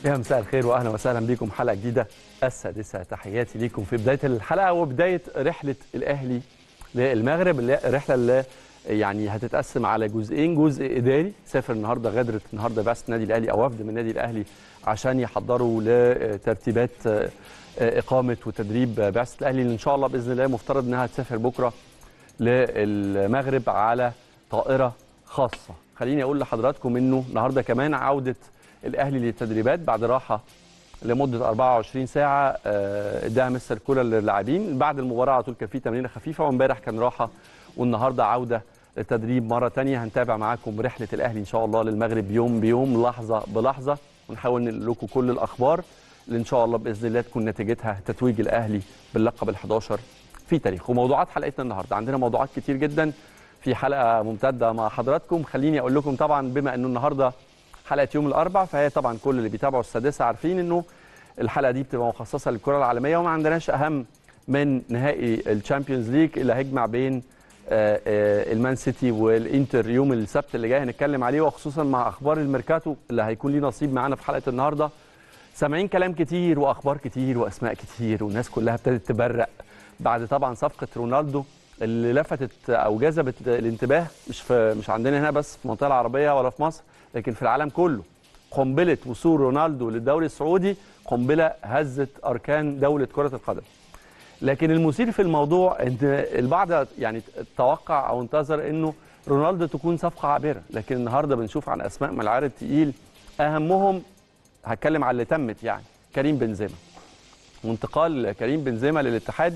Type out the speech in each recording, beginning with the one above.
يا مساء الخير واهلا وسهلا بكم حلقه جديده السادسه تحياتي ليكم في بدايه الحلقه وبدايه رحله الاهلي للمغرب اللي الرحله اللي يعني هتتقسم على جزئين جزء اداري سافر النهارده غادرت النهارده بعثه النادي الاهلي او وفد من النادي الاهلي عشان يحضروا لترتيبات اقامه وتدريب بعثه الاهلي اللي ان شاء الله باذن الله مفترض انها تسافر بكره للمغرب على طائره خاصه خليني اقول لحضراتكم انه النهارده كمان عوده الاهلي للتدريبات بعد راحه لمده 24 ساعه اداها مستر كولر للاعبين بعد المباراه على طول كان في تمرينه خفيفه وامبارح كان راحه والنهارده عوده للتدريب مره ثانيه هنتابع معاكم رحله الاهلي ان شاء الله للمغرب يوم بيوم لحظه بلحظه ونحاول نقول لكم كل الاخبار اللي ان شاء الله باذن الله تكون نتيجتها تتويج الاهلي باللقب ال11 في تاريخه وموضوعات حلقتنا النهارده عندنا موضوعات كتير جدا في حلقه ممتده مع حضراتكم خليني اقول لكم طبعا بما انه النهارده حلقه يوم الاربع فهي طبعا كل اللي بيتابعوا السادسه عارفين انه الحلقه دي بتبقى مخصصه للكره العالميه وما عندناش اهم من نهائي الشامبيونز ليج اللي هيجمع بين المان سيتي والانتر يوم السبت اللي جاي هنتكلم عليه وخصوصا مع اخبار الميركاتو اللي هيكون ليه نصيب معانا في حلقه النهارده سامعين كلام كتير واخبار كتير واسماء كتير والناس كلها ابتدت تبرق بعد طبعا صفقه رونالدو اللي لفتت او جذبت الانتباه مش في مش عندنا هنا بس في المنطقه العربيه ولا في مصر لكن في العالم كله قنبله وصول رونالدو للدوري السعودي قنبله هزت اركان دوله كره القدم لكن المثير في الموضوع ان البعض يعني توقع او انتظر انه رونالدو تكون صفقه عابره لكن النهارده بنشوف عن اسماء من العيار التقيل اهمهم هتكلم على اللي تمت يعني كريم بنزيما وانتقال كريم بنزيما للاتحاد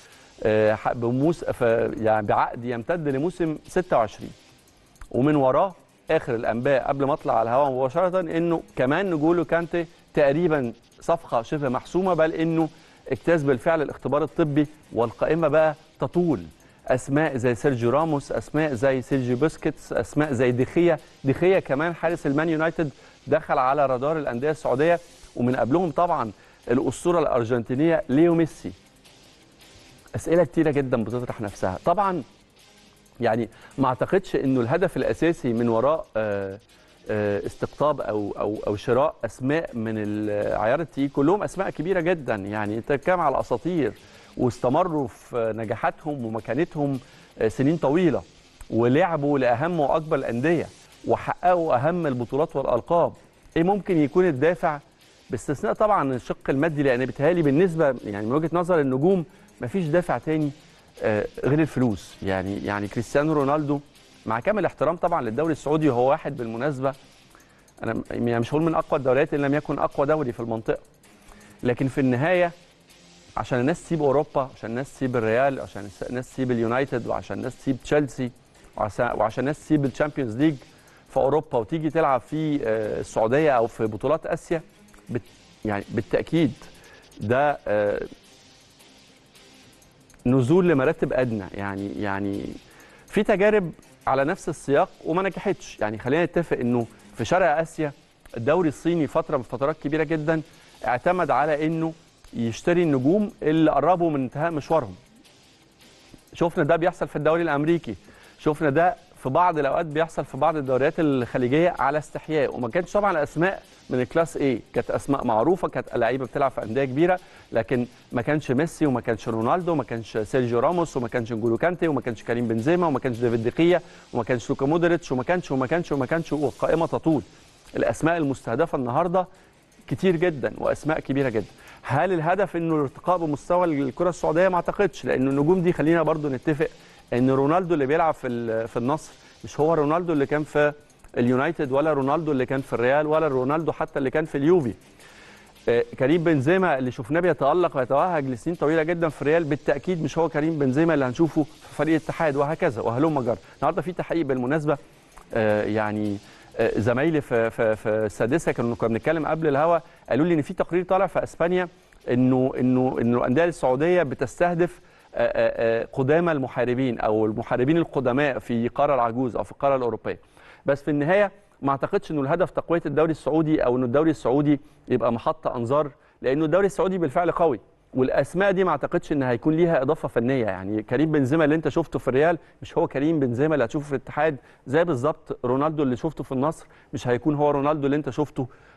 بموس يعني بعقد يمتد لموسم 26 ومن وراه اخر الانباء قبل ما اطلع على الهواء مباشره انه كمان نجولو كانتي تقريبا صفقه شبه محسومه بل انه اجتاز بالفعل الاختبار الطبي والقائمه بقى تطول اسماء زي سيرجيو راموس اسماء زي سيرجيو بوسكيتس اسماء زي دخيا دخيا كمان حارس المان يونايتد دخل على رادار الانديه السعوديه ومن قبلهم طبعا الاسطوره الارجنتينيه ليو ميسي اسئله كتيره جدا بتطرح نفسها طبعا يعني ما اعتقدش انه الهدف الاساسي من وراء استقطاب او او او شراء اسماء من العيار التقيل كلهم اسماء كبيره جدا يعني انت بتتكلم على اساطير واستمروا في نجاحاتهم ومكانتهم سنين طويله ولعبوا لاهم واكبر الانديه وحققوا اهم البطولات والالقاب ايه ممكن يكون الدافع باستثناء طبعا الشق المادي لان بيتهيألي بالنسبه يعني من وجهه نظر النجوم مفيش دافع تاني غير الفلوس يعني يعني كريستيانو رونالدو مع كامل احترام طبعا للدوري السعودي هو واحد بالمناسبه انا يعني مش هقول من اقوى الدوريات ان لم يكن اقوى دوري في المنطقه لكن في النهايه عشان الناس تسيب اوروبا عشان الناس تسيب الريال عشان الناس تسيب اليونايتد وعشان الناس تسيب تشيلسي وعشان الناس تسيب الشامبيونز ليج في اوروبا وتيجي تلعب في السعوديه او في بطولات اسيا بت يعني بالتاكيد ده نزول لمراتب ادنى يعني يعني في تجارب على نفس السياق وما نجحتش يعني خلينا نتفق انه في شرق اسيا الدوري الصيني فتره من فترات كبيره جدا اعتمد على انه يشتري النجوم اللي قربوا من انتهاء مشوارهم شفنا ده بيحصل في الدوري الامريكي شفنا ده في بعض الاوقات بيحصل في بعض الدوريات الخليجيه على استحياء وما كانتش طبعا اسماء من الكلاس ايه كانت اسماء معروفه كانت لعيبه بتلعب في انديه كبيره لكن ما كانش ميسي وما كانش رونالدو وما كانش سيرجيو راموس وما كانش نجولو كانتي وما كانش كريم بنزيما وما كانش ديفيد دقيا وما كانش لوكا مودريتش وما كانش وما كانش وما كانش والقائمه تطول الاسماء المستهدفه النهارده كتير جدا واسماء كبيره جدا هل الهدف انه الارتقاء بمستوى الكره السعوديه ما اعتقدش لان النجوم دي خلينا برضو نتفق ان رونالدو اللي بيلعب في في النصر مش هو رونالدو اللي كان في اليونايتد ولا رونالدو اللي كان في الريال ولا رونالدو حتى اللي كان في اليوفي آه كريم بنزيما اللي شفناه بيتالق ويتوهج لسنين طويله جدا في الريال بالتاكيد مش هو كريم بنزيما اللي هنشوفه في فريق الاتحاد وهكذا وهلم جر النهارده في تحقيق بالمناسبه آه يعني آه زمايلي في في في السادسه كانوا كنا بنتكلم قبل الهوا قالوا لي ان في تقرير طالع في اسبانيا انه انه انه الانديه السعوديه بتستهدف قدامى المحاربين او المحاربين القدماء في قاره العجوز او في القاره الاوروبيه بس في النهايه ما اعتقدش انه الهدف تقويه الدوري السعودي او انه الدوري السعودي يبقى محطه انظار لانه الدوري السعودي بالفعل قوي والاسماء دي ما اعتقدش ان هيكون ليها اضافه فنيه يعني كريم بنزيما اللي انت شفته في الريال مش هو كريم بنزيما اللي هتشوفه في الاتحاد زي بالظبط رونالدو اللي شفته في النصر مش هيكون هو رونالدو اللي انت شفته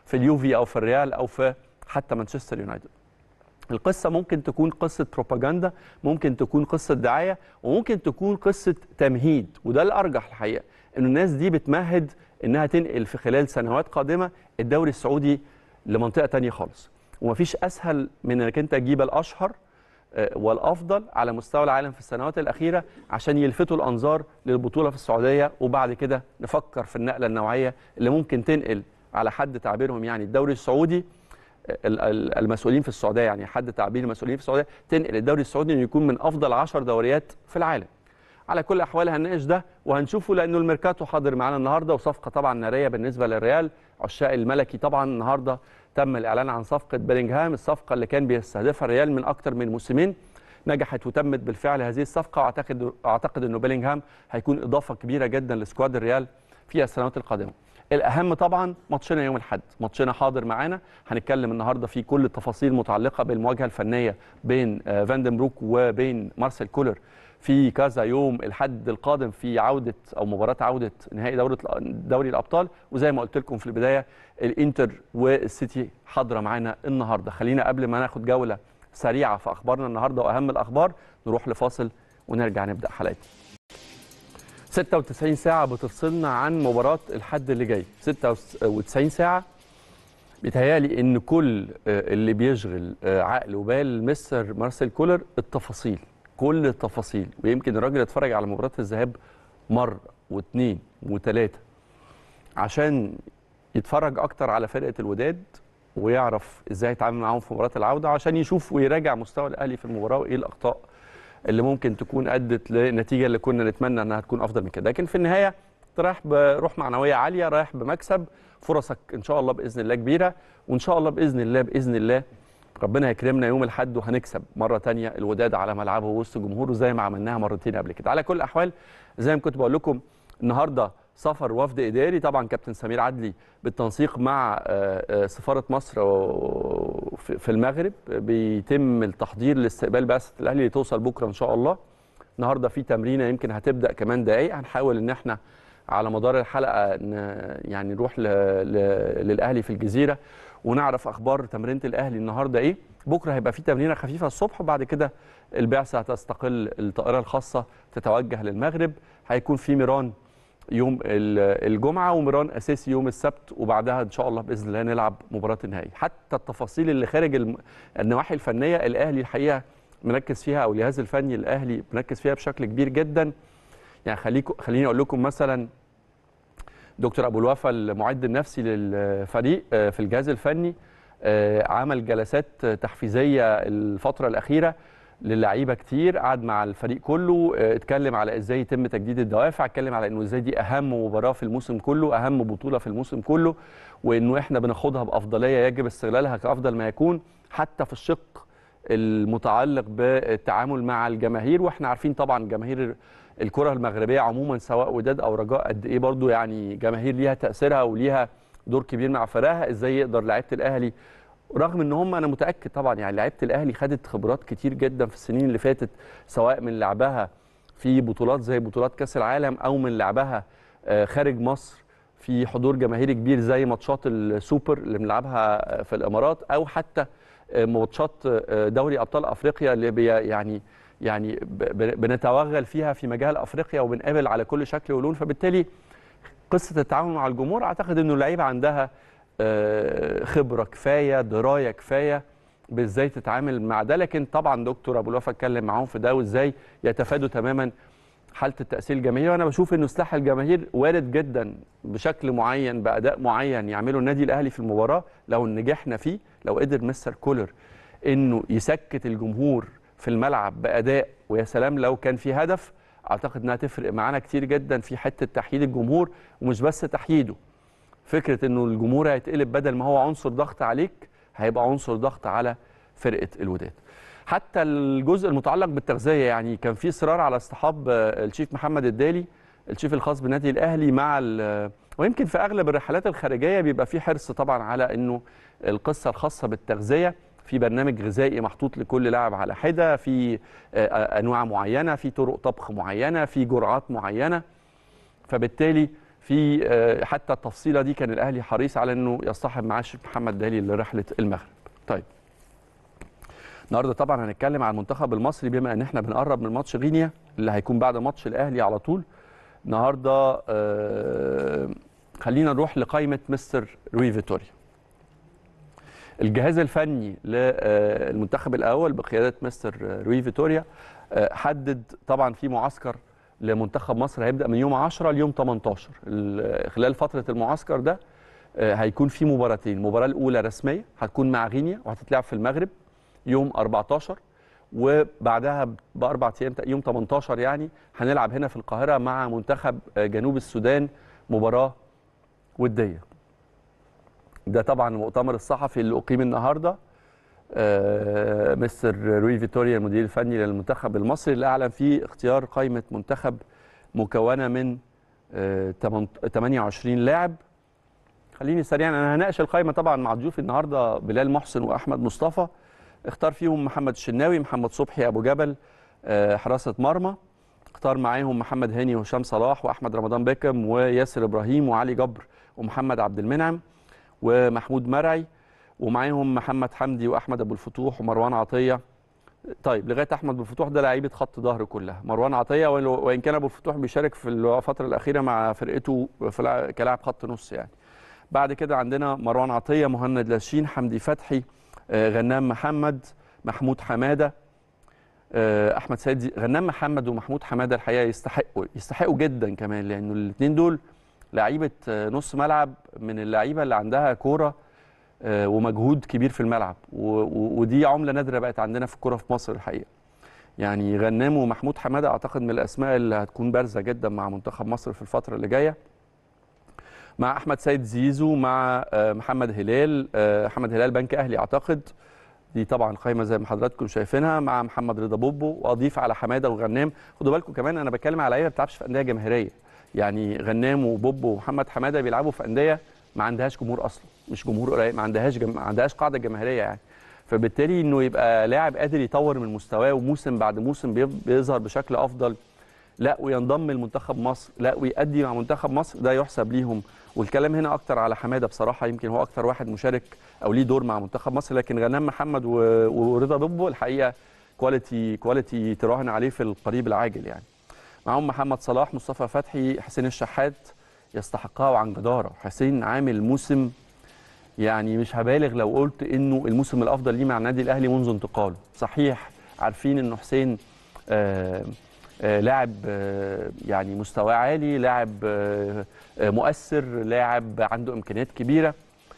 في اليوفي او في الريال او في حتى مانشستر يونايتد القصة ممكن تكون قصة بروباجندا ممكن تكون قصة دعاية وممكن تكون قصة تمهيد وده الأرجح الحقيقة إن الناس دي بتمهد إنها تنقل في خلال سنوات قادمة الدوري السعودي لمنطقة تانية خالص ومفيش أسهل من إنك أنت تجيب الأشهر آه، والأفضل على مستوى العالم في السنوات الأخيرة عشان يلفتوا الأنظار للبطولة في السعودية وبعد كده نفكر في النقلة النوعية اللي ممكن تنقل على حد تعبيرهم يعني الدوري السعودي ال- ال- المسؤولين في السعوديه يعني حد تعبير المسؤولين في السعوديه تنقل الدوري السعودي انه يكون من افضل 10 دوريات في العالم. على كل الاحوال هنناقش ده وهنشوفه لانه الميركاتو حاضر معانا النهارده وصفقه طبعا ناريه بالنسبه للريال عشاق الملكي طبعا النهارده تم الاعلان عن صفقه بيلينغهام الصفقه اللي كان بيستهدفها الريال من اكثر من موسمين نجحت وتمت بالفعل هذه الصفقه واعتقد اعتقد انه بيلينغهام هيكون اضافه كبيره جدا لسكواد الريال في السنوات القادمه. الاهم طبعا ماتشنا يوم الاحد ماتشنا حاضر معانا هنتكلم النهارده في كل التفاصيل المتعلقه بالمواجهه الفنيه بين آه، فاندنبروك وبين مارسيل كولر في كذا يوم الحد القادم في عوده او مباراه عوده نهائي دوره دوري الابطال وزي ما قلت لكم في البدايه الانتر والسيتي حاضره معانا النهارده خلينا قبل ما ناخد جوله سريعه في اخبارنا النهارده واهم الاخبار نروح لفاصل ونرجع نبدا حلقتنا 96 ساعة بتفصلنا عن مباراة الحد اللي جاي 96 ساعة بيتهيألي إن كل آه، اللي بيشغل آه، عقل وبال مستر مارسيل كولر التفاصيل كل التفاصيل ويمكن الراجل اتفرج على مباراة الذهاب مرة واثنين وثلاثة عشان يتفرج أكتر على فرقة الوداد ويعرف ازاي يتعامل معاهم في مباراة العودة عشان يشوف ويراجع مستوى الأهلي في المباراة وإيه الأخطاء اللي ممكن تكون ادت للنتيجه اللي كنا نتمنى انها تكون افضل من كده لكن في النهايه أنت رايح بروح معنويه عاليه رايح بمكسب فرصك ان شاء الله باذن الله كبيره وان شاء الله باذن الله باذن الله ربنا يكرمنا يوم الاحد وهنكسب مره تانية الوداد على ملعبه وسط جمهوره زي ما عملناها مرتين قبل كده على كل الاحوال زي ما كنت بقول لكم النهارده سفر وفد اداري طبعا كابتن سمير عدلي بالتنسيق مع آه، آه، سفاره مصر و- في في المغرب بيتم التحضير لاستقبال بعثه الاهلي اللي توصل بكره ان شاء الله النهارده في تمرينه يمكن هتبدا كمان دقايق هنحاول ان احنا على مدار الحلقه ن- يعني نروح ل... ل... للاهلي في الجزيره ونعرف اخبار تمرينه الاهلي النهارده ايه بكره هيبقى في تمرينه خفيفه الصبح وبعد كده البعثه هتستقل الطائره الخاصه تتوجه للمغرب هيكون في ميران يوم ال- الجمعه وميران اساسي يوم السبت وبعدها ان شاء الله باذن الله نلعب مباراه النهائي حتى التفاصيل اللي خارج الم- النواحي الفنيه الاهلي الحقيقه مركز فيها او الجهاز الفني الاهلي مركز فيها بشكل كبير جدا يعني خليكم خليني اقول لكم مثلا دكتور ابو الوفا المعد النفسي للفريق آه، في الجهاز الفني آه، عمل جلسات تحفيزيه الفتره الاخيره للعيبه كتير قعد مع الفريق كله آه، اتكلم على ازاي يتم تجديد الدوافع اتكلم على انه ازاي دي اهم مباراه في الموسم كله اهم بطوله في الموسم كله وانه احنا بناخدها بافضليه يجب استغلالها كافضل ما يكون حتى في الشق المتعلق بالتعامل مع الجماهير واحنا عارفين طبعا جماهير الكره المغربيه عموما سواء وداد او رجاء قد ايه برضو يعني جماهير ليها تاثيرها وليها دور كبير مع فرقها ازاي يقدر لعيبه الاهلي رغم ان هم انا متاكد طبعا يعني لعيبه الاهلي خدت خبرات كتير جدا في السنين اللي فاتت سواء من لعبها في بطولات زي بطولات كاس العالم او من لعبها آه، خارج مصر في حضور جماهيري كبير زي ماتشات السوبر اللي بنلعبها في الامارات او حتى آه، ماتشات آه، دوري ابطال افريقيا اللي بي يعني يعني ب- ب- بنتوغل فيها في مجال افريقيا وبنقابل على كل شكل ولون فبالتالي قصه التعامل مع الجمهور اعتقد انه اللعيبه عندها آه، خبره كفايه درايه كفايه بازاي تتعامل مع ده لكن طبعا دكتور ابو الوفا اتكلم معاهم في ده وازاي يتفادوا تماما حاله التاثير الجماهيري وانا بشوف انه سلاح الجماهير وارد جدا بشكل معين باداء معين يعمله النادي الاهلي في المباراه لو نجحنا فيه لو قدر مستر كولر انه يسكت الجمهور في الملعب باداء ويا سلام لو كان في هدف اعتقد انها تفرق معانا كتير جدا في حته تحييد الجمهور ومش بس تحييده فكره انه الجمهور هيتقلب بدل ما هو عنصر ضغط عليك هيبقى عنصر ضغط على فرقه الوداد حتى الجزء المتعلق بالتغذيه يعني كان في اصرار على اصطحاب آه، الشيف محمد الدالي الشيف الخاص بالنادي الاهلي مع ال- ويمكن في اغلب الرحلات الخارجيه بيبقى في حرص طبعا على انه القصه الخاصه بالتغذيه في برنامج غذائي محطوط لكل لاعب على حده في آه، آه، انواع معينه في طرق طبخ معينه في جرعات معينه فبالتالي في آه، حتى التفصيله دي كان الاهلي حريص على انه يصطحب معاه الشيخ محمد دالي لرحله المغرب طيب النهارده طبعا هنتكلم عن المنتخب المصري بما ان احنا بنقرب من ماتش غينيا اللي هيكون بعد ماتش الاهلي على طول النهارده آه، خلينا نروح لقائمه مستر روي فيتوريا الجهاز الفني للمنتخب الاول بقياده مستر روي فيتوريا آه، حدد طبعا في معسكر لمنتخب مصر هيبدا من يوم 10 ليوم 18 ال- خلال فتره المعسكر ده آه، هيكون في مباراتين المباراه الاولى رسميه هتكون مع غينيا وهتتلعب في المغرب يوم 14 وبعدها باربع ايام يوم 18 يعني هنلعب هنا في القاهره مع منتخب آه، جنوب السودان مباراه وديه ده طبعا المؤتمر الصحفي اللي اقيم النهارده آه، مستر روي فيتوريا المدير الفني للمنتخب المصري اللي اعلن فيه اختيار قائمه منتخب مكونه من آه، 28 لاعب خليني سريعا انا هناقش القائمه طبعا مع ضيوفي النهارده بلال محسن واحمد مصطفى اختار فيهم محمد الشناوي محمد صبحي ابو جبل آه، حراسه مرمى اختار معاهم محمد هاني وهشام صلاح واحمد رمضان بيكم وياسر ابراهيم وعلي جبر ومحمد عبد المنعم ومحمود مرعي ومعاهم محمد حمدي واحمد ابو الفتوح ومروان عطيه طيب لغايه احمد ابو الفتوح ده لعيبه خط ظهر كلها مروان عطيه وإن- وان كان ابو الفتوح بيشارك في الفتره الاخيره مع فرقته في لع- كلاعب خط نص يعني بعد كده عندنا مروان عطيه مهند لاشين حمدي فتحي آه، غنام محمد محمود حماده آه، احمد سيد زي- غنام محمد ومحمود حماده الحقيقه يستحقوا يستحقوا جدا كمان لانه الاثنين دول لعيبه آه، نص ملعب من اللعيبه اللي عندها كوره آه، ومجهود كبير في الملعب و- و- ودي عمله نادره بقت عندنا في الكوره في مصر الحقيقه يعني غنام ومحمود حماده اعتقد من الاسماء اللي هتكون بارزه جدا مع منتخب مصر في الفتره اللي جايه مع احمد سيد زيزو مع آه، محمد هلال آه، محمد هلال بنك اهلي اعتقد دي طبعا قائمه زي ما حضراتكم شايفينها مع محمد رضا بوبو واضيف على حماده وغنام خدوا بالكم كمان انا بتكلم على لعيبه ما بتلعبش في انديه جماهيريه يعني غنام وبوبو ومحمد حماده بيلعبوا في انديه ما عندهاش جمهور اصلا مش جمهور قليل ما عندهاش جم... ما عندهاش قاعده جماهيريه يعني فبالتالي انه يبقى لاعب قادر يطور من مستواه وموسم بعد موسم بي- بيظهر بشكل افضل لا وينضم لمنتخب مصر لا ويأدي مع منتخب مصر ده يحسب ليهم والكلام هنا اكتر على حماده بصراحه يمكن هو اكتر واحد مشارك او ليه دور مع منتخب مصر لكن غنام محمد و- ورضا بوبو الحقيقه كواليتي كواليتي تراهن عليه في القريب العاجل يعني معاهم محمد صلاح مصطفى فتحي حسين الشحات يستحقها وعن جداره حسين عامل موسم يعني مش هبالغ لو قلت انه الموسم الافضل ليه مع النادي الاهلي منذ انتقاله صحيح عارفين انه حسين آه آه لاعب آه يعني مستواه عالي لاعب آه آه مؤثر لاعب عنده امكانيات كبيره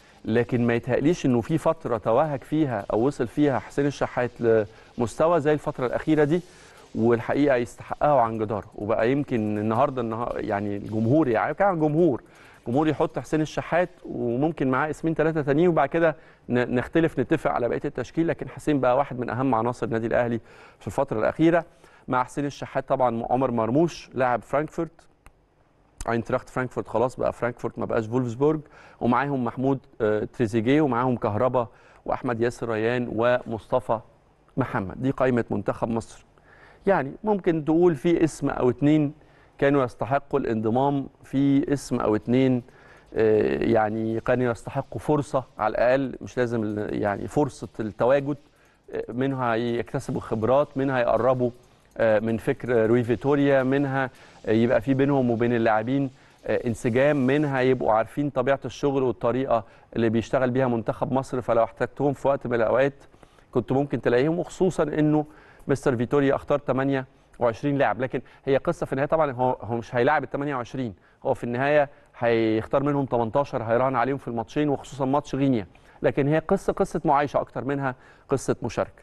لكن ما يتهيأليش انه في فتره توهج فيها او وصل فيها حسين الشحات لمستوى زي الفتره الاخيره دي والحقيقه يستحقها عن جداره وبقى يمكن النهارده النهار يعني الجمهور يعني كان الجمهور جمهور يحط حسين الشحات وممكن معاه اسمين ثلاثه تانيين وبعد كده ن- نختلف نتفق على بقيه التشكيل لكن حسين بقى واحد من اهم عناصر النادي الاهلي في الفتره الاخيره مع حسين الشحات طبعا عمر مرموش لاعب فرانكفورت اينتراخت فرانكفورت خلاص بقى فرانكفورت ما بقاش فولفسبورج ومعاهم محمود آه، تريزيجيه ومعاهم كهربا واحمد ياسر ريان ومصطفى محمد دي قائمه منتخب مصر يعني ممكن تقول في اسم او اتنين كانوا يستحقوا الانضمام في اسم او اتنين آه، يعني كانوا يستحقوا فرصه على الاقل مش لازم ال- يعني فرصه التواجد آه، منها يكتسبوا خبرات منها يقربوا آه، من فكر روي فيتوريا منها آه، يبقى في بينهم وبين اللاعبين آه، انسجام منها يبقوا عارفين طبيعه الشغل والطريقه اللي بيشتغل بيها منتخب مصر فلو احتجتهم في وقت من الاوقات كنت ممكن تلاقيهم وخصوصا انه مستر فيتوريا اختار 28 لاعب لكن هي قصه في النهايه طبعا هو هو مش هيلاعب ال 28 هو في النهايه هيختار منهم 18 هيراهن عليهم في الماتشين وخصوصا ماتش غينيا لكن هي قصه قصه معايشه اكتر منها قصه مشاركه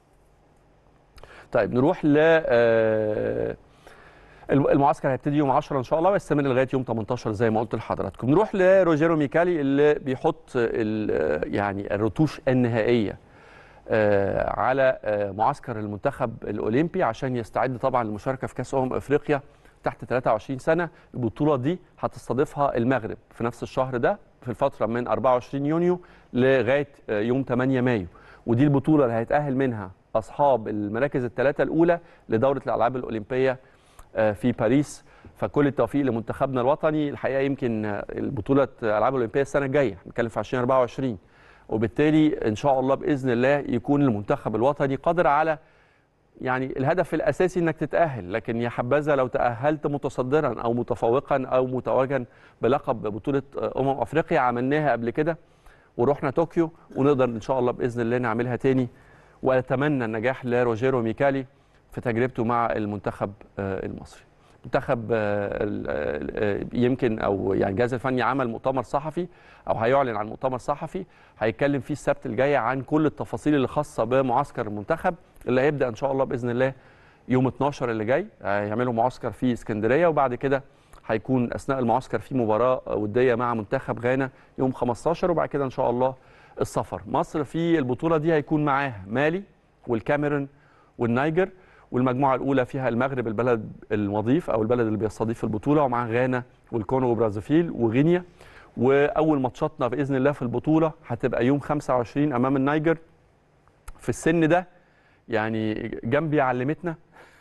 طيب نروح ل آه، المعسكر هيبتدي يوم 10 ان شاء الله ويستمر لغايه يوم 18 زي ما قلت لحضراتكم نروح لروجيرو ميكالي اللي بيحط ال- يعني الرتوش النهائيه آه، على آه، معسكر المنتخب الاولمبي عشان يستعد طبعا للمشاركه في كاس امم افريقيا تحت 23 سنه البطوله دي هتستضيفها المغرب في نفس الشهر ده في الفتره من 24 يونيو لغايه آه، يوم 8 مايو ودي البطوله اللي هيتاهل منها اصحاب المراكز الثلاثه الاولى لدوره الالعاب الاولمبيه آه، في باريس فكل التوفيق لمنتخبنا الوطني الحقيقه يمكن آه، البطوله الالعاب الاولمبيه السنه الجايه هنتكلم في 2024 وبالتالي ان شاء الله باذن الله يكون المنتخب الوطني قادر على يعني الهدف الاساسي انك تتاهل لكن يا حبذا لو تاهلت متصدرا او متفوقا او متوجا بلقب بطوله امم افريقيا عملناها قبل كده ورحنا طوكيو ونقدر ان شاء الله باذن الله نعملها تاني واتمنى النجاح لروجيرو ميكالي في تجربته مع المنتخب آه، المصري منتخب آه، ال- آه، يمكن او يعني الجهاز الفني عمل مؤتمر صحفي او هيعلن عن مؤتمر صحفي هيتكلم فيه السبت الجاي عن كل التفاصيل اللي خاصه بمعسكر المنتخب اللي هيبدا ان شاء الله باذن الله يوم 12 اللي جاي هيعملوا معسكر في اسكندريه وبعد كده هيكون اثناء المعسكر في مباراه وديه مع منتخب غانا يوم 15 وبعد كده ان شاء الله السفر مصر في البطوله دي هيكون معاها مالي والكاميرون والنيجر والمجموعه الاولى فيها المغرب البلد المضيف او البلد اللي بيستضيف البطوله ومعاه غانا والكونغو وبرازيل وغينيا واول ماتشاتنا باذن الله في البطوله هتبقى يوم 25 امام النيجر في السن ده يعني جنبي علمتنا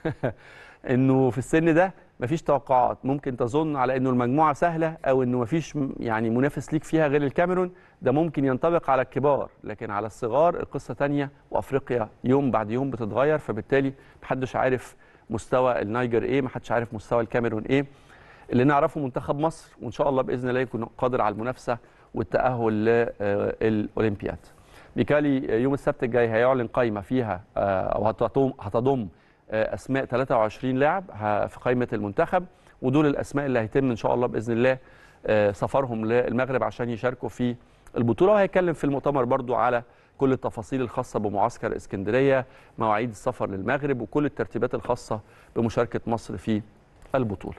انه في السن ده مفيش توقعات ممكن تظن على انه المجموعه سهله او انه مفيش م- يعني منافس ليك فيها غير الكاميرون ده ممكن ينطبق على الكبار لكن على الصغار القصه تانية وافريقيا يوم بعد يوم بتتغير فبالتالي محدش عارف مستوى النيجر ايه محدش عارف مستوى الكاميرون ايه اللي نعرفه منتخب مصر وان شاء الله باذن الله يكون قادر على المنافسه والتاهل للاولمبياد ميكالي يوم السبت الجاي هيعلن قائمه فيها آه، او هتضم هتضم آه، اسماء 23 لاعب ه- في قائمه المنتخب ودول الاسماء اللي هيتم ان شاء الله باذن الله آه، سفرهم للمغرب عشان يشاركوا في البطوله وهيتكلم في المؤتمر برضو على كل التفاصيل الخاصه بمعسكر اسكندريه مواعيد السفر للمغرب وكل الترتيبات الخاصه بمشاركه مصر في البطوله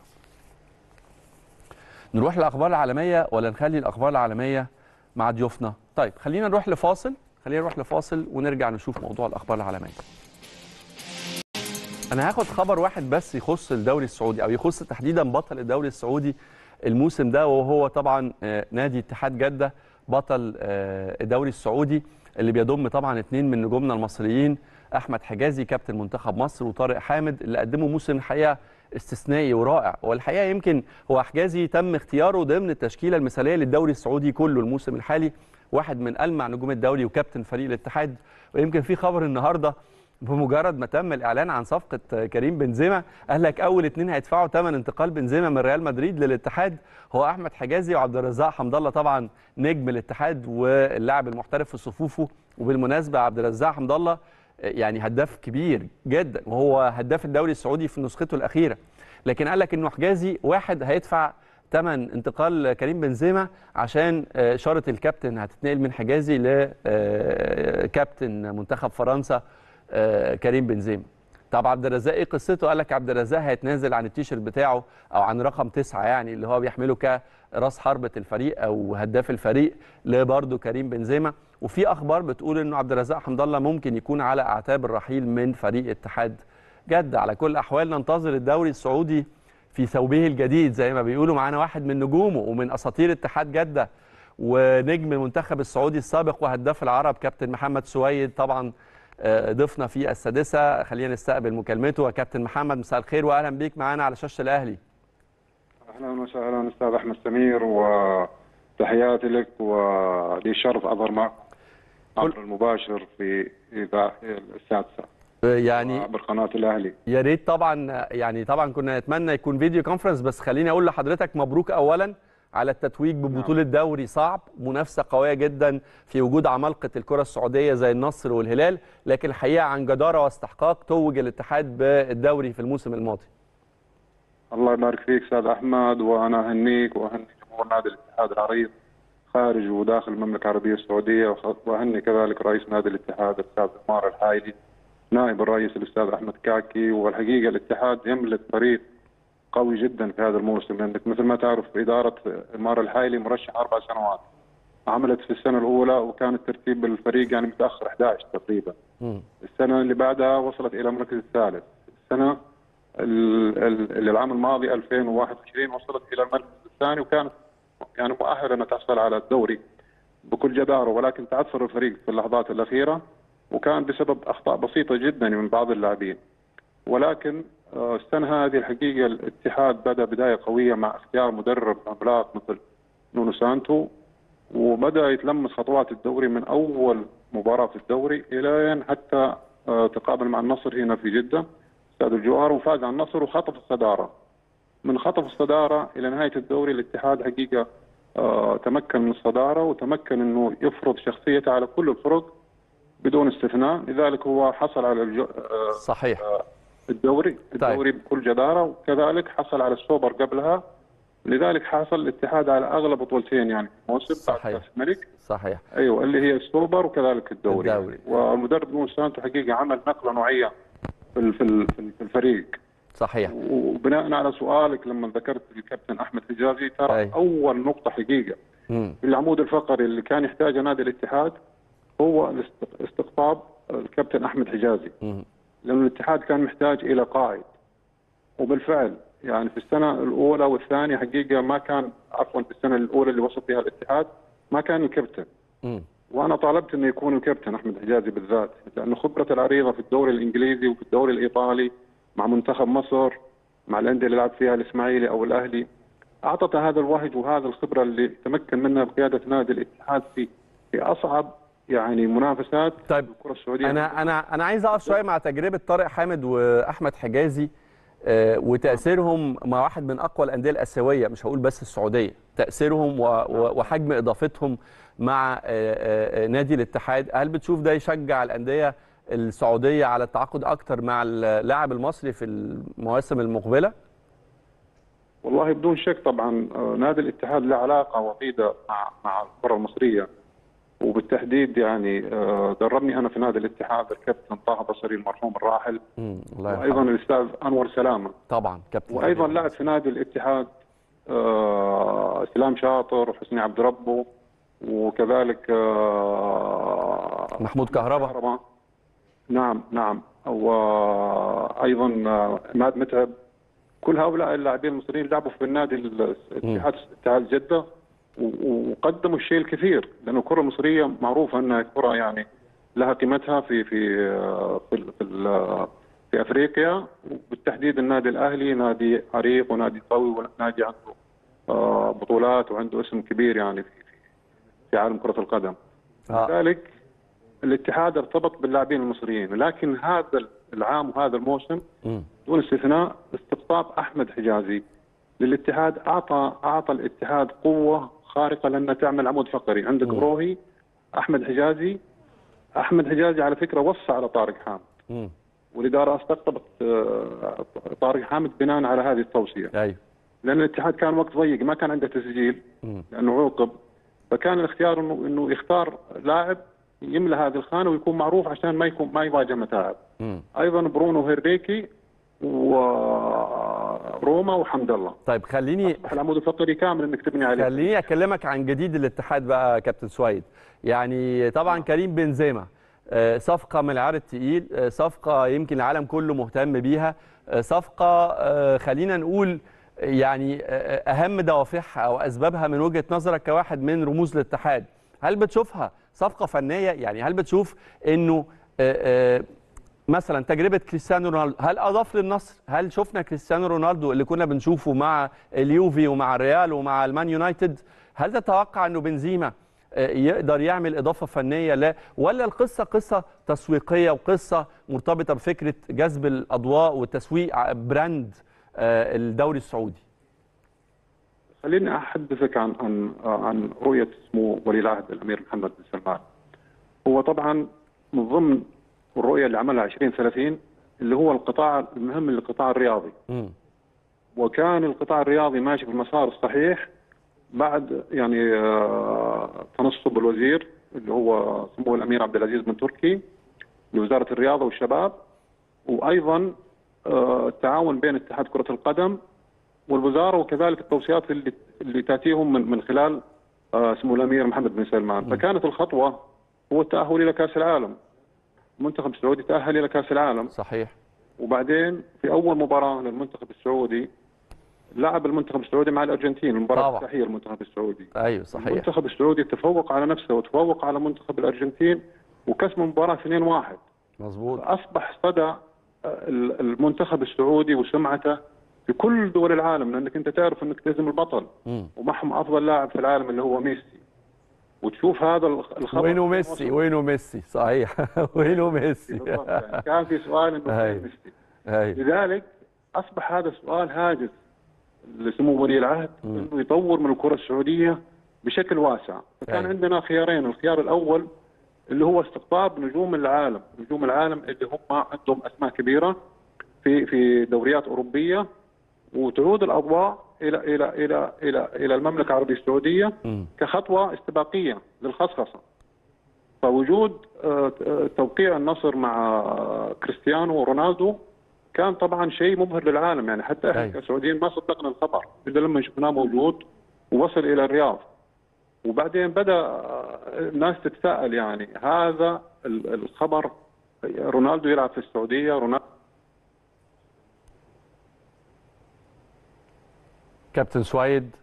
نروح للاخبار العالميه ولا نخلي الاخبار العالميه مع ضيوفنا طيب خلينا نروح لفاصل خلينا نروح لفاصل ونرجع نشوف موضوع الاخبار العالميه انا هاخد خبر واحد بس يخص الدوري السعودي او يخص تحديدا بطل الدوري السعودي الموسم ده وهو طبعا آه، نادي اتحاد جده بطل آه، الدوري السعودي اللي بيضم طبعا اثنين من نجومنا المصريين احمد حجازي كابتن منتخب مصر وطارق حامد اللي قدموا موسم الحقيقه استثنائي ورائع والحقيقه يمكن هو حجازي تم اختياره ضمن التشكيله المثاليه للدوري السعودي كله الموسم الحالي واحد من ألمع نجوم الدوري وكابتن فريق الاتحاد ويمكن في خبر النهارده بمجرد ما تم الاعلان عن صفقه كريم بنزيما قال لك اول اتنين هيدفعوا ثمن انتقال بنزيما من ريال مدريد للاتحاد هو احمد حجازي وعبد الرزاق حمد الله طبعا نجم الاتحاد واللاعب المحترف في صفوفه وبالمناسبه عبد الرزاق حمد الله يعني هداف كبير جدا وهو هداف الدوري السعودي في نسخته الاخيره لكن قال لك انه حجازي واحد هيدفع ثمن انتقال كريم بنزيما عشان آه، شاره الكابتن هتتنقل من حجازي لكابتن منتخب فرنسا آه، كريم بنزيما طب عبد الرزاق ايه قصته قال لك عبد الرزاق هيتنازل عن التيشيرت بتاعه او عن رقم تسعة يعني اللي هو بيحمله كراس حربة الفريق او هداف الفريق لبرضه كريم بنزيما وفي اخبار بتقول انه عبد الرزاق حمد الله ممكن يكون على اعتاب الرحيل من فريق اتحاد جده على كل الاحوال ننتظر الدوري السعودي في ثوبه الجديد زي ما بيقولوا معانا واحد من نجومه ومن اساطير اتحاد جده ونجم المنتخب السعودي السابق وهداف العرب كابتن محمد سويد طبعا آه، ضيفنا في السادسه خلينا نستقبل مكالمته وكابتن محمد مساء الخير واهلا بيك معانا على شاشه الاهلي اهلا وسهلا استاذ احمد سمير وتحياتي لك ولي شرف اظهر معك عبر المباشر في اذاعه السادسه آه، يعني عبر قناه الاهلي يا ريت طبعا يعني طبعا كنا نتمنى يكون فيديو كونفرنس بس خليني اقول لحضرتك مبروك اولا على التتويج ببطوله دوري صعب منافسه قويه جدا في وجود عمالقه الكره السعوديه زي النصر والهلال لكن الحقيقه عن جداره واستحقاق توج الاتحاد بالدوري في الموسم الماضي الله يبارك فيك استاذ احمد وانا اهنيك واهني جمهور نادي الاتحاد العريض خارج وداخل المملكه العربيه السعوديه وخ- واهني كذلك رئيس نادي الاتحاد الاستاذ عمار الحايلي نائب الرئيس الاستاذ احمد كعكي والحقيقه الاتحاد يملك فريق قوي جدا في هذا الموسم لانك مثل ما تعرف اداره عمار الحايلي مرشح اربع سنوات عملت في السنه الاولى وكان الترتيب الفريق يعني متاخر 11 تقريبا مم. السنه اللي بعدها وصلت الى المركز الثالث السنه ال- ال- اللي العام الماضي 2021 وصلت الى المركز الثاني وكانت يعني مؤهله انها تحصل على الدوري بكل جداره ولكن تعثر الفريق في اللحظات الاخيره وكان بسبب اخطاء بسيطه جدا من بعض اللاعبين ولكن آه، السنه هذه الحقيقه الاتحاد بدا بدايه قويه مع اختيار مدرب عملاق مثل نونو سانتو وبدا يتلمس خطوات الدوري من اول مباراه في الدوري الى حتى آه، تقابل مع النصر هنا في جده استاد الجوهر وفاز على النصر وخطف الصداره من خطف الصداره الى نهايه الدوري الاتحاد حقيقه آه، تمكن من الصداره وتمكن انه يفرض شخصيته على كل الفرق بدون استثناء لذلك هو حصل على الجو... آه، صحيح الدوري الدوري بكل جداره وكذلك حصل على السوبر قبلها لذلك حصل الاتحاد على اغلى بطولتين يعني في الموسم بعد صحيح. كاس الملك صحيح ايوه اللي هي السوبر وكذلك الدوري, الدوري. والمدرب نور سانتو حقيقه عمل نقله نوعيه في ال- في ال- في ال- في الفريق صحيح وبناء على سؤالك لما ذكرت الكابتن احمد حجازي ترى أي. اول نقطه حقيقه مم. في العمود الفقري اللي كان يحتاجه نادي الاتحاد هو الاست- استقطاب الكابتن احمد حجازي مم. لأن الاتحاد كان محتاج إلى قائد وبالفعل يعني في السنة الأولى والثانية حقيقة ما كان عفوا في السنة الأولى اللي وصل فيها الاتحاد ما كان الكابتن مم. وأنا طالبت أنه يكون الكابتن أحمد حجازي بالذات لأنه خبرته العريضة في الدوري الإنجليزي وفي الدوري الإيطالي مع منتخب مصر مع الأندية اللي لعب فيها الإسماعيلي أو الأهلي أعطته هذا الوهج وهذا الخبرة اللي تمكن منها بقيادة نادي الاتحاد في في أصعب يعني منافسات طيب الكرة السعودية انا انا انا عايز اقف شويه مع تجربه طارق حامد واحمد حجازي آه، وتاثيرهم مع واحد من اقوى الانديه الاسيويه مش هقول بس السعوديه تاثيرهم و- و- وحجم اضافتهم مع آه، آه، نادي الاتحاد هل بتشوف ده يشجع الانديه السعوديه على التعاقد اكتر مع اللاعب المصري في المواسم المقبله والله بدون شك طبعا آه، نادي الاتحاد له علاقه وطيده مع مع الكره المصريه وبالتحديد يعني آه، دربني انا في نادي الاتحاد الكابتن طه بصري المرحوم الراحل مم، الله وايضا يرحمه الاستاذ انور سلامه طبعا كابتن وايضا كبير. لعب في نادي الاتحاد آه، اسلام شاطر وحسني عبد ربه وكذلك آه، محمود كهربا كهرباء نعم نعم وايضا آه، عماد متعب كل هؤلاء اللاعبين المصريين لعبوا في النادي ال- اتحاد اتحاد جده و- وقدموا الشيء الكثير لانه الكره المصريه معروفه انها كره يعني لها قيمتها في في آه، في ال- في, ال- في افريقيا وبالتحديد النادي الاهلي نادي عريق ونادي قوي ونادي عنده آه، بطولات وعنده اسم كبير يعني في في, في عالم كره القدم. آه. لذلك الاتحاد ارتبط باللاعبين المصريين لكن هذا العام وهذا الموسم مم. دون استثناء استقطاب احمد حجازي للاتحاد اعطى اعطى الاتحاد قوه خارقه لانها تعمل عمود فقري عندك مم. بروهي احمد حجازي احمد حجازي على فكره وصى على طارق حامد مم. والاداره استقطبت آه، طارق حامد بناء على هذه التوصيه ايوه لان الاتحاد كان وقت ضيق ما كان عنده تسجيل مم. لانه عوقب فكان الاختيار انه انه يختار لاعب يملى هذه الخانه ويكون معروف عشان ما يكون ما يواجه متاعب مم. ايضا برونو هيريكي وروما وحمد الله طيب خليني اصبح العمود الفقري كامل انك تبني عليه خليني اكلمك عن جديد الاتحاد بقى يا كابتن سويد يعني طبعا كريم بنزيما آه، صفقه من العيار التقيل آه، صفقه يمكن العالم كله مهتم بيها آه، صفقه آه، خلينا نقول يعني آه، اهم دوافعها او اسبابها من وجهه نظرك كواحد من رموز الاتحاد هل بتشوفها صفقه فنيه يعني هل بتشوف انه آه، آه، مثلا تجربه كريستيانو رونالدو هل اضاف للنصر هل شفنا كريستيانو رونالدو اللي كنا بنشوفه مع اليوفي ومع الريال ومع المان يونايتد هل تتوقع انه بنزيما آه، يقدر يعمل اضافه فنيه لا ولا القصه قصه تسويقيه وقصه مرتبطه بفكره جذب الاضواء وتسويق ع- براند آه، الدوري السعودي خليني احدثك عن عن عن رؤيه سمو ولي العهد الامير محمد بن سلمان هو طبعا من ضمن الرؤيه اللي عملها 2030 اللي هو القطاع المهم للقطاع الرياضي مم. وكان القطاع الرياضي ماشي في المسار الصحيح بعد يعني آه، تنصب الوزير اللي هو سمو الامير عبد العزيز بن تركي لوزاره الرياضه والشباب وايضا آه، التعاون بين اتحاد كره القدم والوزاره وكذلك التوصيات اللي اللي تاتيهم من من خلال آه، سمو الامير محمد بن سلمان فكانت الخطوه هو التاهل الى كاس العالم المنتخب السعودي تاهل الى كاس العالم صحيح وبعدين في اول مباراه للمنتخب السعودي لعب المنتخب السعودي مع الارجنتين المباراه طبعا. الافتتاحيه المنتخب السعودي ايوه صحيح المنتخب السعودي تفوق على نفسه وتفوق على منتخب الارجنتين وكسب المباراه 2-1 مظبوط اصبح صدى ال- المنتخب السعودي وسمعته في كل دول العالم لانك انت تعرف انك تهزم البطل مم. ومعهم افضل لاعب في العالم اللي هو ميسي وتشوف هذا الخ- الخبر وينه ميسي وينه ميسي صحيح وينه ميسي بالضبط يعني كان في سؤال انه هاي. فين ميسي هاي. لذلك اصبح هذا السؤال هاجس لسمو ولي العهد انه يطور من الكره السعوديه بشكل واسع، فكان أي. عندنا خيارين، الخيار الاول اللي هو استقطاب نجوم العالم، نجوم العالم اللي هم عندهم اسماء كبيره في في دوريات اوروبيه وتعود الاضواء الى الى الى الى الى المملكه العربيه السعوديه مم. كخطوه استباقيه للخصخصه. فوجود آه، آه، توقيع النصر مع آه، كريستيانو رونالدو كان طبعا شيء مبهر للعالم يعني حتى احنا أي. كسعوديين ما صدقنا الخبر الا لما شفناه موجود ووصل الى الرياض وبعدين بدا آه، الناس تتساءل يعني هذا ال- الخبر رونالدو يلعب في السعوديه رونالدو كابتن سويد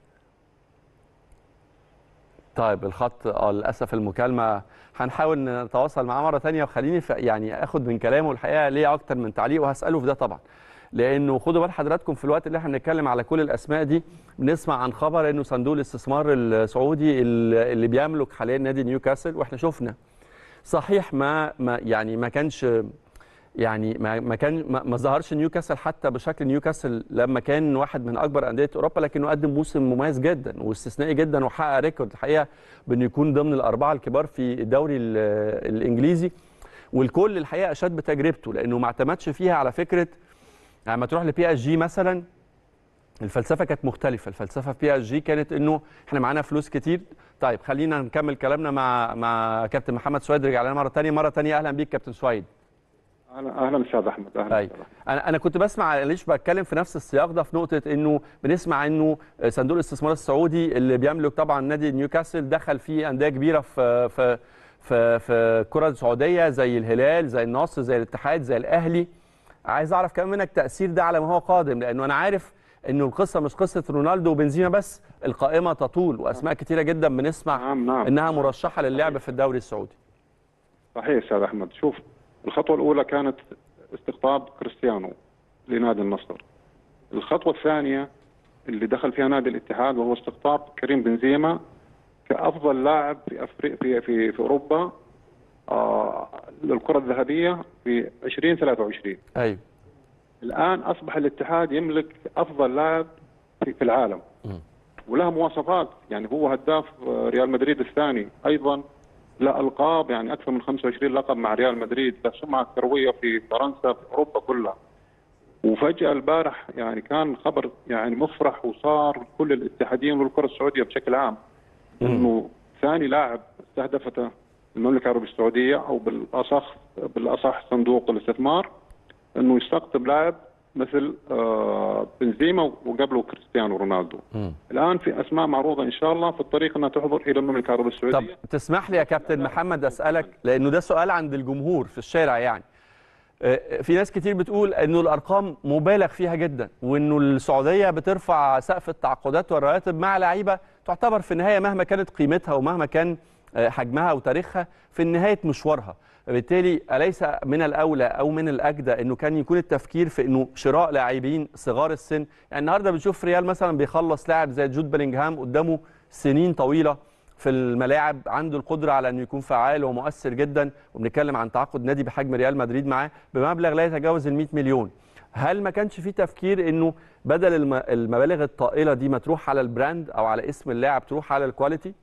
طيب الخط اه للاسف المكالمه هنحاول نتواصل معاه مره تانية وخليني ف- يعني اخد من كلامه الحقيقه ليه اكتر من تعليق وهساله في ده طبعا لانه خدوا بال حضراتكم في الوقت اللي احنا بنتكلم على كل الاسماء دي بنسمع عن خبر انه صندوق الاستثمار السعودي اللي اللي بيملك حاليا نادي نيوكاسل واحنا شفنا صحيح ما ما يعني ما كانش يعني ما ما كان ما ما ظهرش نيوكاسل حتى بشكل نيوكاسل لما كان واحد من اكبر انديه اوروبا لكنه قدم موسم مميز جدا واستثنائي جدا وحقق ريكورد الحقيقه بانه يكون ضمن الاربعه الكبار في الدوري ال- الانجليزي والكل الحقيقه اشاد بتجربته لانه ما اعتمدش فيها على فكره يعني ما تروح لبي اس جي مثلا الفلسفه كانت مختلفه الفلسفه في بي اس جي كانت انه احنا معانا فلوس كتير طيب خلينا نكمل كلامنا مع مع كابتن محمد سويد رجع لنا مره ثانيه مره ثانيه اهلا بيك كابتن سويد اهلا اهلا استاذ احمد اهلا طيب أستاذ أحمد. انا انا كنت بسمع ليش بتكلم في نفس السياق ده في نقطه انه بنسمع انه صندوق الاستثمار السعودي اللي بيملك طبعا نادي نيوكاسل دخل فيه انديه كبيره في في في في الكره السعوديه زي الهلال زي النصر زي الاتحاد زي الاهلي عايز اعرف كمان منك تاثير ده على ما هو قادم لانه انا عارف انه القصه مش قصه رونالدو وبنزيما بس القائمه تطول واسماء كتيره جدا بنسمع نعم نعم انها مرشحه للعب في الدوري السعودي صحيح استاذ احمد شوف الخطوه الاولى كانت استقطاب كريستيانو لنادي النصر الخطوه الثانيه اللي دخل فيها نادي الاتحاد وهو استقطاب كريم بنزيما كافضل لاعب في أفريق في في, في اوروبا آه للكره الذهبيه في 2023 ايوه الان اصبح الاتحاد يملك افضل لاعب في, في العالم ولها مواصفات يعني هو هداف آه، ريال مدريد الثاني ايضا له القاب يعني اكثر من 25 لقب مع ريال مدريد له سمعه كرويه في فرنسا في اوروبا كلها وفجاه البارح يعني كان خبر يعني مفرح وصار كل الاتحاديين والكره السعوديه بشكل عام انه ثاني لاعب استهدفته المملكه العربيه السعوديه او بالاصح بالاصح صندوق الاستثمار انه يستقطب لاعب مثل آه، بنزيما وقبله كريستيانو رونالدو مم. الان في اسماء معروضه ان شاء الله في الطريق انها تحضر الى المملكه العربيه طب السعوديه تسمح لي يا كابتن محمد اسالك لانه ده سؤال عند الجمهور في الشارع يعني آه، في ناس كتير بتقول انه الارقام مبالغ فيها جدا وانه السعوديه بترفع سقف التعاقدات والرواتب مع لعيبه تعتبر في النهايه مهما كانت قيمتها ومهما كان آه، حجمها وتاريخها في نهايه مشوارها بالتالي اليس من الاولى او من الاجدى انه كان يكون التفكير في انه شراء لاعبين صغار السن يعني النهارده بنشوف ريال مثلا بيخلص لاعب زي جود بلينجهام قدامه سنين طويله في الملاعب عنده القدره على انه يكون فعال ومؤثر جدا وبنتكلم عن تعاقد نادي بحجم ريال مدريد معاه بمبلغ لا يتجاوز ال 100 مليون هل ما كانش في تفكير انه بدل الم- المبالغ الطائله دي ما تروح على البراند او على اسم اللاعب تروح على الكواليتي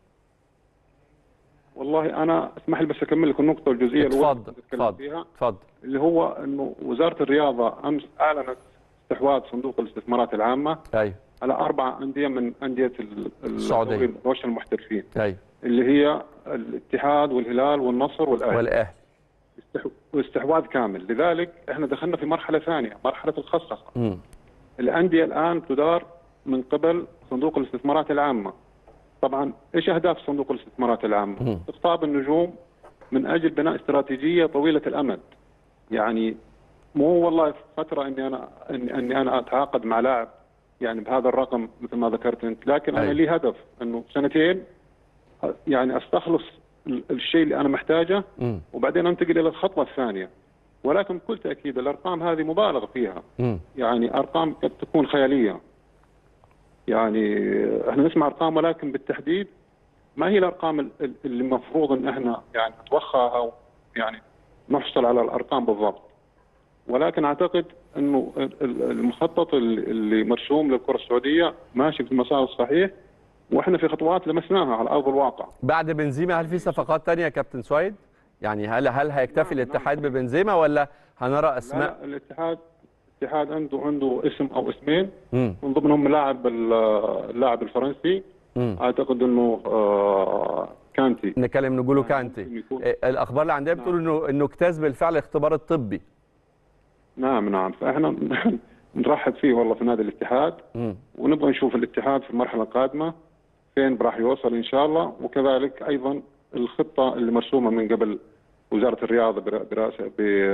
والله انا اسمح لي بس اكمل لك النقطه الجزئيه الاولى اتفضل اللي أتكلم اتفضل فيها اتفضل اللي هو انه وزاره الرياضه امس اعلنت استحواذ صندوق الاستثمارات العامه ايوه على اربع انديه من انديه ال- ال- السعودية. دوري روش المحترفين ايوه اللي هي الاتحاد والهلال والنصر والاهلي والاهلي استح- واستحواذ كامل لذلك احنا دخلنا في مرحله ثانيه مرحله الخصخصه امم الانديه الان تدار من قبل صندوق الاستثمارات العامه طبعا ايش اهداف صندوق الاستثمارات العامه مم. استقطاب النجوم من اجل بناء استراتيجيه طويله الامد يعني مو والله فتره اني انا اني, أني انا اتعاقد مع لاعب يعني بهذا الرقم مثل ما ذكرت انت لكن انا أي. لي هدف انه سنتين يعني استخلص ال- الشيء اللي انا محتاجه امم وبعدين انتقل الى الخطوه الثانيه ولكن بكل تاكيد الارقام هذه مبالغ فيها مم. يعني ارقام قد تكون خياليه يعني احنا نسمع ارقام ولكن بالتحديد ما هي الارقام ال- ال- اللي المفروض ان احنا يعني نتوخاها او يعني نحصل على الارقام بالضبط ولكن اعتقد انه ال- ال- المخطط اللي اللي مرسوم للكره السعوديه ماشي في المسار الصحيح واحنا في خطوات لمسناها على ارض الواقع بعد بنزيما هل في صفقات تانية يا كابتن سويد؟ يعني هل هل هيكتفي نعم، الاتحاد ببنزيما ولا هنرى لا اسماء؟ لا الاتحاد الاتحاد عنده عنده اسم او اسمين مم. من ضمنهم اللاعب ال- اللاعب الفرنسي مم. اعتقد انه آه، كانتي نتكلم نقوله كانتي ممكن يكون- إيه، الاخبار اللي عندنا بتقول انه انه اجتاز بالفعل الاختبار الطبي نعم نعم فاحنا نرحب فيه والله في نادي الاتحاد مم. ونبغى نشوف الاتحاد في المرحله القادمه فين راح يوصل ان شاء الله وكذلك ايضا الخطه اللي مرسومه من قبل وزاره الرياضه برا- برئاسه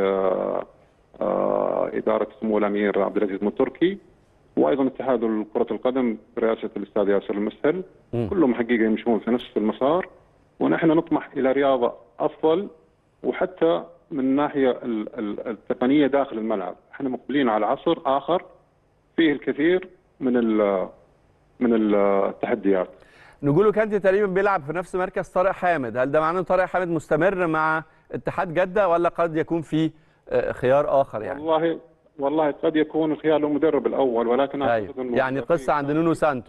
باداره سمو الامير عبد العزيز التركي وايضا اتحاد كره القدم برئاسه الاستاذ ياسر المسهل مم. كلهم حقيقه يمشون في نفس المسار ونحن نطمح الى رياضه افضل وحتى من الناحيه ال- ال- التقنيه داخل الملعب، احنا مقبلين على عصر اخر فيه الكثير من ال- من التحديات. نقوله كانتي تقريبا بيلعب في نفس مركز طارق حامد هل ده معناه ان طارق حامد مستمر مع اتحاد جده ولا قد يكون في آه، خيار اخر يعني؟ والله والله قد يكون الخيار المدرب الاول ولكن ايوه اعتقد انه يعني قصه عند نونو سانتو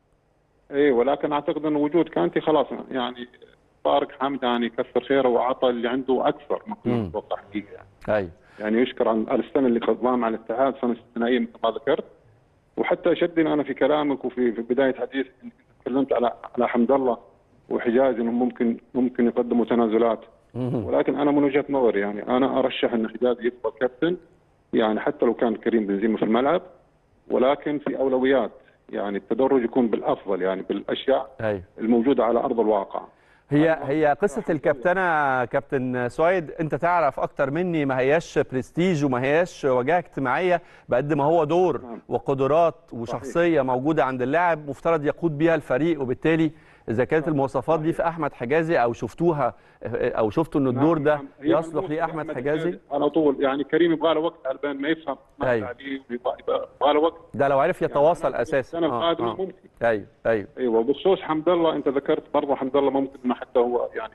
اي ولكن اعتقد انه وجود كانتي خلاص يعني طارق حمداني كثر خيره واعطى اللي عنده اكثر ما كنا مم. نتوقع حقيقه يعني. ايوه يعني يشكر عن السنه اللي قضاها مع الاتحاد سنه استثنائيه مثل ما ذكرت وحتى شدني انا في كلامك وفي في بدايه حديث إنك تكلمت على على حمد الله وحجاز انهم ممكن ممكن يقدموا تنازلات مهم. ولكن انا من وجهه نظري يعني انا ارشح ان حجاز يبقى كابتن يعني حتى لو كان كريم بنزيما في الملعب ولكن في اولويات يعني التدرج يكون بالافضل يعني بالاشياء ايوه الموجوده على ارض الواقع هي هي قصه الكابتنه كابتن سويد انت تعرف اكتر مني ما هياش برستيج وما هياش واجهه اجتماعيه بقد ما هو دور نعم. وقدرات وشخصيه موجوده عند اللاعب مفترض يقود بيها الفريق وبالتالي اذا كانت المواصفات دي في احمد حجازي او شفتوها او شفتوا ان الدور ده نعم، هي يصلح ملموسة. ليه احمد حجازي على طول يعني كريم يبغى له وقت على بال ما يفهم ما أيوة. عليه يبغى يبغى له وقت ده لو عرف يتواصل يعني اساسا السنه القادمه ممكن ايوه ايوه ايوه بخصوص حمد الله انت ذكرت برضه حمد الله ممكن انه حتى هو يعني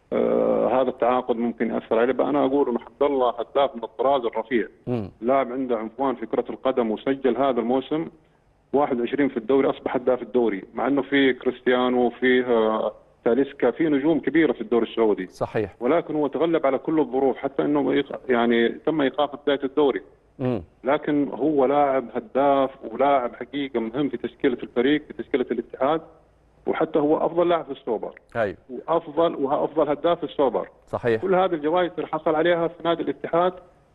آه هذا التعاقد ممكن ياثر عليه بقى انا اقول انه حمد الله هداف من الطراز الرفيع مم. لاعب عنده عنفوان في كره القدم وسجل هذا الموسم 21 في الدوري اصبح هداف الدوري مع انه في كريستيانو وفيه آه تاليسكا في نجوم كبيره في الدوري السعودي صحيح ولكن هو تغلب على كل الظروف حتى انه يق- يعني تم ايقاف بدايه الدوري مم. لكن هو لاعب هداف ولاعب حقيقه مهم في تشكيله الفريق في تشكيله الاتحاد وحتى هو افضل لاعب في السوبر ايوه وافضل وافضل هداف في السوبر صحيح كل هذه الجوائز اللي حصل عليها في نادي الاتحاد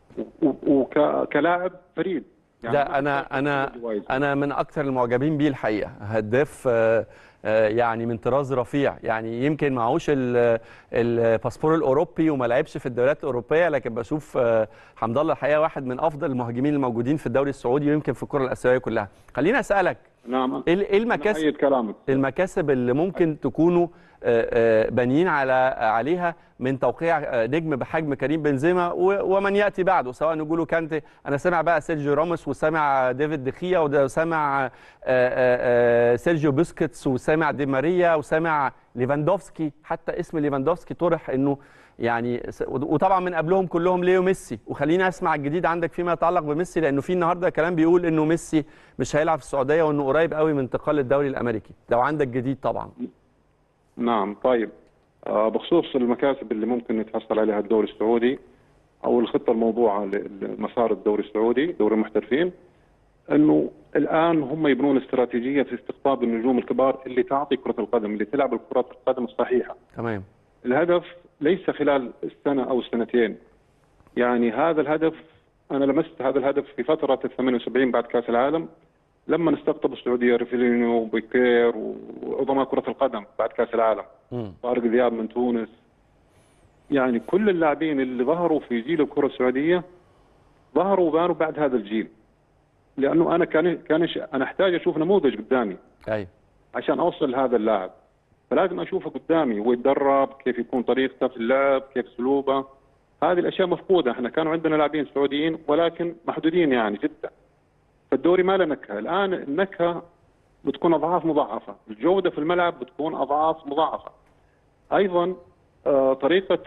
وكلاعب فريد ده انا انا انا من اكثر المعجبين بيه الحقيقه هداف آه، آه، يعني من طراز رفيع يعني يمكن معهوش ال- الباسبور الاوروبي وما لعبش في الدوريات الاوروبيه لكن بشوف آه، حمد الله الحقيقه واحد من افضل المهاجمين الموجودين في الدوري السعودي ويمكن في الكره الاسيويه كلها خليني اسالك نعم ايه ال- إيه أنا المكاسب أؤيد كلامك المكاسب اللي ممكن تكونوا آه، آه، بانيين على عليها من توقيع آه، نجم بحجم كريم بنزيما و- ومن ياتي بعده سواء نقوله كانت انا سامع بقى سيرجيو راموس وسامع ديفيد دخيا وسامع آه، آه، آه، سيرجيو بوسكيتس وسامع دي ماريا وسامع ليفاندوفسكي حتى اسم ليفاندوفسكي طرح انه يعني س- وطبعا من قبلهم كلهم ليو ميسي وخلينا اسمع الجديد عندك فيما يتعلق بميسي لانه في النهارده كلام بيقول انه ميسي مش هيلعب في السعوديه وانه قريب قوي من انتقال للدوري الامريكي لو عندك جديد طبعا نعم طيب آه، بخصوص المكاسب اللي ممكن يتحصل عليها الدوري السعودي او الخطه الموضوعه لمسار الدوري السعودي دوري المحترفين انه الان هم يبنون استراتيجيه في استقطاب النجوم الكبار اللي تعطي كره القدم اللي تلعب كره القدم الصحيحه تمام الهدف ليس خلال السنه او السنتين يعني هذا الهدف انا لمست هذا الهدف في فتره ال 78 بعد كاس العالم لما استقطب السعوديه ريفيلينيو وبيكير وعظماء كره القدم بعد كاس العالم مم. طارق ذياب من تونس يعني كل اللاعبين اللي ظهروا في جيل الكره السعوديه ظهروا وبانوا بعد هذا الجيل لانه انا كان كان انا احتاج اشوف نموذج قدامي ايوه عشان اوصل لهذا اللاعب فلازم اشوفه قدامي ويتدرب كيف يكون طريقته في اللعب كيف اسلوبه هذه الاشياء مفقوده احنا كانوا عندنا لاعبين سعوديين ولكن محدودين يعني جدا فالدوري ما له نكهه الان النكهه بتكون اضعاف مضاعفه الجوده في الملعب بتكون اضعاف مضاعفه ايضا آه، طريقه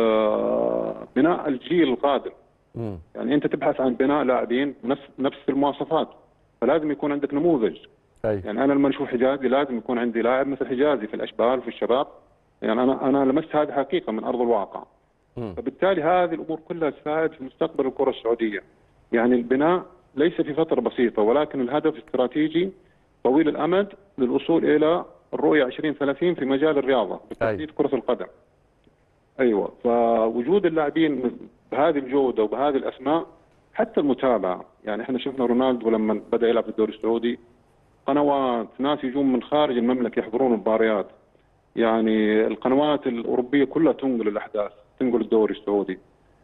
آه، بناء الجيل القادم مم. يعني انت تبحث عن بناء لاعبين نفس نفس المواصفات فلازم يكون عندك نموذج ايوه يعني انا لما اشوف حجازي لازم يكون عندي لاعب مثل حجازي في الاشبال وفي الشباب يعني انا انا لمست هذه حقيقه من ارض الواقع مم. فبالتالي هذه الامور كلها تساعد في مستقبل الكره السعوديه يعني البناء ليس في فتره بسيطه ولكن الهدف استراتيجي طويل الامد للوصول الى الرؤيه 2030 في مجال الرياضه بالتحديد كره القدم ايوه فوجود اللاعبين بهذه الجوده وبهذه الاسماء حتى المتابعه يعني احنا شفنا رونالدو لما بدا يلعب في الدوري السعودي قنوات ناس يجون من خارج المملكه يحضرون المباريات يعني القنوات الاوروبيه كلها تنقل الاحداث تنقل الدوري السعودي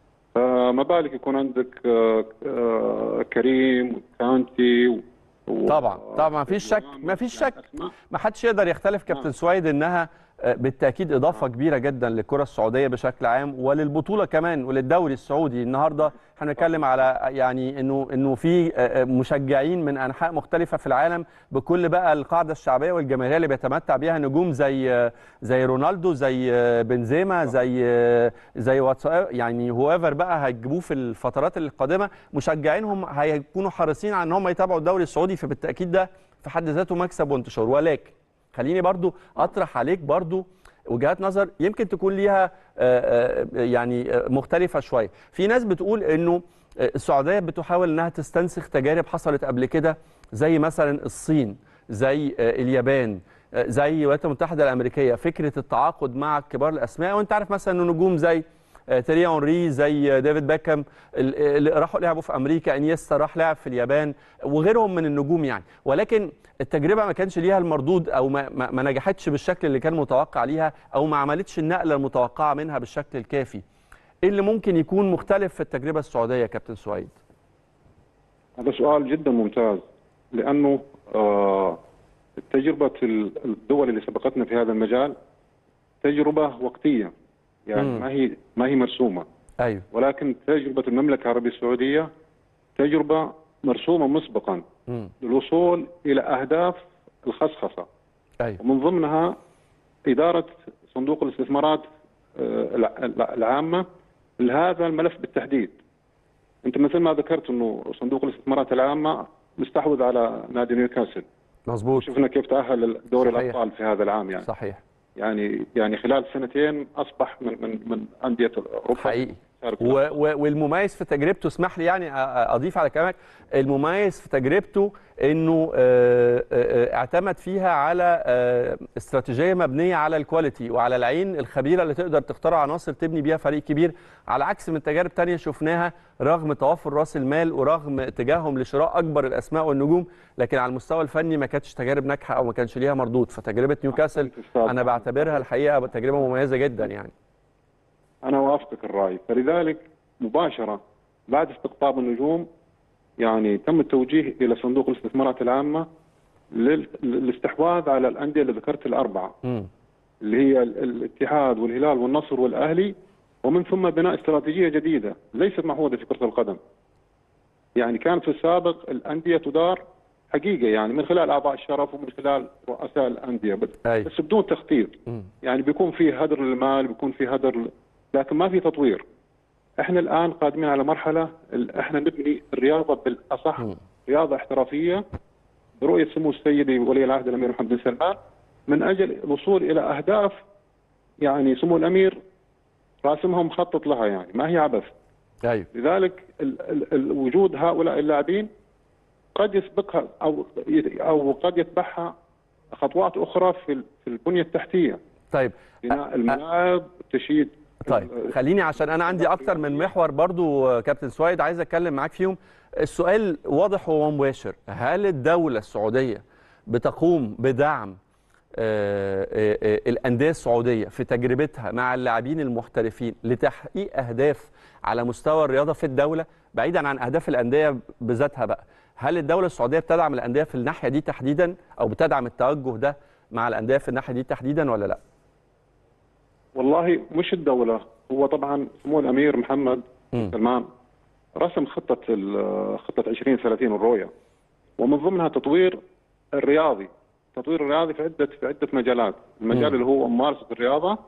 فما بالك يكون عندك آه، آه، كريم كانتي و- و- طبعا طبعا ما فيش شك ما فيش شك ما حدش يقدر يختلف كابتن سويد انها آه، بالتاكيد اضافه كبيره جدا للكره السعوديه بشكل عام وللبطوله كمان وللدوري السعودي النهارده احنا بنتكلم على يعني انه انه في آه، آه، مشجعين من انحاء مختلفه في العالم بكل بقى القاعده الشعبيه والجماهيريه اللي بيتمتع بيها نجوم زي آه، زي رونالدو زي آه، بنزيما زي آه، زي واتس يعني هويفر بقى هتجيبوه في الفترات القادمه مشجعينهم هيكونوا حريصين على ان هم يتابعوا الدوري السعودي فبالتاكيد ده في حد ذاته مكسب وانتشار ولكن خليني برضو اطرح عليك برضو وجهات نظر يمكن تكون ليها آه، آه، يعني آه، مختلفة شوية في ناس بتقول انه آه، السعودية بتحاول انها تستنسخ تجارب حصلت قبل كده زي مثلا الصين زي آه، اليابان آه، زي الولايات المتحدة الأمريكية فكرة التعاقد مع كبار الأسماء وانت عارف مثلا انه نجوم زي آه، تيري اونري زي آه، ديفيد بيكهام ال- اللي راحوا لعبوا في امريكا انيستا راح لعب في اليابان وغيرهم من النجوم يعني ولكن التجربه ما كانش ليها المردود او ما, ما, ما نجحتش بالشكل اللي كان متوقع ليها او ما عملتش النقله المتوقعه منها بالشكل الكافي ايه اللي ممكن يكون مختلف في التجربه السعوديه يا كابتن سويد هذا سؤال جدا ممتاز لانه آه، تجربه ال- الدول اللي سبقتنا في هذا المجال تجربه وقتيه يعني مم. ما هي ما هي مرسومه ايوه ولكن تجربه المملكه العربيه السعوديه تجربه مرسومه مسبقا امم للوصول الى اهداف الخصخصه ايوه ومن ضمنها اداره صندوق الاستثمارات آه، الع- العامه لهذا الملف بالتحديد. انت مثل ما ذكرت انه صندوق الاستثمارات العامه مستحوذ على نادي نيوكاسل، مظبوط شفنا كيف تاهل دوري صحيح. الابطال في هذا العام يعني صحيح يعني يعني خلال سنتين اصبح من من من انديه اوروبا حقيقي شارك و و والمميز في تجربته اسمح لي يعني أ- أ- اضيف على كلامك المميز في تجربته انه آه، آه، اعتمد فيها على آه، استراتيجيه مبنيه على الكواليتي وعلى العين الخبيره اللي تقدر تختار عناصر تبني بيها فريق كبير على عكس من تجارب تانية شفناها رغم توافر راس المال ورغم اتجاههم لشراء اكبر الاسماء والنجوم لكن على المستوى الفني ما كانتش تجارب ناجحه او ما كانش ليها مردود فتجربه نيوكاسل انا بعتبرها الحقيقه تجربه مميزه جدا يعني انا اوافقك الراي فلذلك مباشره بعد استقطاب النجوم يعني تم التوجيه الى صندوق الاستثمارات العامه لل- للاستحواذ على الانديه اللي ذكرت الاربعه امم اللي هي ال- الاتحاد والهلال والنصر والاهلي ومن ثم بناء استراتيجيه جديده ليست معهوده في كره القدم. يعني كانت في السابق الانديه تدار حقيقه يعني من خلال اعضاء الشرف ومن خلال رؤساء الانديه بس, أي. بس بدون تخطيط. مم. يعني بيكون في هدر للمال بيكون في هدر ل- لكن ما في تطوير. احنا الان قادمين على مرحله ال- احنا نبني الرياضه بالاصح مم. رياضه احترافيه برؤيه سمو السيد ولي العهد الامير محمد بن سلمان من اجل الوصول الى اهداف يعني سمو الامير راسمها ومخطط لها يعني ما هي عبث ايوه لذلك ال ال ال وجود هؤلاء اللاعبين قد يسبقها او او قد يتبعها خطوات اخرى في ال- في البنيه التحتيه طيب بناء الملاعب تشييد طيب ال- خليني عشان انا عندي اكتر من محور برضو آه، كابتن سويد عايز اتكلم معاك فيهم السؤال واضح ومباشر هل الدولة السعودية بتقوم بدعم آه، آه، آه، الأندية السعودية في تجربتها مع اللاعبين المحترفين لتحقيق أهداف على مستوى الرياضة في الدولة بعيدا عن أهداف الأندية بذاتها بقى هل الدولة السعودية بتدعم الأندية في الناحية دي تحديدا أو بتدعم التوجه ده مع الأندية في الناحية دي تحديدا ولا لا؟ والله مش الدولة هو طبعا سمو الامير محمد مم. سلمان رسم خطه ال- خطه 2030 الرؤيه ومن ضمنها تطوير الرياضي تطوير الرياضي في عده في عده مجالات المجال مم. اللي هو ممارسه الرياضه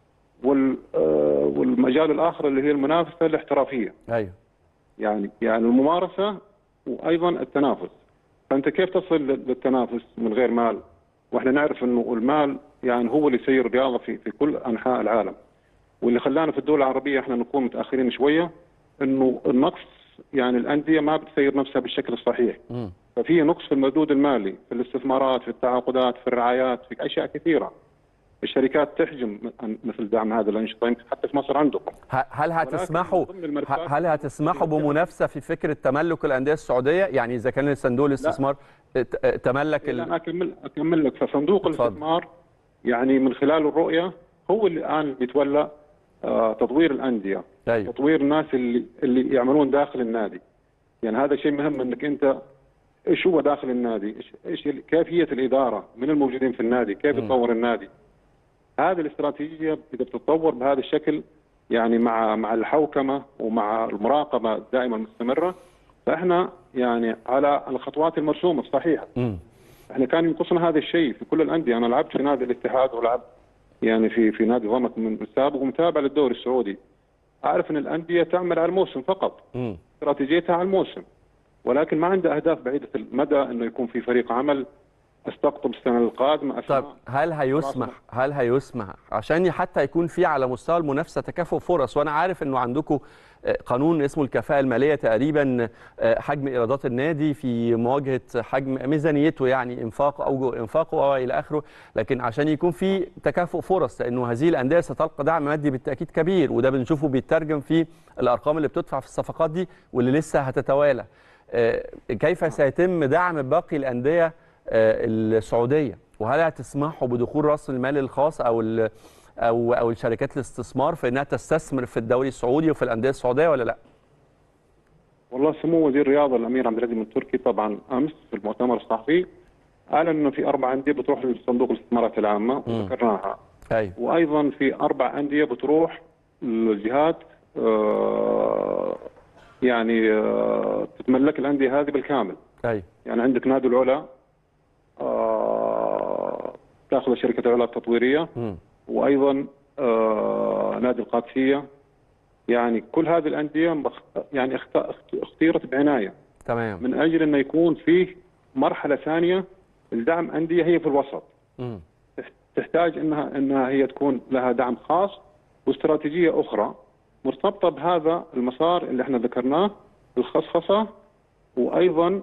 وال آه، والمجال الاخر اللي هي المنافسه الاحترافيه ايوه يعني يعني الممارسه وايضا التنافس فانت كيف تصل لل- للتنافس من غير مال واحنا نعرف انه المال يعني هو اللي يسير الرياضه في في كل انحاء العالم واللي خلانا في الدول العربيه احنا نكون متاخرين شويه انه النقص يعني الانديه ما بتسير نفسها بالشكل الصحيح مم. ففي نقص في المردود المالي في الاستثمارات في التعاقدات في الرعايات في اشياء كثيره الشركات تحجم مثل دعم هذه الانشطه يمكن حتى في مصر عندكم ه- هل هتسمحوا ضمن الملفات- ه- هل هتسمحوا بمنافسه في فكره تملك الانديه السعوديه يعني اذا كان صندوق الاستثمار ت- تملك لا ال... انا اكمل اكمل لك فصندوق اتفضل. الاستثمار يعني من خلال الرؤيه هو اللي الان بيتولى آه، تطوير الانديه ايوه تطوير الناس اللي اللي يعملون داخل النادي يعني هذا شيء مهم انك انت ايش هو داخل النادي؟ ايش ايش ال- كيفيه الاداره من الموجودين في النادي؟ كيف مم. يطور النادي؟ هذه الاستراتيجيه اذا بتتطور بهذا الشكل يعني مع مع الحوكمه ومع المراقبه الدائمه المستمره فاحنا يعني على الخطوات المرسومه الصحيحه مم. احنا كان ينقصنا هذا الشيء في كل الانديه انا لعبت في نادي الاتحاد ولعبت يعني في في نادي ضمك من السابق ومتابع للدوري السعودي اعرف ان الانديه تعمل على الموسم فقط مم. استراتيجيتها على الموسم ولكن ما عندها اهداف بعيده المدى انه يكون في فريق عمل استقطب السنه القادمه طيب أسماء. هل هيسمح هل هيسمح عشان حتى يكون في على مستوى المنافسه تكافؤ فرص وانا عارف انه عندكم آه، قانون اسمه الكفاءه الماليه تقريبا آه، حجم ايرادات النادي في مواجهه حجم ميزانيته يعني انفاق اوجه انفاقه والى اخره لكن عشان يكون في تكافؤ فرص لانه هذه الانديه ستلقى دعم مادي بالتاكيد كبير وده بنشوفه بيترجم في الارقام اللي بتدفع في الصفقات دي واللي لسه هتتوالى آه، كيف سيتم دعم باقي الانديه آه، السعوديه وهل هتسمحوا بدخول راس المال الخاص او ال- او او الشركات الاستثمار في انها تستثمر في الدوري السعودي وفي الانديه السعوديه ولا لا؟ والله سمو وزير الرياضه الامير عبد العزيز التركي طبعا امس في المؤتمر الصحفي اعلن انه في اربع انديه بتروح لصندوق الاستثمارات العامه وذكرناها ايوه وايضا في اربع انديه بتروح لجهات آه، يعني آه، تتملك الانديه هذه بالكامل ايوه يعني عندك نادي العلا آه، تاخذ شركه العلا التطويريه مم. وايضا آه، نادي القادسيه يعني كل هذه الانديه مخ- يعني اخت- اختيرت بعنايه تمام من اجل انه يكون فيه مرحله ثانيه لدعم انديه هي في الوسط مم. تحتاج انها انها هي تكون لها دعم خاص واستراتيجيه اخرى مرتبطه بهذا المسار اللي احنا ذكرناه الخصخصه وايضا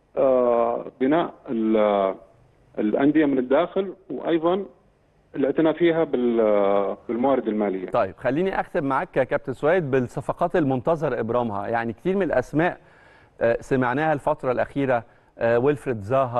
آه، بناء ال- الانديه من الداخل وايضا الاعتناء فيها بال- بالموارد الماليه. طيب خليني اختم معاك يا كابتن سويد بالصفقات المنتظر ابرامها يعني كتير من الاسماء آه، سمعناها الفتره الاخيره آه، ويلفريد زاها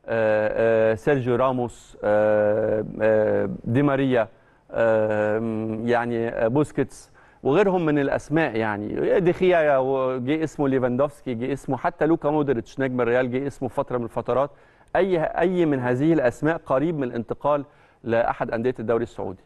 آه، آه، سيرجيو راموس آه، آه، دي ماريا آه، يعني آه، بوسكيتس وغيرهم من الاسماء يعني دخيا جه اسمه ليفاندوفسكي جه اسمه حتى لوكا مودريتش نجم الريال جه اسمه في فتره من الفترات اي اي من هذه الاسماء قريب من الانتقال لاحد انديه الدوري السعودي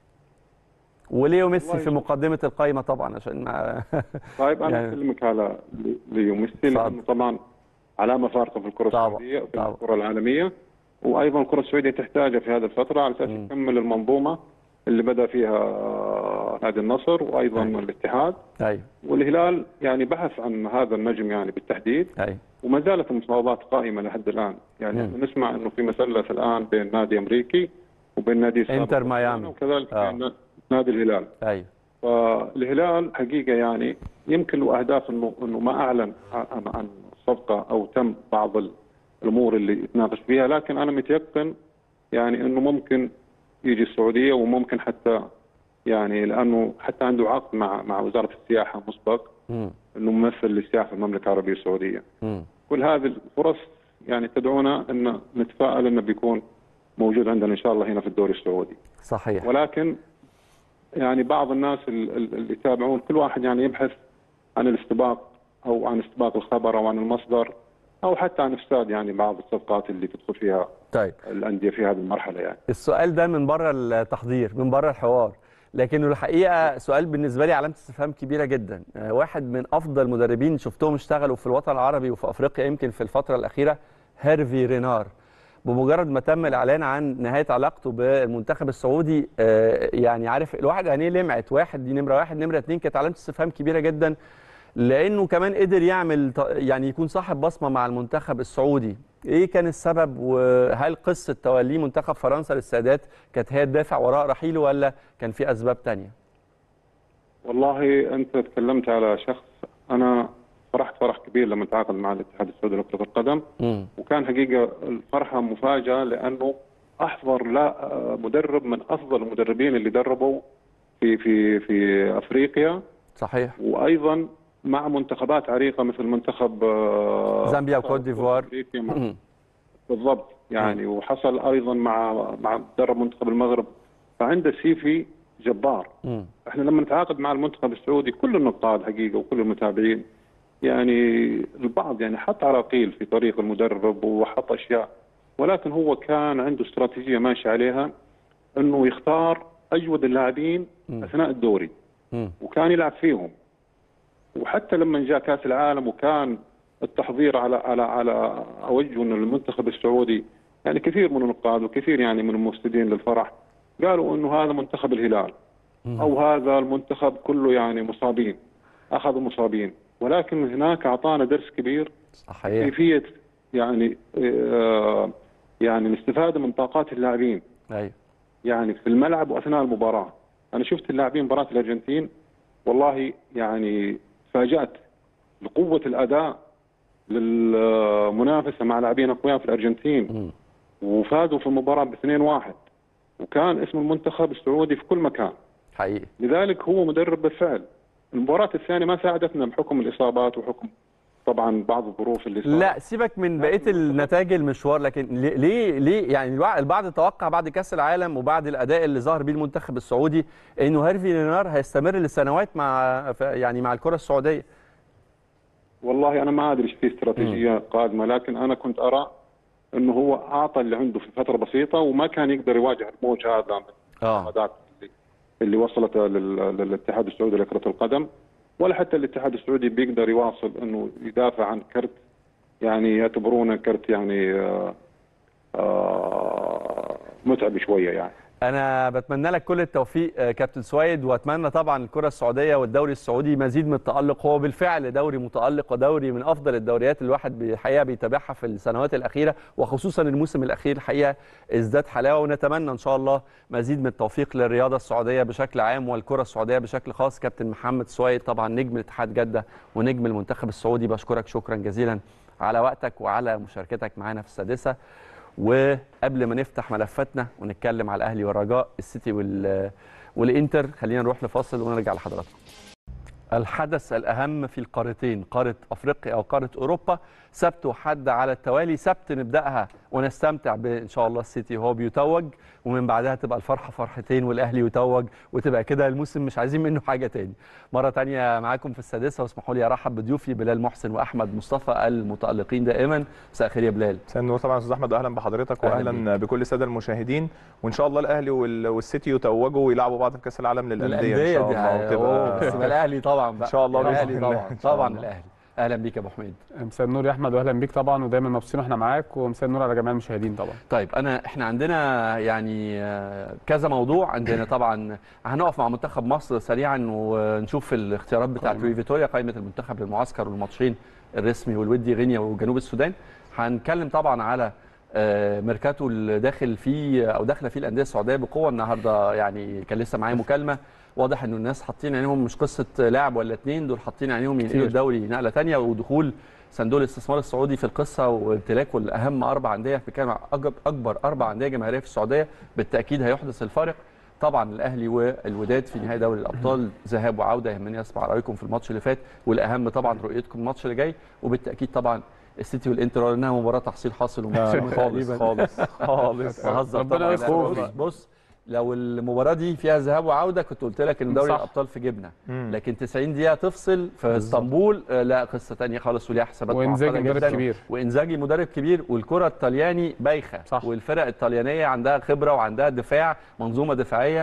وليو ميسي والله في مقدمه القائمه طبعا عشان ما طيب انا يعني- اكلمك على ليو ميسي اتفضل. لانه طبعا علامه فارقه في الكره طبعا، السعوديه وفي طبعا. الكره العالميه وايضا الكره السعوديه تحتاجه في هذه الفتره على اساس مم. يكمل المنظومه اللي بدا فيها آه، نادي النصر وايضا أيوة. الاتحاد ايوه والهلال يعني بحث عن هذا النجم يعني بالتحديد ايوه وما زالت المفاوضات قائمه لحد الان يعني مم. احنا نسمع انه في مثلث الان بين نادي امريكي وبين نادي السابق إنتر ميامي. وكذلك آه. بين نادي الهلال ايوه فالهلال حقيقه يعني يمكن له اهداف انه انه ما اعلن عن عن الصفقه او تم بعض الامور اللي يتناقش فيها لكن انا متيقن يعني انه ممكن يجي السعوديه وممكن حتى يعني لانه حتى عنده عقد مع مع وزاره السياحه مسبق مم. انه ممثل للسياحه في المملكه العربيه السعوديه. مم. كل هذه الفرص يعني تدعونا ان نتفائل انه بيكون موجود عندنا ان شاء الله هنا في الدوري السعودي. صحيح ولكن يعني بعض الناس ال- ال- اللي يتابعون كل واحد يعني يبحث عن الاستباق او عن استباق الخبر او عن المصدر او حتى عن افساد يعني بعض الصفقات اللي تدخل فيها طيب الانديه في هذه المرحله يعني. السؤال ده من بره التحضير من بره الحوار لكنه الحقيقه سؤال بالنسبه لي علامه استفهام كبيره جدا آه، واحد من افضل مدربين شفتهم اشتغلوا في الوطن العربي وفي افريقيا يمكن في الفتره الاخيره هيرفي رينار بمجرد ما تم الاعلان عن نهايه علاقته بالمنتخب السعودي آه، يعني عارف الواحد عينيه لمعت واحد دي نمره واحد نمره اتنين كانت علامه استفهام كبيره جدا لانه كمان قدر يعمل ط- يعني يكون صاحب بصمه مع المنتخب السعودي ايه كان السبب وهل قصه توليه منتخب فرنسا للسادات كانت هي الدافع وراء رحيله ولا كان في اسباب تانية والله انت تكلمت على شخص انا فرحت فرح كبير لما تعاقد مع الاتحاد السعودي لكره القدم امم وكان حقيقه الفرحه مفاجاه لانه احضر لا مدرب من افضل المدربين اللي دربوا في في في افريقيا صحيح وايضا مع منتخبات عريقه مثل منتخب آه، زامبيا وكوت ديفوار. أفريقيا مع- مم. بالضبط يعني وحصل ايضا مع مع درب منتخب المغرب فعنده سيفي جبار مم. احنا لما نتعاقد مع المنتخب السعودي كل النقاد حقيقه وكل المتابعين يعني البعض يعني حط عراقيل في طريق المدرب وحط اشياء ولكن هو كان عنده استراتيجيه ماشي عليها انه يختار اجود اللاعبين مم. اثناء الدوري مم. وكان يلعب فيهم وحتى لما جاء كاس العالم وكان التحضير على على على اوجه انه المنتخب السعودي يعني كثير من النقاد وكثير يعني من المفسدين للفرح قالوا انه هذا منتخب الهلال او هذا المنتخب كله يعني مصابين اخذوا مصابين ولكن هناك اعطانا درس كبير صحيح كيفيه يعني آه يعني الاستفاده من طاقات اللاعبين ايوه يعني في الملعب واثناء المباراه انا شفت اللاعبين مباراه الارجنتين والله يعني تفاجات لقوه الاداء للمنافسه مع لاعبين اقوياء في الارجنتين مم. وفازوا في المباراه ب 2-1 وكان اسم المنتخب السعودي في كل مكان حقيقي لذلك هو مدرب بالفعل المباراه الثانيه ما ساعدتنا بحكم الاصابات وحكم طبعا بعض الظروف اللي صارت لا سيبك من بقيه النتائج المشوار لكن ليه- ليه ليه يعني الوع- البعض توقع بعد كاس العالم وبعد الاداء اللي ظهر بيه المنتخب السعودي انه هيرفي لينار هيستمر لسنوات مع ف- يعني مع الكره السعوديه والله انا ما ادري ايش في استراتيجيه قادمه لكن انا كنت ارى انه هو اعطى اللي عنده في فتره بسيطه وما كان يقدر يواجه الموج هذا من اه الانتقادات اللي, اللي وصلت لل- للاتحاد السعودي لكره القدم ولا حتى الاتحاد السعودي بيقدر يواصل انه يدافع عن كرت يعني يعتبرونه كرت يعني آه آه متعب شويه يعني انا بتمنى لك كل التوفيق آه، كابتن سويد واتمنى طبعا الكره السعوديه والدوري السعودي مزيد من التالق هو بالفعل دوري متالق ودوري من افضل الدوريات اللي الواحد الحقيقه بيتابعها في السنوات الاخيره وخصوصا الموسم الاخير الحقيقه ازداد حلاوه ونتمنى ان شاء الله مزيد من التوفيق للرياضه السعوديه بشكل عام والكره السعوديه بشكل خاص كابتن محمد سويد طبعا نجم الاتحاد جده ونجم المنتخب السعودي بشكرك شكرا جزيلا على وقتك وعلى مشاركتك معنا في السادسه وقبل ما نفتح ملفاتنا ونتكلم على الاهلي والرجاء السيتي وال والانتر خلينا نروح لفاصل ونرجع لحضراتكم الحدث الأهم في القارتين قارة أفريقيا أو قارة أوروبا سبت وحد على التوالي سبت نبدأها ونستمتع بإن شاء الله السيتي وهو بيتوج ومن بعدها تبقى الفرحة فرحتين والأهلي يتوج وتبقى كده الموسم مش عايزين منه حاجة تاني مرة تانية معاكم في السادسة واسمحوا لي أرحب بضيوفي بلال محسن وأحمد مصطفى المتألقين دائما مساء الخير يا بلال مساء النور طبعا استاذ احمد اهلا بحضرتك أهلاً واهلا بكل الساده المشاهدين وان شاء الله الاهلي وال- والسيتي يتوجوا ويلعبوا بعض في كاس العالم للانديه ان شاء دي الله أوه، بس يبقى الأهلي طبعا بقى إن شاء الله بإذن الأهلي الله. طبعا إن شاء طبعا الله. الأهلي أهلا بيك يا أبو حميد مساء النور يا احمد واهلا بيك طبعا ودايما مبسوطين واحنا معاك ومساء النور على جميع المشاهدين طبعا طيب انا احنا عندنا يعني آه، كذا موضوع عندنا طبعا هنقف مع منتخب مصر سريعا ونشوف الاختيارات بتاعت قائمة. لوي فيتوريا قائمه المنتخب للمعسكر والماتشين الرسمي والودي غينيا وجنوب السودان هنتكلم طبعا على آه، ميركاتو اللي داخل فيه او داخله فيه الانديه السعوديه بقوه النهارده يعني كان لسه معايا مكالمه واضح انه الناس حاطين عينيهم مش قصه لاعب ولا اتنين دول حاطين عينيهم ينقلوا كتير. الدوري نقله تانية ودخول صندوق الاستثمار السعودي في القصه وامتلاكه لاهم اربع انديه بنتكلم عن أجب- اكبر اربع انديه جماهيريه في السعوديه بالتاكيد هيحدث الفارق طبعا الاهلي والوداد في نهائي دوري الابطال ذهاب وعوده يهمني اسمع رايكم في الماتش اللي فات والاهم طبعا رؤيتكم الماتش اللي جاي وبالتاكيد طبعا السيتي والانتر لانها مباراه تحصيل حاصل وماتشين خالص خالص خالص بهزر ربنا طبعا يستر لا، والله. بص, بص لو المباراه دي فيها ذهاب وعوده كنت قلت لك ان دوري صح. الابطال في جبنه مم. لكن 90 دقيقه تفصل في اسطنبول آه، لا قصه تانية خالص وليها حسابات وانزاجي معقدة مدرب جداً. كبير. وانزاجي مدرب كبير والكره الطلياني بايخه صح. والفرق الطليانيه عندها خبره وعندها دفاع منظومه دفاعيه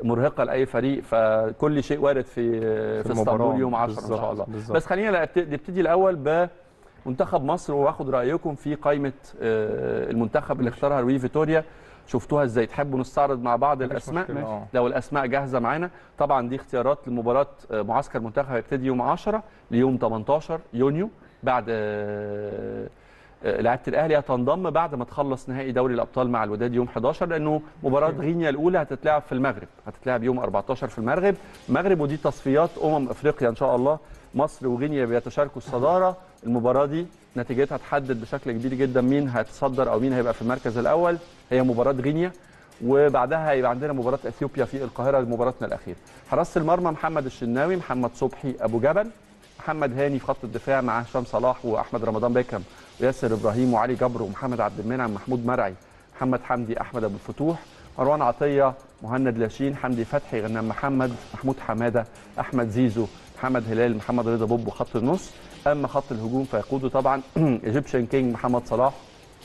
مرهقه لاي فريق فكل شيء وارد في في, المباراة. اسطنبول يوم 10 ان بالظبط، شاء الله بالظبط. بس خلينا نبت- نبتدي الاول بمنتخب مصر واخد رايكم في قائمه آه، المنتخب اللي اختارها روي فيتوريا شفتوها ازاي تحبوا نستعرض مع بعض مفيش الاسماء مشكلة، آه. لو الاسماء جاهزه معانا طبعا دي اختيارات لمباراه آه، معسكر المنتخب هيبتدي يوم 10 ليوم 18 يونيو بعد آه، آه، لعيبه الاهلي هتنضم بعد ما تخلص نهائي دوري الابطال مع الوداد يوم 11 لانه مباراه غينيا الاولى هتتلعب في المغرب هتتلعب يوم 14 في المغرب المغرب ودي تصفيات امم افريقيا ان شاء الله مصر وغينيا بيتشاركوا الصداره المباراه دي نتيجتها تحدد بشكل كبير جدا مين هيتصدر او مين هيبقى في المركز الاول هي مباراه غينيا وبعدها هيبقى عندنا مباراه اثيوبيا في القاهره مباراتنا الاخيره حراسه المرمى محمد الشناوي محمد صبحي ابو جبل محمد هاني في خط الدفاع مع هشام صلاح واحمد رمضان بيكم وياسر ابراهيم وعلي جبر ومحمد عبد المنعم محمود مرعي محمد حمدي احمد ابو الفتوح مروان عطيه مهند لاشين حمدي فتحي غنام محمد محمود حماده احمد زيزو محمد هلال محمد رضا بوب خط النص اما خط الهجوم فيقوده طبعا ايجيبشن كينج محمد صلاح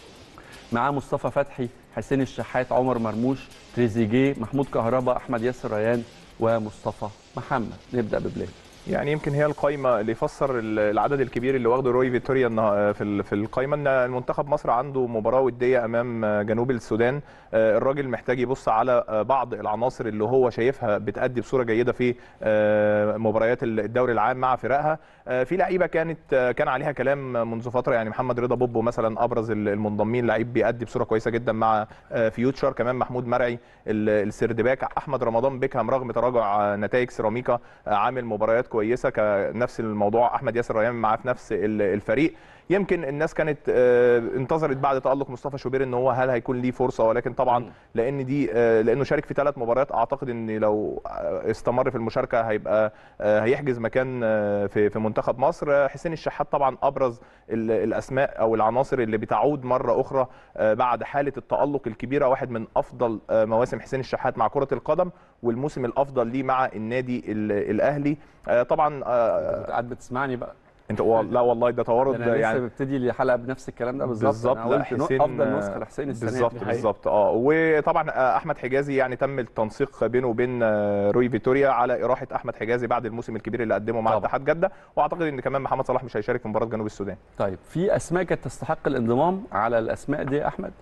معاه مصطفى فتحي حسين الشحات عمر مرموش تريزيجيه محمود كهربا احمد ياسر ريان ومصطفى محمد نبدا ببلاد يعني يمكن هي القايمه اللي يفسر ال- العدد الكبير اللي واخده روي فيتوريا النها- في ال- في القايمه ان المنتخب مصر عنده مباراه وديه امام جنوب السودان آه، الراجل محتاج يبص على آه، بعض العناصر اللي هو شايفها بتأدي بصوره جيده في آه، مباريات الدوري العام مع فرقها آه، في لعيبه كانت آه، كان عليها كلام منذ فتره يعني محمد رضا بوبو مثلا ابرز ال- المنضمين لعيب بيأدي بصوره كويسه جدا مع آه، فيوتشر كمان محمود مرعي ال- السردباك احمد رمضان بيكهام رغم تراجع آه، نتائج سيراميكا آه، عامل مباريات كويسه كنفس الموضوع احمد ياسر ريان معاه في نفس ال- الفريق يمكن الناس كانت آه، انتظرت بعد تألق مصطفى شوبير ان هو هل هيكون ليه فرصه ولكن طبعا مم. لان دي آه، لانه شارك في ثلاث مباريات اعتقد ان لو آه، استمر في المشاركه هيبقى آه، هيحجز مكان آه، في في منتخب مصر آه، حسين الشحات طبعا ابرز ال- الاسماء او العناصر اللي بتعود مره اخرى آه، بعد حاله التالق الكبيره واحد من افضل آه، مواسم حسين الشحات مع كره القدم والموسم الافضل ليه مع النادي ال- الاهلي آه، طبعا آه، قاعد بتسمعني بقى انت وال- لا والله ده توارد انا لسه يعني ببتدي الحلقه بنفس الكلام ده بالظبط بالظبط انا لا قلت نو- حسين افضل نسخه لحسين السنه دي. بالظبط دي حقيقة. بالظبط اه وطبعا آه، احمد حجازي يعني تم التنسيق بينه وبين آه، روي فيتوريا على اراحه احمد حجازي بعد الموسم الكبير اللي قدمه مع طبعا. اتحاد جده واعتقد ان كمان محمد صلاح مش هيشارك في مباراه جنوب السودان طيب في اسماء كانت تستحق الانضمام على الاسماء دي يا احمد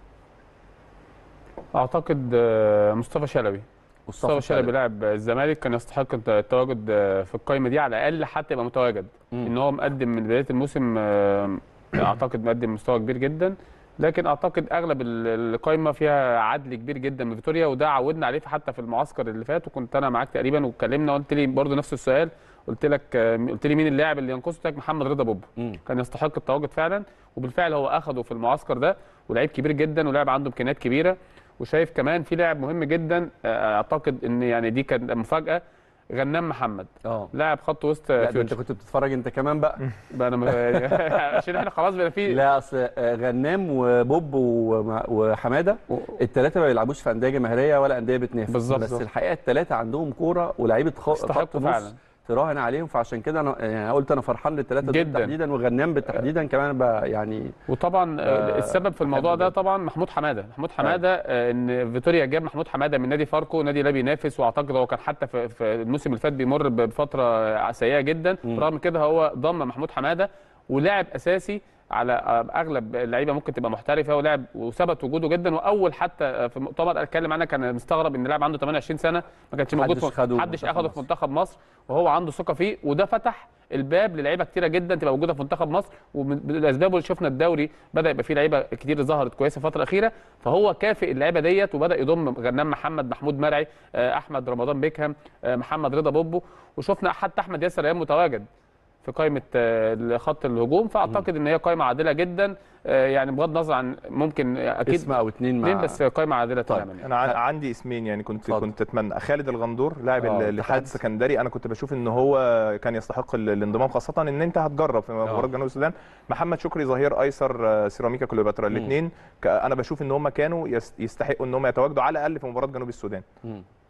اعتقد آه، مصطفى شلبي مصطفى شلبي لاعب الزمالك كان يستحق الت- التواجد آه، في القائمه دي على الاقل حتى يبقى متواجد مم. ان هو مقدم من بدايه الموسم آه، اعتقد مقدم مستوى كبير جدا لكن اعتقد اغلب ال- القائمه فيها عدل كبير جدا من فيتوريا وده عودنا عليه حتى في المعسكر اللي فات وكنت انا معاك تقريبا واتكلمنا قلت لي برضو نفس السؤال قلت لك آه، قلت لي مين اللاعب اللي ينقصه قلت لك محمد رضا بوب مم. كان يستحق التواجد فعلا وبالفعل هو اخده في المعسكر ده ولاعيب كبير جدا ولاعب عنده امكانيات كبيره وشايف كمان في لاعب مهم جدا آه، اعتقد ان يعني دي كانت مفاجاه غنام محمد اه لاعب خط وسط لا ده انت فيوتشر كنت بتتفرج انت كمان بقى بقى انا م- عشان احنا خلاص بقى في لا اصل آه، غنام وبوب وم- وحماده الثلاثه ما بيلعبوش في انديه جماهيريه ولا انديه بتنافس بالظبط. بس الحقيقه الثلاثه عندهم كوره ولاعيبه خ- خط يستحقوا نص فعلا تراهن عليهم فعشان كده انا يعني قلت انا فرحان للثلاثه دول جداً. تحديدا وغنام بالتحديدا كمان بقى يعني وطبعا آه، آه السبب في الموضوع بحب ده جدا. طبعا محمود حماده محمود حماده آه ان فيتوريا جاب محمود حماده من نادي فاركو نادي لا بينافس واعتقد هو كان حتى في, في الموسم اللي فات بيمر بفتره سيئه جدا مم. رغم كده هو ضم محمود حماده ولاعب اساسي على آه، اغلب اللعيبه ممكن تبقى محترفه ولعب وثبت وجوده جدا واول حتى آه، في مؤتمر اتكلم عنها كان مستغرب ان لاعب عنده 28 سنه ما كانش موجود محدش في- خده محدش في منتخب اخده في مصر. منتخب مصر وهو عنده ثقه فيه وده فتح الباب للعيبه كتيره جدا تبقى موجوده في منتخب مصر ومن الاسباب اللي شفنا الدوري بدا يبقى فيه لعيبه كتير ظهرت كويسه الفتره الاخيره فهو كافئ اللعيبه ديت وبدا يضم غنام محمد محمود مرعي آه، احمد رمضان بيكهام آه، محمد رضا بوبو وشفنا حتى احمد ياسر ريان متواجد في قائمه آه، خط الهجوم فاعتقد ان هي قائمه عادله جدا آه، يعني بغض النظر عن ممكن آه، اكيد اسم او اتنين مع اثنين بس قائمه عادله طيب. تماما يعني. انا عن- عندي اسمين يعني كنت اتفضل. كنت اتمنى خالد الغندور لاعب آه، ال- اتحاد. الاتحاد السكندري انا كنت بشوف ان هو كان يستحق ال- الانضمام خاصه ان انت هتجرب في مباراه جنوب السودان محمد شكري ظهير ايسر آه، سيراميكا كليوباترا مم. الاثنين انا بشوف ان هم كانوا يس- يستحقوا ان هم يتواجدوا على الاقل في مباراه جنوب السودان مم.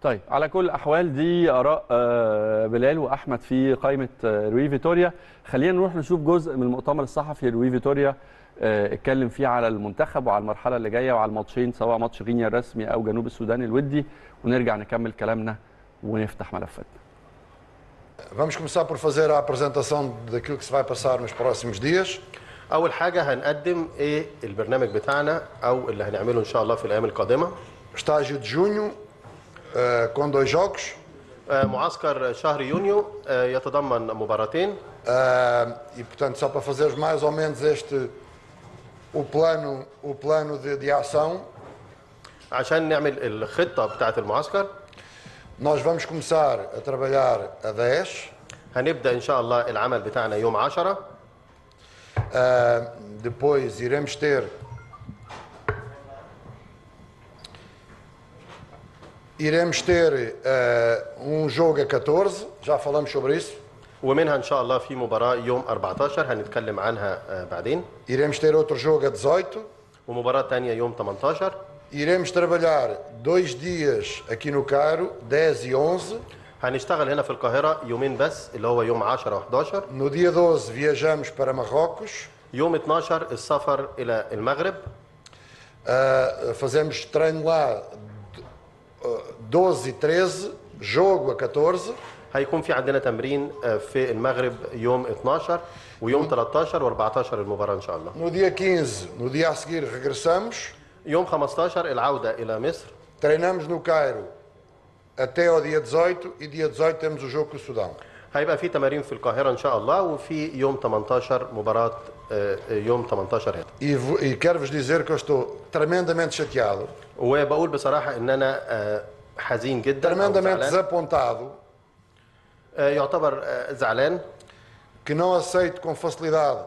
طيب على كل الاحوال دي اراء آه، بلال واحمد في قائمه آه، روي فيتوريا خلينا نروح نشوف جزء من المؤتمر الصحفي لروي فيتوريا آه، اتكلم فيه على المنتخب وعلى المرحله اللي جايه وعلى الماتشين سواء ماتش غينيا الرسمي او جنوب السودان الودي ونرجع نكمل كلامنا ونفتح ملفاتنا Vamos começar por fazer a apresentação daquilo que se vai passar nos próximos dias. اول حاجه هنقدم ايه البرنامج بتاعنا او اللي هنعمله ان شاء الله في eلايام القادمه Estágio de junho, eh, com dois jogos. آه، معسكر شهر يونيو آه، يتضمن مباراتين eh, e, portanto, só para fazermos mais ou menos este o plano, o plano de, de ação, عشان نعمل الخطه بتاعه المعسكر nós vamos começar a trabalhar a 10. هنبدا ان شاء الله العمل بتاعنا يوم 10 eh, depois iremos ter iremos ter eh, um jogo a 14, já falamos sobre isso. ومنها ان شاء الله في مباراه يوم 14 هنتكلم عنها آه، بعدين Iremos ter outro jogo a 18. ومباراه تانية يوم 18 Iremos trabalhar dois dias aqui no Cairo, 10 e 11. هنشتغل هنا في القاهره يومين بس اللي هو يوم 10 و11 No dia 12 viajamos para Marrocos. يوم 12 السفر الى المغرب Uh, fazemos treino lá uh, 12 e 13, jogo a 14. هيكون في عندنا تمرين آه، في المغرب يوم 12 ويوم 13 و14 المباراه ان شاء الله No dia 15, no dia a seguir, regressamos. يوم 15 العوده الى مصر Treinamos no Cairo até ao dia 18 e dia 18 temos o jogo com o Sudão. هيبقى في تمارين في القاهره ان شاء الله وفي يوم 18 مباراه آه، آه، يوم 18 هنا E, vo- e quero-vos dizer que eu estou tremendamente chateado, وبقول بصراحه ان انا آه، حزين جدا أو tremendamente زعلان. desapontado آه، يعتبر آه، زعلان que não aceito com facilidade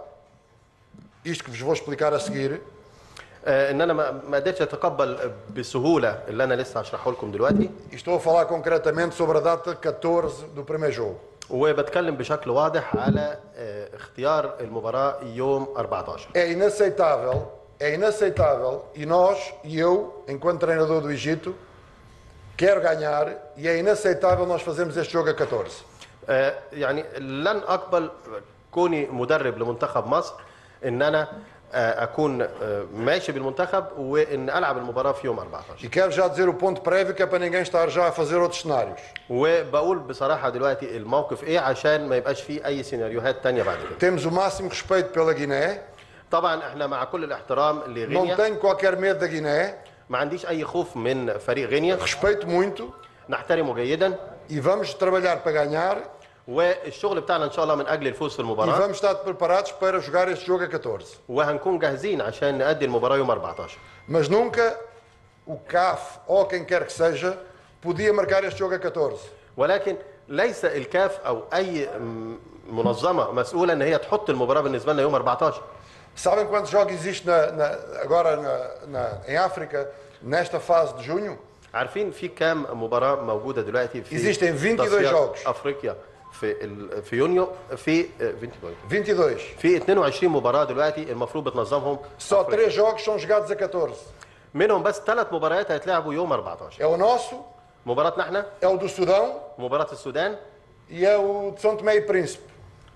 isto que vos vou explicar a seguir. آه، ان انا ما ما قدرتش اتقبل بسهوله اللي انا لسه هشرحه لكم دلوقتي E estou a falar concretamente sobre a data 14 do primeiro jogo. وبتكلم بشكل واضح على آه، اختيار المباراه يوم 14 É inaceitável, é inaceitável e nós, e eu, enquanto treinador do Egito, quero ganhar e é inaceitável nós fazermos este jogo a 14. آه، يعني لن اقبل كوني مدرب لمنتخب مصر ان انا آه، اكون آه، ماشي بالمنتخب وان العب المباراه في يوم 14 E quero já dizer o ponto prévio que é para ninguém estar já a fazer outros cenários. وبقول بصراحه دلوقتي الموقف ايه عشان ما يبقاش فيه اي سيناريوهات تانية بعد كده Temos o máximo respeito pela Guiné, طبعا احنا مع كل الاحترام não لغينيا tenho qualquer medo da Guiné, ما عنديش اي خوف من فريق غينيا respeito muito نحترمه جدا e vamos trabalhar para ganhar والشغل بتاعنا ان شاء الله من اجل الفوز في e المباراه vamos estar preparados para jogar este jogo a 14. وهنكون جاهزين عشان نأدي المباراه يوم 14 Mas nunca o CAF ou quem quer que seja podia marcar este jogo a 14. ولكن ليس الكاف او اي م- منظمه مسؤوله ان هي تحط المباراه بالنسبه لنا يوم 14 Sabem quantos jogos existe na- na- agora na- na- em África, nesta fase de junho? عارفين في كام مباراه موجوده دلوقتي في Existem 22 تصفيات jogos. افريقيا في ال... في يونيو في آه، 22 22. في 22 مباراه دلوقتي المفروض بتنظمهم Só أفريقيا. três jogos são jogados a 14. منهم بس ثلاث مباريات هيتلعبوا يوم 14 É o nosso, مباراتنا احنا é o do Sudão مباراه السودان e é o de São Tomé e Príncipe.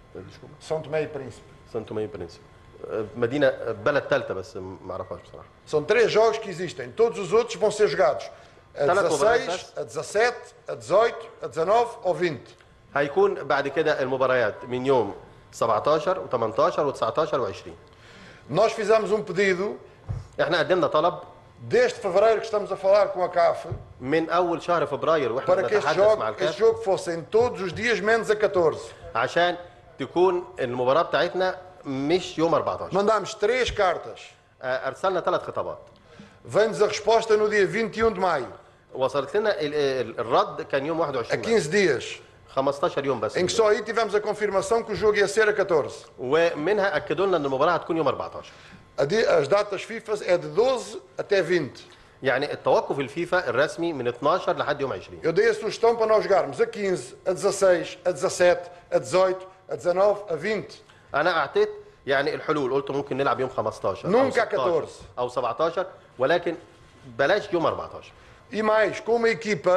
São Tomé e Príncipe. سانتو ماي برنسيب آه، مدينه آه، بلد ثالثه بس ما اعرفهاش بصراحه São três jogos que existem. Todos os outros vão ser jogados a Tá na 16, a 17, a 18, a 19 ou 20. هيكون بعد كده المباريات من يوم 17 و18 و19 و20 Nós fizemos um pedido احنا قدمنا طلب desde fevereiro que estamos a falar com a CAF من اول شهر فبراير واحنا para que este بنتحدث jogo, مع este الكاف jogo fossem todos os dias menos a 14. عشان تكون المباراه بتاعتنا مش يوم 14 Mandámos três cartas. آه، ارسلنا ثلاث خطابات Vem-nos a resposta no dia 21 de maio, وصلت لنا ال- ال- الرد كان يوم a 21 15 dias, 15 يوم بس em que só aí tivemos a confirmação que o jogo ia ser a 14. ومنها اكدوا لنا ان المباراه هتكون يوم 14 A di- As datas FIFA é de 12 até 20. يعني التوقف الفيفا الرسمي من 12 لحد يوم 20 Eu dei a sugestão para nós jogarmos a 15, a 16, a 17, a 18, a 19, a 20. انا اعطيت يعني الحلول قلت ممكن نلعب يوم 15 أو Nunca 16 14. او 17 ولكن بلاش يوم 14 E mais, com uma equipa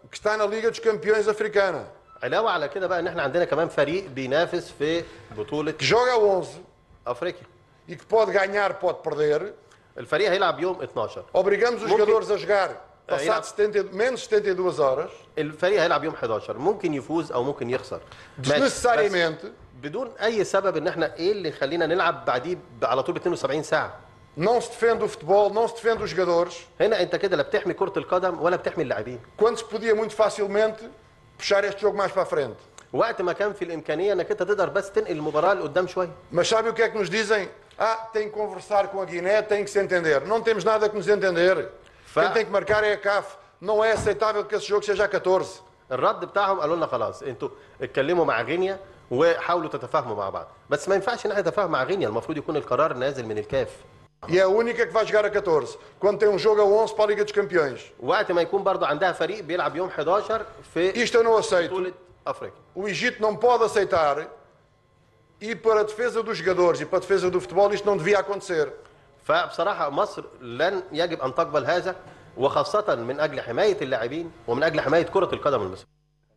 que está na Liga dos Campeões Africana, علاوه على كده بقى ان احنا عندنا كمان فريق بينافس في بطوله que joga 11 افريقيا e que pode ganhar, pode perder, الفريق هيلعب يوم 12 obrigamos os Mumkin- jogadores a jogar Ah, passado 70, menos 72 horas, الفريق هيلعب يوم 11 ممكن يفوز او ممكن يخسر ماشي. بس desnecessariamente. بدون اي سبب ان احنا ايه اللي يخلينا نلعب بعديه على طول ب 72 ساعه Não se defende o futebol, não se defende os jogadores, هنا انت كده لا بتحمي كره القدم ولا بتحمي اللاعبين quando se podia muito facilmente puxar este jogo mais para a frente. وقت ما كان في الامكانيه انك انت تقدر بس تنقل المباراه لقدام شويه Mas sabe o que é que nos dizem? Ah, tem que conversar com a Guiné, tem que se entender. Não temos nada que nos entender. Fa- Quem tem que marcar é a CAF. Não é aceitável que esse jogo seja a 14. الرد بتاعهم قالوا لنا خلاص انتوا اتكلموا مع غينيا وحاولوا تتفاهموا مع بعض بس ما ينفعش ان احنا نتفاهم مع غينيا المفروض يكون القرار نازل من الكاف E é a única que vai jogar a 14. Quando tem um jogo a 11 para a Liga dos Campeões. وقت ما يكون برضه عندها فريق بيلعب يوم 11 في Isto eu não aceito. بطوله افريقيا O Egito não pode aceitar. E para a defesa dos jogadores e para a defesa do futebol, isto não devia acontecer. فبصراحه مصر لن يجب ان تقبل هذا وخاصه من اجل حمايه اللاعبين ومن اجل حمايه كره القدم المصريه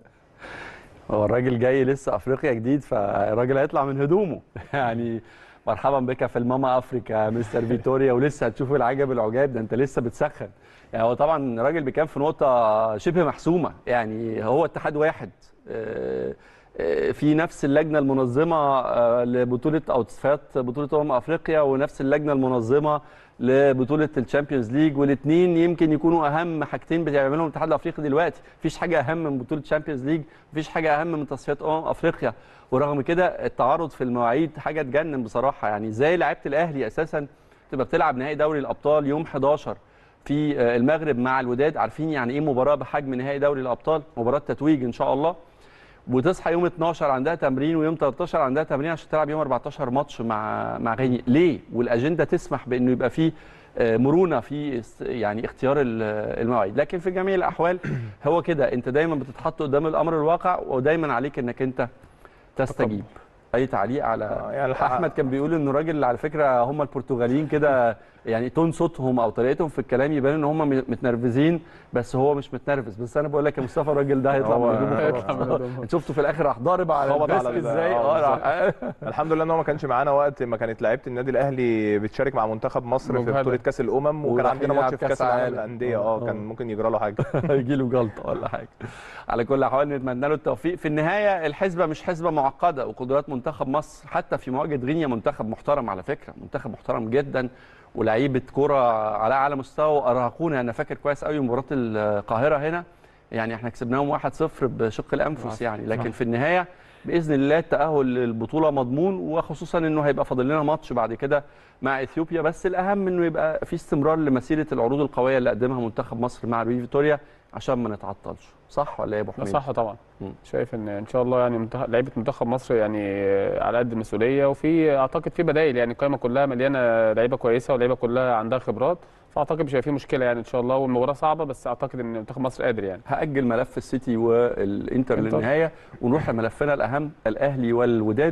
هو الراجل جاي لسه افريقيا جديد فالراجل هيطلع من هدومه يعني مرحبا بك في الماما افريكا مستر فيتوريا ولسه هتشوف العجب العجاب ده انت لسه بتسخن يعني هو طبعا الراجل بيكان في نقطه شبه محسومه يعني هو اتحاد واحد آه، آه، في نفس اللجنه المنظمه آه، لبطوله او تصفيات بطوله امم افريقيا ونفس اللجنه المنظمه لبطوله الشامبيونز ليج والاثنين يمكن يكونوا اهم حاجتين بيعملهم الاتحاد الافريقي دلوقتي مفيش حاجه اهم من بطوله الشامبيونز ليج مفيش حاجه اهم من تصفيات امم افريقيا ورغم كده التعارض في المواعيد حاجه تجنن بصراحه يعني ازاي لعيبه الاهلي اساسا تبقى بتلعب نهائي دوري الابطال يوم 11 في آه، المغرب مع الوداد عارفين يعني ايه مباراه بحجم نهائي دوري الابطال مباراه تتويج ان شاء الله وتصحى يوم 12 عندها تمرين ويوم 13 عندها تمرين عشان تلعب يوم 14 ماتش مع مع غينيا ليه والاجنده تسمح بانه يبقى فيه آه، مرونه في است- يعني اختيار ال- المواعيد لكن في جميع الاحوال هو كده انت دايما بتتحط قدام الامر الواقع ودايما عليك انك انت تستجيب اي تعليق على آه، يعني الحق- احمد كان بيقول انه راجل على فكره هم البرتغاليين كده يعني تون صوتهم او طريقتهم في الكلام يبان ان هم متنرفزين بس هو مش متنرفز بس انا بقول لك يا مصطفى الراجل ده هيطلع هو من هدومه هيطلع خلاص. من هدومه. انت شفته في الاخر راح ضارب على خبط على الديسك ال- ازاي آه، اه راح الحمد لله ان هو ما كانش معانا وقت ما كانت لعيبه النادي الاهلي بتشارك مع منتخب مصر في مجهدة. بطوله كاس الامم وكان وراح عندنا يلعب ماتش في كأس كاس العالم عالم. للانديه آه، اه كان آه. ممكن يجرى له حاجه هيجي له جلطه ولا حاجه على كل الاحوال نتمنى له التوفيق في النهايه الحسبه مش حسبه معقده وقدرات منتخب مصر حتى في مواجهه غينيا منتخب محترم على فكره منتخب محترم جدا ولعيبه كره على اعلى مستوى وارهقونا انا فاكر كويس قوي مباراه القاهره هنا يعني احنا كسبناهم 1-0 بشق الانفس يعني لكن في النهايه باذن الله التاهل للبطوله مضمون وخصوصا انه هيبقى فاضل لنا ماتش بعد كده مع اثيوبيا بس الاهم انه يبقى في استمرار لمسيره العروض القويه اللي قدمها منتخب مصر مع لوي فيتوريا عشان ما نتعطلش صح ولا ايه يا ابو لا حميد صح طبعا مم. شايف ان ان شاء الله يعني منتخب لعيبه منتخب مصر يعني على قد المسؤوليه وفي اعتقد في بدائل يعني القائمه كلها مليانه لعيبه كويسه واللعيبه كلها عندها خبرات فاعتقد مش هيبقى في مشكله يعني ان شاء الله والمباراه صعبه بس اعتقد ان منتخب مصر قادر يعني هاجل ملف السيتي والانتر إنتر. للنهايه ونروح لملفنا الاهم الاهلي والوداد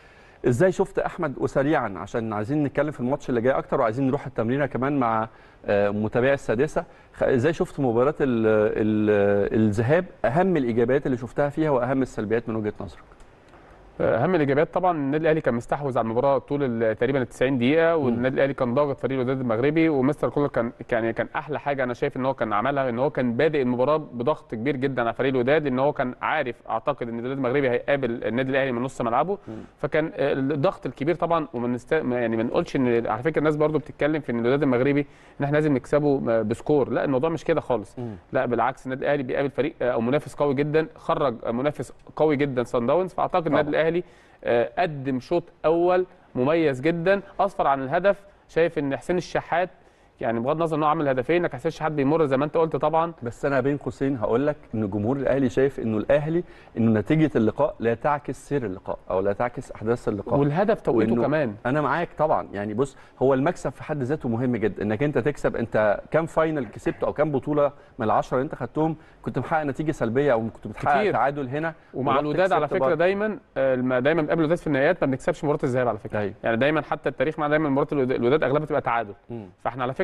ازاي شفت احمد وسريعا عشان عايزين نتكلم في الماتش اللي جاي اكتر وعايزين نروح التمرينه كمان مع آه، متابعي السادسه خ- ازاي شفت مباراه ال ال الذهاب اهم الايجابيات اللي شفتها فيها واهم السلبيات من وجهه نظرك اهم الايجابيات طبعا النادي الاهلي كان مستحوذ على المباراه طول ال- تقريبا ال 90 دقيقه والنادي الاهلي كان ضاغط فريق الوداد المغربي ومستر كولر كان كان كان احلى حاجه انا شايف ان هو كان عملها ان هو كان بادئ المباراه بضغط كبير جدا على فريق الوداد لان هو كان عارف اعتقد ان الوداد المغربي هيقابل النادي الاهلي من نص ملعبه فكان آه، الضغط الكبير طبعا وما نست... يعني ما نقولش ان على فكره الناس برضو بتتكلم في ان الوداد المغربي ان احنا لازم نكسبه بسكور لا الموضوع مش كده خالص لا بالعكس النادي الاهلي بيقابل فريق آه، او منافس قوي جدا خرج منافس قوي جدا سان داونز فاعتقد النادي الاهلي آه، قدم شوط اول مميز جدا اسفر عن الهدف شايف ان حسين الشحات يعني بغض النظر ان هو عمل هدفين لكن حسين الشحات بيمر زي ما انت قلت طبعا بس انا بين قوسين هقول لك ان جمهور الاهلي شايف انه الاهلي انه نتيجه اللقاء لا تعكس سير اللقاء او لا تعكس احداث اللقاء والهدف توقيته وإنه كمان انا معاك طبعا يعني بص هو المكسب في حد ذاته مهم جدا انك انت تكسب انت كام فاينل كسبت او كام بطوله من العشره اللي انت خدتهم كنت محقق نتيجه سلبيه او كنت بتحقق كتير. تعادل هنا ومع ورحت الوداد على كسبت فكره برضه. دايما آه، لما دايما بنقابل الوداد في النهائيات ما بنكسبش مباراه الذهاب على فكره أيوة. يعني دايما حتى التاريخ مع دايما مباراه الوداد الوداد اغلبها بتبقى تعادل مم. فاحنا على فكره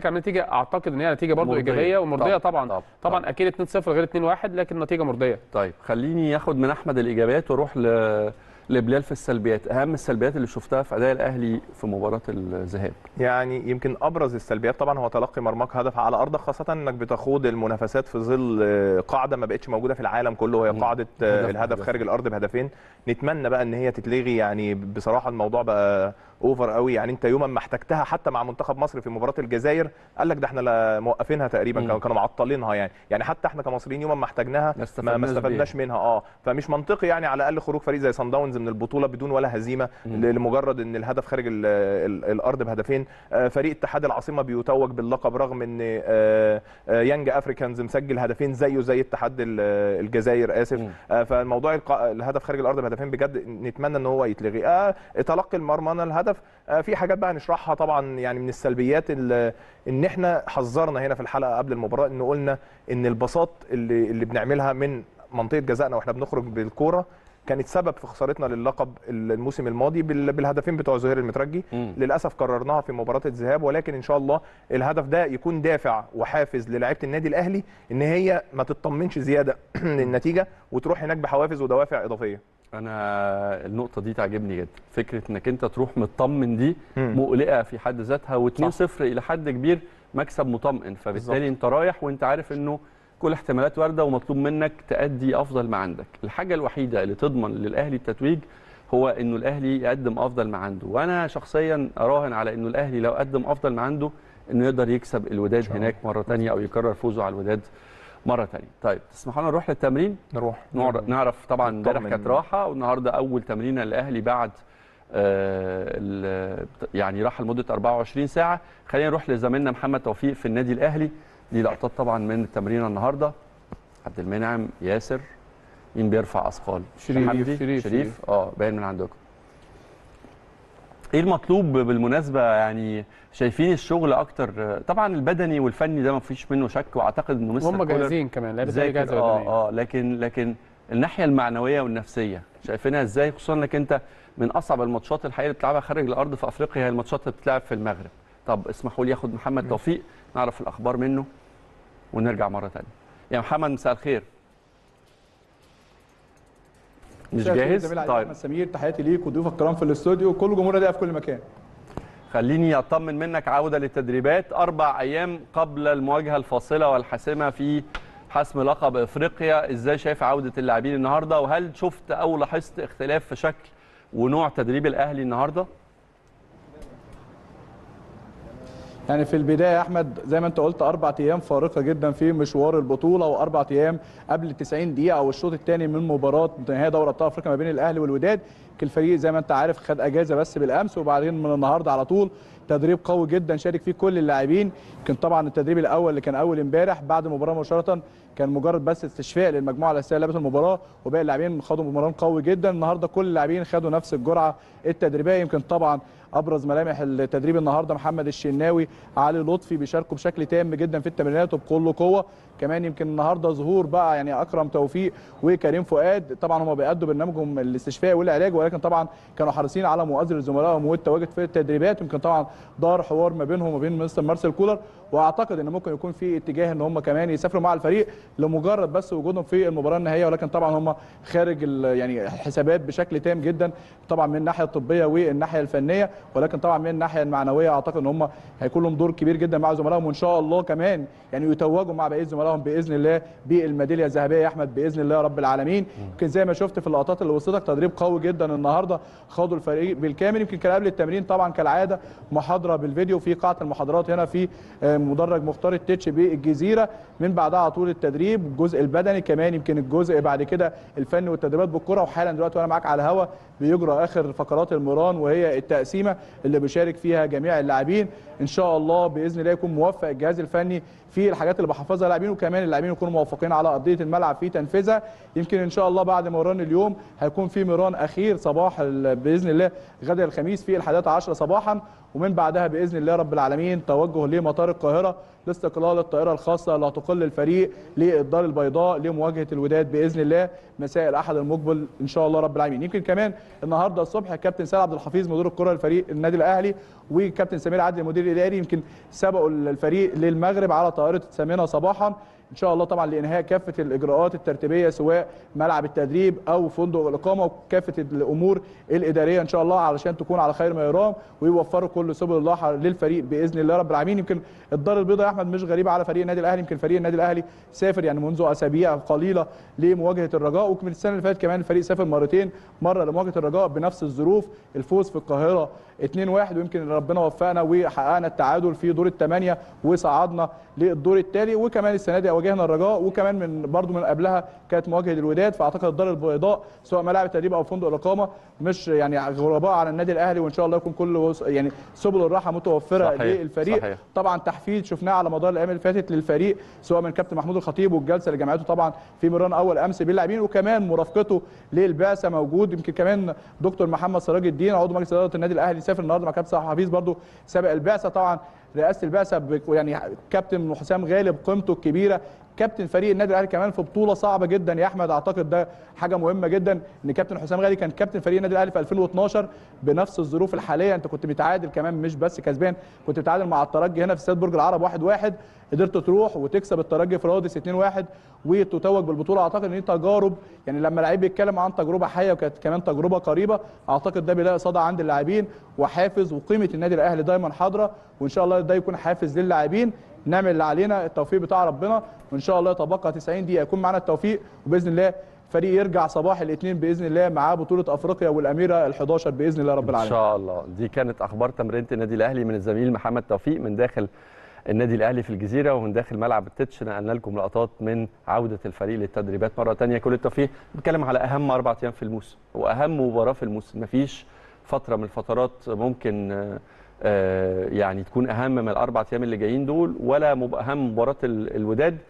على النتيجه اعتقد ان هي نتيجه برضه مرضية. ايجابيه ومرضيه طبعاً، طبعا طبعاً، طبعا, طبعاً. اكيد 2-0 غير 2-1 لكن نتيجه مرضيه طيب خليني اخد من احمد الايجابيات واروح ل... لبلال في السلبيات اهم السلبيات اللي شفتها في اداء الاهلي في مباراه الذهاب يعني يمكن ابرز السلبيات طبعا هو تلقي مرماك هدف على ارضك خاصه انك بتخوض المنافسات في ظل آه، قاعده ما بقتش موجوده في العالم كله وهي مم. قاعده آه، هدف الهدف بهدف. خارج الارض بهدفين نتمنى بقى ان هي تتلغي يعني بصراحه الموضوع بقى اوفر قوي يعني انت يوما ما احتجتها حتى مع منتخب مصر في مباراه الجزائر قال لك ده احنا لا موقفينها تقريبا مم. كانوا كانوا معطلينها يعني يعني حتى احنا كمصريين يوما ما احتاجناها ما ما, استفدناش ما استفدناش منها اه فمش منطقي يعني على الاقل خروج فريق زي صن داونز من البطوله بدون ولا هزيمه مم. لمجرد ان الهدف خارج ال ال الارض بهدفين آه، فريق اتحاد العاصمه بيتوج باللقب رغم ان آه، آه، يانج افريكانز مسجل هدفين زيه زي اتحاد ال- الجزائر اسف مم. آه، فالموضوع الق- الهدف خارج الارض بهدفين بجد نتمنى ان هو يتلغي آه، تلقي المرمى الهدف آه، في حاجات بقى نشرحها طبعا يعني من السلبيات ال- ان احنا حذرنا هنا في الحلقه قبل المباراه ان قلنا ان البساط اللي اللي بنعملها من منطقه جزائنا واحنا بنخرج بالكوره كانت سبب في خسارتنا للقب الموسم الماضي بال- بالهدفين بتوع زهير المترجي مم. للاسف قررناها في مباراه الذهاب ولكن ان شاء الله الهدف ده يكون دافع وحافز للاعيبه النادي الاهلي ان هي ما تطمنش زياده للنتيجه وتروح هناك بحوافز ودوافع اضافيه انا النقطه دي تعجبني جدا فكره انك انت تروح مطمن دي مم. مقلقه في حد ذاتها صح. و2-0 الى حد كبير مكسب مطمئن فبالتالي بالظبط. انت رايح وانت عارف انه كل احتمالات وارده ومطلوب منك تأدي افضل ما عندك الحاجه الوحيده اللي تضمن للاهلي التتويج هو انه الاهلي يقدم افضل ما عنده وانا شخصيا اراهن على انه الاهلي لو قدم افضل ما عنده انه يقدر يكسب الوداد شاء هناك مره تانية او يكرر فوزه على الوداد مره تانية طيب تسمحوا لنا نروح للتمرين نروح نعر- نعرف طبعا امبارح نطمن. كانت راحه والنهارده اول تمرينه للاهلي بعد آه ال- يعني راحه لمده 24 ساعه خلينا نروح لزميلنا محمد توفيق في النادي الاهلي دي لقطات طبعا من التمرين النهارده عبد المنعم ياسر مين بيرفع اثقال شريف، حمدي؟ شريف، شريف اه باين من عندكم ايه المطلوب بالمناسبه يعني شايفين الشغل اكتر طبعا البدني والفني ده ما فيش منه شك واعتقد انه مستر هم كولر جاهزين كمان لعيبه الاهلي ذاكر جاهزه اه بدنيا اه لكن لكن الناحيه المعنويه والنفسيه شايفينها ازاي خصوصا انك انت من اصعب الماتشات الحقيقه اللي بتلعبها خارج الارض في افريقيا هي الماتشات اللي بتلعب في المغرب طب اسمحوا لي اخد محمد توفيق نعرف الاخبار منه ونرجع مره ثانيه يا محمد مساء الخير مش مساء الخير جاهز زميل علي طيب احمد سمير تحياتي ليك وضيوفك الكرام في الاستوديو وكل جمهور النادي في كل مكان خليني اطمن منك عوده للتدريبات اربع ايام قبل المواجهه الفاصله والحاسمه في حسم لقب افريقيا ازاي شايف عوده اللاعبين النهارده وهل شفت او لاحظت اختلاف في شكل ونوع تدريب الاهلي النهارده يعني في البدايه يا احمد زي ما انت قلت اربع ايام فارقه جدا في مشوار البطوله واربع ايام قبل 90 دقيقه او الشوط الثاني من مباراه نهائي دوري ابطال افريقيا ما بين الاهلي والوداد كل الفريق زي ما انت عارف خد اجازه بس بالامس وبعدين من النهارده على طول تدريب قوي جدا شارك فيه كل اللاعبين كان طبعا التدريب الاول اللي كان اول امبارح بعد المباراه مباشره كان مجرد بس استشفاء للمجموعه الاساسيه اللي لعبت المباراه وباقي اللاعبين خدوا مران قوي جدا النهارده كل اللاعبين خدوا نفس الجرعه التدريبيه يمكن طبعا ابرز ملامح التدريب النهارده محمد الشناوي علي لطفي بيشاركوا بشكل تام جدا في التمرينات وبكل قوه كمان يمكن النهارده ظهور بقى يعني اكرم توفيق وكريم فؤاد طبعا هم بيأدوا برنامجهم الاستشفاء والعلاج ولكن طبعا كانوا حريصين على مؤازره زملائهم والتواجد في التدريبات يمكن طبعا دار حوار ما بينهم وبين مستر مارسيل كولر واعتقد ان ممكن يكون في اتجاه ان هم كمان يسافروا مع الفريق لمجرد بس وجودهم في المباراه النهائيه ولكن طبعا هم خارج ال- يعني الحسابات بشكل تام جدا طبعا من الناحيه الطبيه والناحيه الفنيه ولكن طبعا من الناحيه المعنويه اعتقد ان هم هيكون لهم دور كبير جدا مع زملائهم وان شاء الله كمان يعني يتوجوا مع بقيه زملائهم باذن الله بالميداليه الذهبيه يا احمد باذن الله يا رب العالمين يمكن زي ما شفت في اللقطات اللي وصلتك تدريب قوي جدا النهارده خاضوا الفريق بالكامل يمكن كان قبل التمرين طبعا كالعاده محاضره بالفيديو في قاعه المحاضرات هنا في آه، مدرج مختار التتش بالجزيره من بعدها على طول التدريب الجزء البدني كمان يمكن الجزء بعد كده الفني والتدريبات بالكره وحالا دلوقتي وانا معاك على الهوا بيجرى اخر فقرات المران وهي التقسيمه اللي بيشارك فيها جميع اللاعبين ان شاء الله باذن الله يكون موفق الجهاز الفني في الحاجات اللي بحفظها اللاعبين وكمان اللاعبين يكونوا موفقين على ارضيه الملعب في تنفيذها يمكن ان شاء الله بعد مران اليوم هيكون في مران اخير صباح ال- باذن الله غدا الخميس في الحادية عشرة صباحا ومن بعدها باذن الله رب العالمين توجه لمطار القاهره لاستقلال الطائره الخاصه اللي هتقل الفريق للدار البيضاء لمواجهه الوداد باذن الله مساء الاحد المقبل ان شاء الله رب العالمين يمكن كمان النهارده الصبح الكابتن سيد عبد الحفيظ مدير الكره لفريق النادي الاهلي وكابتن سمير عدلي المدير الاداري يمكن سبقوا الفريق للمغرب على طائره ثامنه صباحا ان شاء الله طبعا لانهاء كافه الاجراءات الترتيبيه سواء ملعب التدريب او فندق الاقامه وكافه الامور الاداريه ان شاء الله علشان تكون على خير ما يرام ويوفروا كل سبل الراحه للفريق باذن الله رب العالمين يمكن الدار البيضاء يا احمد مش غريبه على فريق النادي الاهلي يمكن فريق النادي الاهلي سافر يعني منذ اسابيع قليله لمواجهه الرجاء ومن السنه اللي فاتت كمان الفريق سافر مرتين مره لمواجهه الرجاء بنفس الظروف الفوز في القاهره 2-1 ويمكن ربنا وفقنا وحققنا التعادل في دور الثمانيه وصعدنا للدور التالي وكمان السنه دي واجهنا الرجاء وكمان من برضو من قبلها كانت مواجهه الوداد فاعتقد الدار البيضاء سواء ملاعب التدريب او فندق الاقامه مش يعني غرباء على النادي الاهلي وان شاء الله يكون كل وس- يعني سبل الراحه متوفره صحيح، للفريق صحيح. طبعا تحفيز شفناه على مدار الايام اللي فاتت للفريق سواء من كابتن محمود الخطيب والجلسه اللي جمعته طبعا في مران اول امس باللاعبين وكمان مرافقته للبعثه موجود يمكن كمان دكتور محمد سراج الدين عضو مجلس اداره النادي الاهلي سافر النهارده مع كابتن صلاح حفيظ برضو سابق البعثه طبعا رئاسه البعثه بك- يعني كابتن حسام غالب قيمته الكبيره كابتن فريق النادي الاهلي كمان في بطوله صعبه جدا يا احمد اعتقد ده حاجه مهمه جدا ان كابتن حسام غالي كان كابتن فريق النادي الاهلي في 2012 بنفس الظروف الحاليه انت كنت متعادل كمان مش بس كسبان كنت متعادل مع الترجي هنا في استاد برج العرب 1-1 قدرت تروح وتكسب الترجي في رادس 2-1 وتتوج بالبطوله اعتقد ان دي تجارب يعني لما لعيب بيتكلم عن تجربه حيه وكانت كمان تجربه قريبه اعتقد ده بيلاقي صدى عند اللاعبين وحافز وقيمه النادي الاهلي دايما حاضره وان شاء الله ده يكون حافز للاعبين نعمل اللي علينا التوفيق بتاع ربنا وان شاء الله يتبقى 90 دقيقه يكون معانا التوفيق وباذن الله فريق يرجع صباح الاثنين باذن الله معاه بطوله افريقيا والاميره ال11 باذن الله رب ان العالمين شاء الله دي كانت اخبار تمرينه النادي الاهلي من الزميل محمد توفيق من داخل النادي الاهلي في الجزيره ومن داخل ملعب التتش نقلنا لكم لقطات من عوده الفريق للتدريبات مره ثانيه كل التوفيق بنتكلم على اهم اربع ايام في الموسم واهم مباراه في الموسم مفيش فتره من الفترات ممكن آه، آه، يعني تكون اهم من الاربع ايام اللي جايين دول ولا مب- اهم مباراه ال- الوداد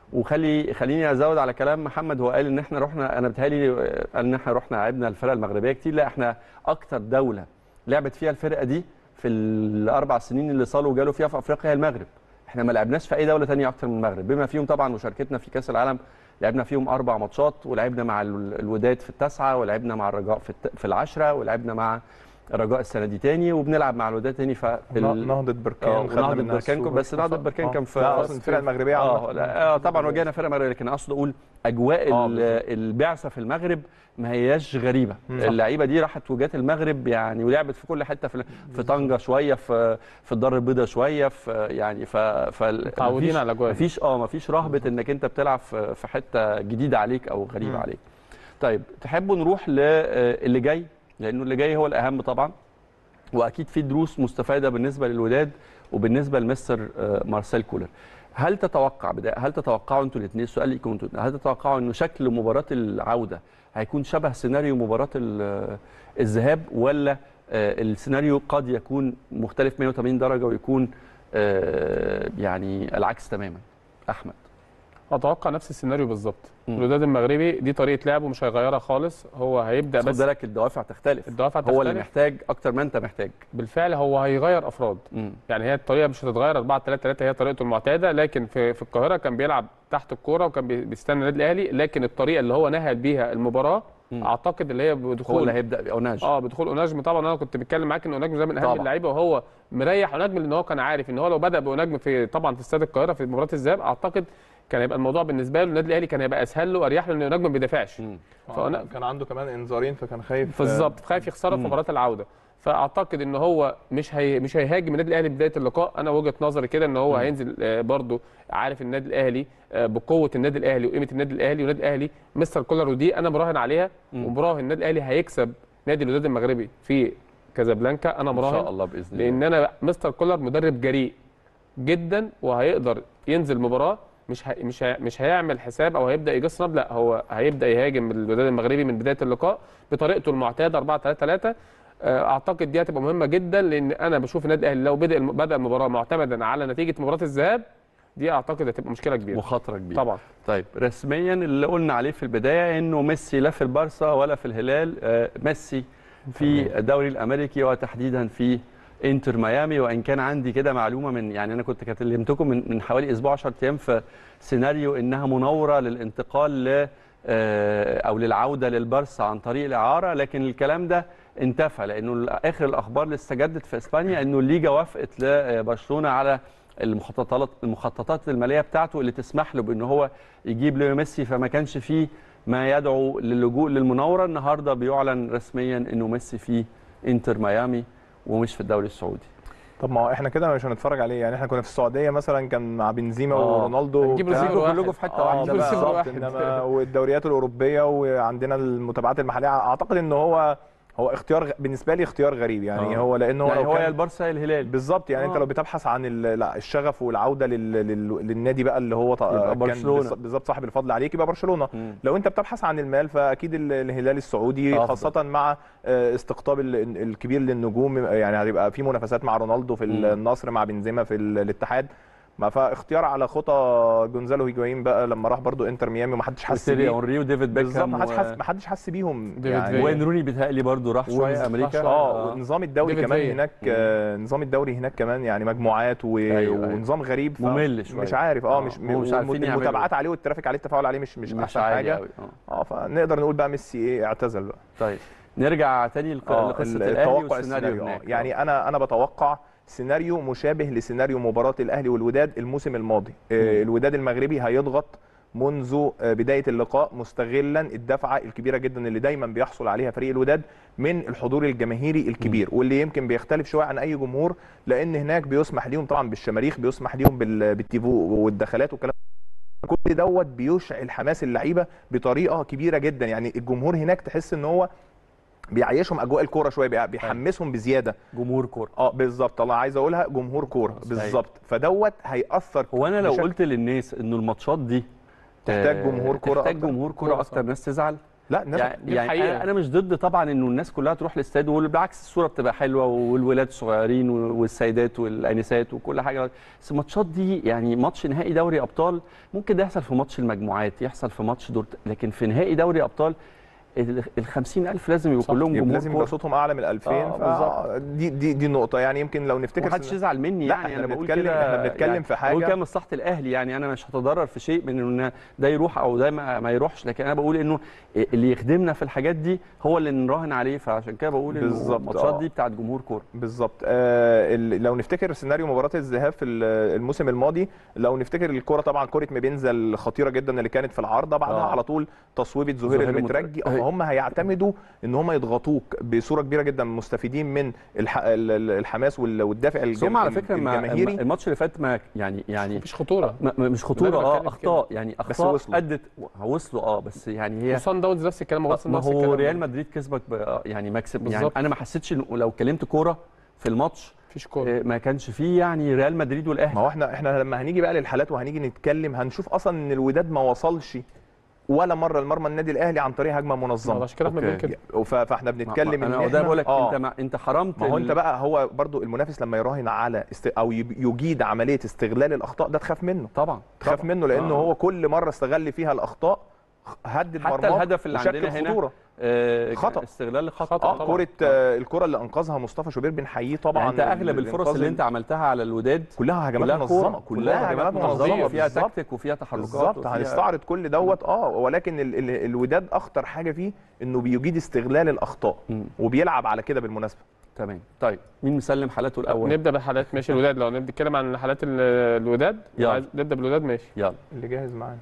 وخلي خليني ازود على كلام محمد هو قال ان احنا رحنا انا بتهيألي آه، قال ان احنا رحنا لعبنا الفرق المغربيه كتير لا احنا اكتر دوله لعبت فيها الفرقه دي في الاربع سنين اللي صالوا وجالوا فيها في افريقيا هي المغرب احنا ما لعبناش في اي دوله تانية اكتر من المغرب بما فيهم طبعا مشاركتنا في كاس العالم لعبنا فيهم اربع ماتشات ولعبنا مع ال- الوداد في التاسعه ولعبنا مع الرجاء في الت- في العشره ولعبنا مع الرجاء السنه دي تاني وبنلعب مع الوداد تاني ف نهضة آه، بركان خدنا ونهضة منها بركان السوبر. بس نهضة بركان آه. كان في لا اصلا الفرقه المغربيه اه عامة. لا، آه طبعا واجهنا فرقه مغربيه لكن اقصد اقول اجواء آه، ال- بالظبط. البعثه في المغرب ما هياش غريبه مم. اللعيبه دي راحت وجات المغرب يعني ولعبت في كل حته في في طنجه شويه في في الدار البيضاء شويه في يعني ف ف متعودين مفيش- على الأجواء دي. مفيش اه مفيش رهبه انك انت بتلعب في في حته جديده عليك او غريبه مم. عليك طيب تحبوا نروح للي جاي لانه اللي جاي هو الاهم طبعا واكيد في دروس مستفاده بالنسبه للوداد وبالنسبه لمستر آه، مارسيل كولر هل تتوقع بداية هل تتوقعوا انتوا الاثنين السؤال ليكم انتوا الاتنين، هل تتوقعوا انه شكل مباراه العوده هيكون شبه سيناريو مباراه ال- الذهاب ولا آه، السيناريو قد يكون مختلف 180 درجه ويكون آه، يعني العكس تماما احمد اتوقع نفس السيناريو بالظبط مم. الوداد المغربي دي طريقه لعبه مش هيغيرها خالص هو هيبدا بس خد بس بالك الدوافع تختلف الدوافع هو اللي تختلف. محتاج اكتر ما انت محتاج بالفعل هو هيغير افراد مم. يعني هي الطريقه مش هتتغير 4 3 3 هي طريقته المعتاده لكن في في القاهره كان بيلعب تحت الكوره وكان بي- بيستنى النادي الاهلي لكن الطريقه اللي هو نهى بيها المباراه مم. اعتقد اللي هي هو بدخول اللي هيبدا اوناج اه بدخول اوناجم طبعا انا كنت بتكلم معاك ان اوناجم ده من اهم طبعا. اللعيبه وهو مريح اوناجم لان هو كان عارف ان هو لو بدا باوناجم في طبعا في استاد القاهره في مباراه الذهاب اعتقد كان هيبقى الموضوع بالنسبه له النادي الاهلي كان هيبقى اسهل له واريح له ان اوناجم ما بيدافعش مم. آه، كان عنده كمان انذارين فكان خايف بالظبط خايف يخسرها في مم. مباراه العوده فاعتقد ان هو مش هي مش هيهاجم النادي الاهلي بدايه اللقاء انا وجهه نظري كده ان هو مم. هينزل آه، برضو عارف النادي الاهلي آه، بقوه النادي الاهلي وقيمه النادي الاهلي والنادي الاهلي مستر كولر ودي انا مراهن عليها مم. ومراهن النادي الاهلي هيكسب نادي الوداد المغربي في كازابلانكا انا ان شاء مراهن الله باذن الله لان انا مستر كولر مدرب جريء جدا وهيقدر ينزل مباراه مش هي مش هي مش هيعمل حساب او هيبدا يجس نبض لا هو هيبدا يهاجم الوداد المغربي من بدايه اللقاء بطريقته المعتاده 4 3 3 اعتقد دي هتبقى مهمه جدا لان انا بشوف النادي الاهلي لو بدا بدا المباراه معتمدا على نتيجه مباراه الذهاب دي اعتقد هتبقى مشكله كبيره مخاطره كبيره طبعا طيب رسميا اللي قلنا عليه في البدايه انه ميسي لا في البارسا ولا في الهلال آه، ميسي في الدوري الامريكي وتحديدا في انتر ميامي وان كان عندي كده معلومه من يعني انا كنت كلمتكم من من حوالي اسبوع 10 ايام في سيناريو انها مناوره للانتقال ل آه، او للعوده للبارسا عن طريق الاعاره لكن الكلام ده انتفى لانه اخر الاخبار اللي استجدت في اسبانيا انه الليجا وافقت لبرشلونه على المخططات المخططات الماليه بتاعته اللي تسمح له بان هو يجيب ليو ميسي فما كانش فيه ما يدعو للجوء للمناوره النهارده بيعلن رسميا انه ميسي في انتر ميامي ومش في الدوري السعودي طب ما هو احنا كده مش هنتفرج عليه يعني احنا كنا في السعوديه مثلا كان مع بنزيما آه. ورونالدو هنجيب وبتاع. رصيد واحد. كلكم في حته اه واحده هنجيب بقى. رصيد بالظبط واحد. انما والدوريات الاوروبيه وعندنا المتابعات المحليه اعتقد ان هو هو اختيار غ- بالنسبه لي اختيار غريب يعني آه. هو لان هو يعني لو هو يا كان البارسا يا الهلال بالظبط يعني انت آه. لو بتبحث عن ال- لا، الشغف والعوده لل... لل... للنادي بقى اللي هو ط- يبقى كان برشلونة. بالظ- بالظبط صاحب الفضل عليك يبقى برشلونه مم. لو انت بتبحث عن المال فاكيد ال- الهلال السعودي أفضل. خاصه مع آه، استقطاب ال- الكبير للنجوم يعني هيبقى في منافسات مع رونالدو في مم. النصر مع بنزيما في ال- الاتحاد ما فاختيار على خطى جونزالو هيجوايين بقى لما راح برضو انتر ميامي ومحدش حس وتيري بيه اونري وديفيد بالظبط بيكهام محدش و- حس محدش حس بيهم ديفيد يعني فيا. وين روني بيتهيألي برضه راح شويه ونز- امريكا شوية. اه ونظام الدوري ديفيد كمان فيا. هناك آه، نظام الدوري هناك كمان يعني مجموعات و... أيوة، أيوة. ونظام غريب ف- ممل شوية. مش عارف اه آه، مش هم مش عارفين يعملوا. المتابعات عليه والترافيك عليه التفاعل عليه مش مش, مش احسن عالي حاجه قوي اه اه فنقدر نقول بقى ميسي ايه اعتزل بقى طيب نرجع تاني لق- اه لقصه ال- الاهلي التوقع والسيناريو السيناريو آه. هناك يعني انا انا بتوقع سيناريو مشابه لسيناريو مباراه الاهلي والوداد الموسم الماضي آه، الوداد المغربي هيضغط منذ آه، بدايه اللقاء مستغلا الدفعه الكبيره جدا اللي دايما بيحصل عليها فريق الوداد من الحضور الجماهيري الكبير واللي يمكن بيختلف شويه عن اي جمهور لان هناك بيسمح ليهم طبعا بالشماريخ بيسمح ليهم بال- بالتيفو والدخلات والكلام كل دوت بيشعل حماس اللعيبه بطريقه كبيره جدا يعني الجمهور هناك تحس ان هو بيعيشهم اجواء الكوره شويه بيع- بيحمسهم بزياده جمهور كوره اه بالظبط الله عايز اقولها جمهور كوره بالظبط فدوت هياثر هو انا لو بشكل- قلت للناس انه الماتشات دي تحتاج آه، جمهور كرة تحتاج أكتر. جمهور كوره كرة اكتر صح. ناس تزعل لا الناس يعني, دي يعني الحقيقة. انا انا مش ضد طبعا انه الناس كلها تروح الاستاد وبالعكس الصوره بتبقى حلوه والولاد صغيرين والسيدات والانسات وكل حاجه بس الماتشات دي يعني ماتش نهائي دوري ابطال ممكن ده يحصل في ماتش المجموعات يحصل في ماتش دور لكن في نهائي دوري ابطال ال 50000 لازم يبقوا صح. كلهم يبقى جمهور لازم يبقى كوره صوتهم اعلى من 2000 آه، ف- دي دي دي نقطه يعني يمكن لو نفتكر محدش سنة- يزعل مني لا، يعني إحنا انا بقول بنتكلم- كده إحنا بنتكلم يعني في حاجة- بقول كده مصلحه الاهلي يعني انا مش هتضرر في شيء من ان ده يروح او ده ما, ما يروحش لكن انا بقول انه اللي يخدمنا في الحاجات دي هو اللي نراهن عليه فعشان كده بقول انه بالظبط، الماتشات آه. دي بتاعت جمهور كوره بالظبط آه ال- لو نفتكر سيناريو مباراه الذهاب في ال- الموسم الماضي لو نفتكر الكره طبعا كره مبنزا الخطيره جدا اللي كانت في العارضه بعدها آه. على طول تصويبه زهير زهير المترجي المترجي. فهم هيعتمدوا ان هم يضغطوك بصوره كبيره جدا مستفيدين من الح... ال- ال- الحماس وال- والدافع بس هم الجم... على فكره ما الجماهيري الماتش اللي فات ما يعني يعني مفيش خطوره ما ما- مش خطوره لا، أنا اه بتكلم اخطاء يعني بس اخطاء وصلوا. ادت وصلوا اه بس يعني هي وصن داونز نفس الكلام وغصن ما نفس هو الكلام ريال مدريد كسبك ب- يعني مكسب يعني بالظبط. انا ما حسيتش انه لو كلمت كوره في الماتش مفيش كوره آه، ما كانش فيه يعني ريال مدريد والاهلي ما هو احنا احنا لما هنيجي بقى للحالات وهنيجي نتكلم هنشوف اصلا ان الوداد ما وصلش ولا مره لمرمى النادي الاهلي عن طريق هجمه منظمه عشان كده احنا أوكي. بنقول كده ف- فاحنا بنتكلم ما- ان انا ده إحنا- بقول لك آه. انت ما انت حرمت ما هو ال- انت بقى هو برضو المنافس لما يراهن على است... او يب- يجيد عمليه استغلال الاخطاء ده تخاف منه طبعا تخاف طبعاً. منه لانه آه. هو كل مره استغل فيها الاخطاء هدد حتى مرماك الهدف اللي وشكل عندنا هنا خطوره آه، خطأ. استغلال خطا خطأ اه طبعاً. كره آه، الكره اللي انقذها مصطفى شوبير بنحييه طبعا يعني انت اغلب الفرص الإنقاذ اللي انت عملتها على الوداد كلها هجمات كلها منظمه كورة. كلها هجمات منظمه فيها بالظبط. تكتيك وفيها تحركات بالظبط وفيها- هنستعرض كل دوت اه ولكن ال ال الوداد اخطر حاجه فيه انه بيجيد استغلال الاخطاء مم. وبيلعب على كده بالمناسبه تمام طيب مين مسلم حالاته الاول نبدا بالحالات ماشي الوداد لو نتكلم عن حالات ال- الوداد يلا. عايز- نبدا بالوداد ماشي يلا اللي جاهز معانا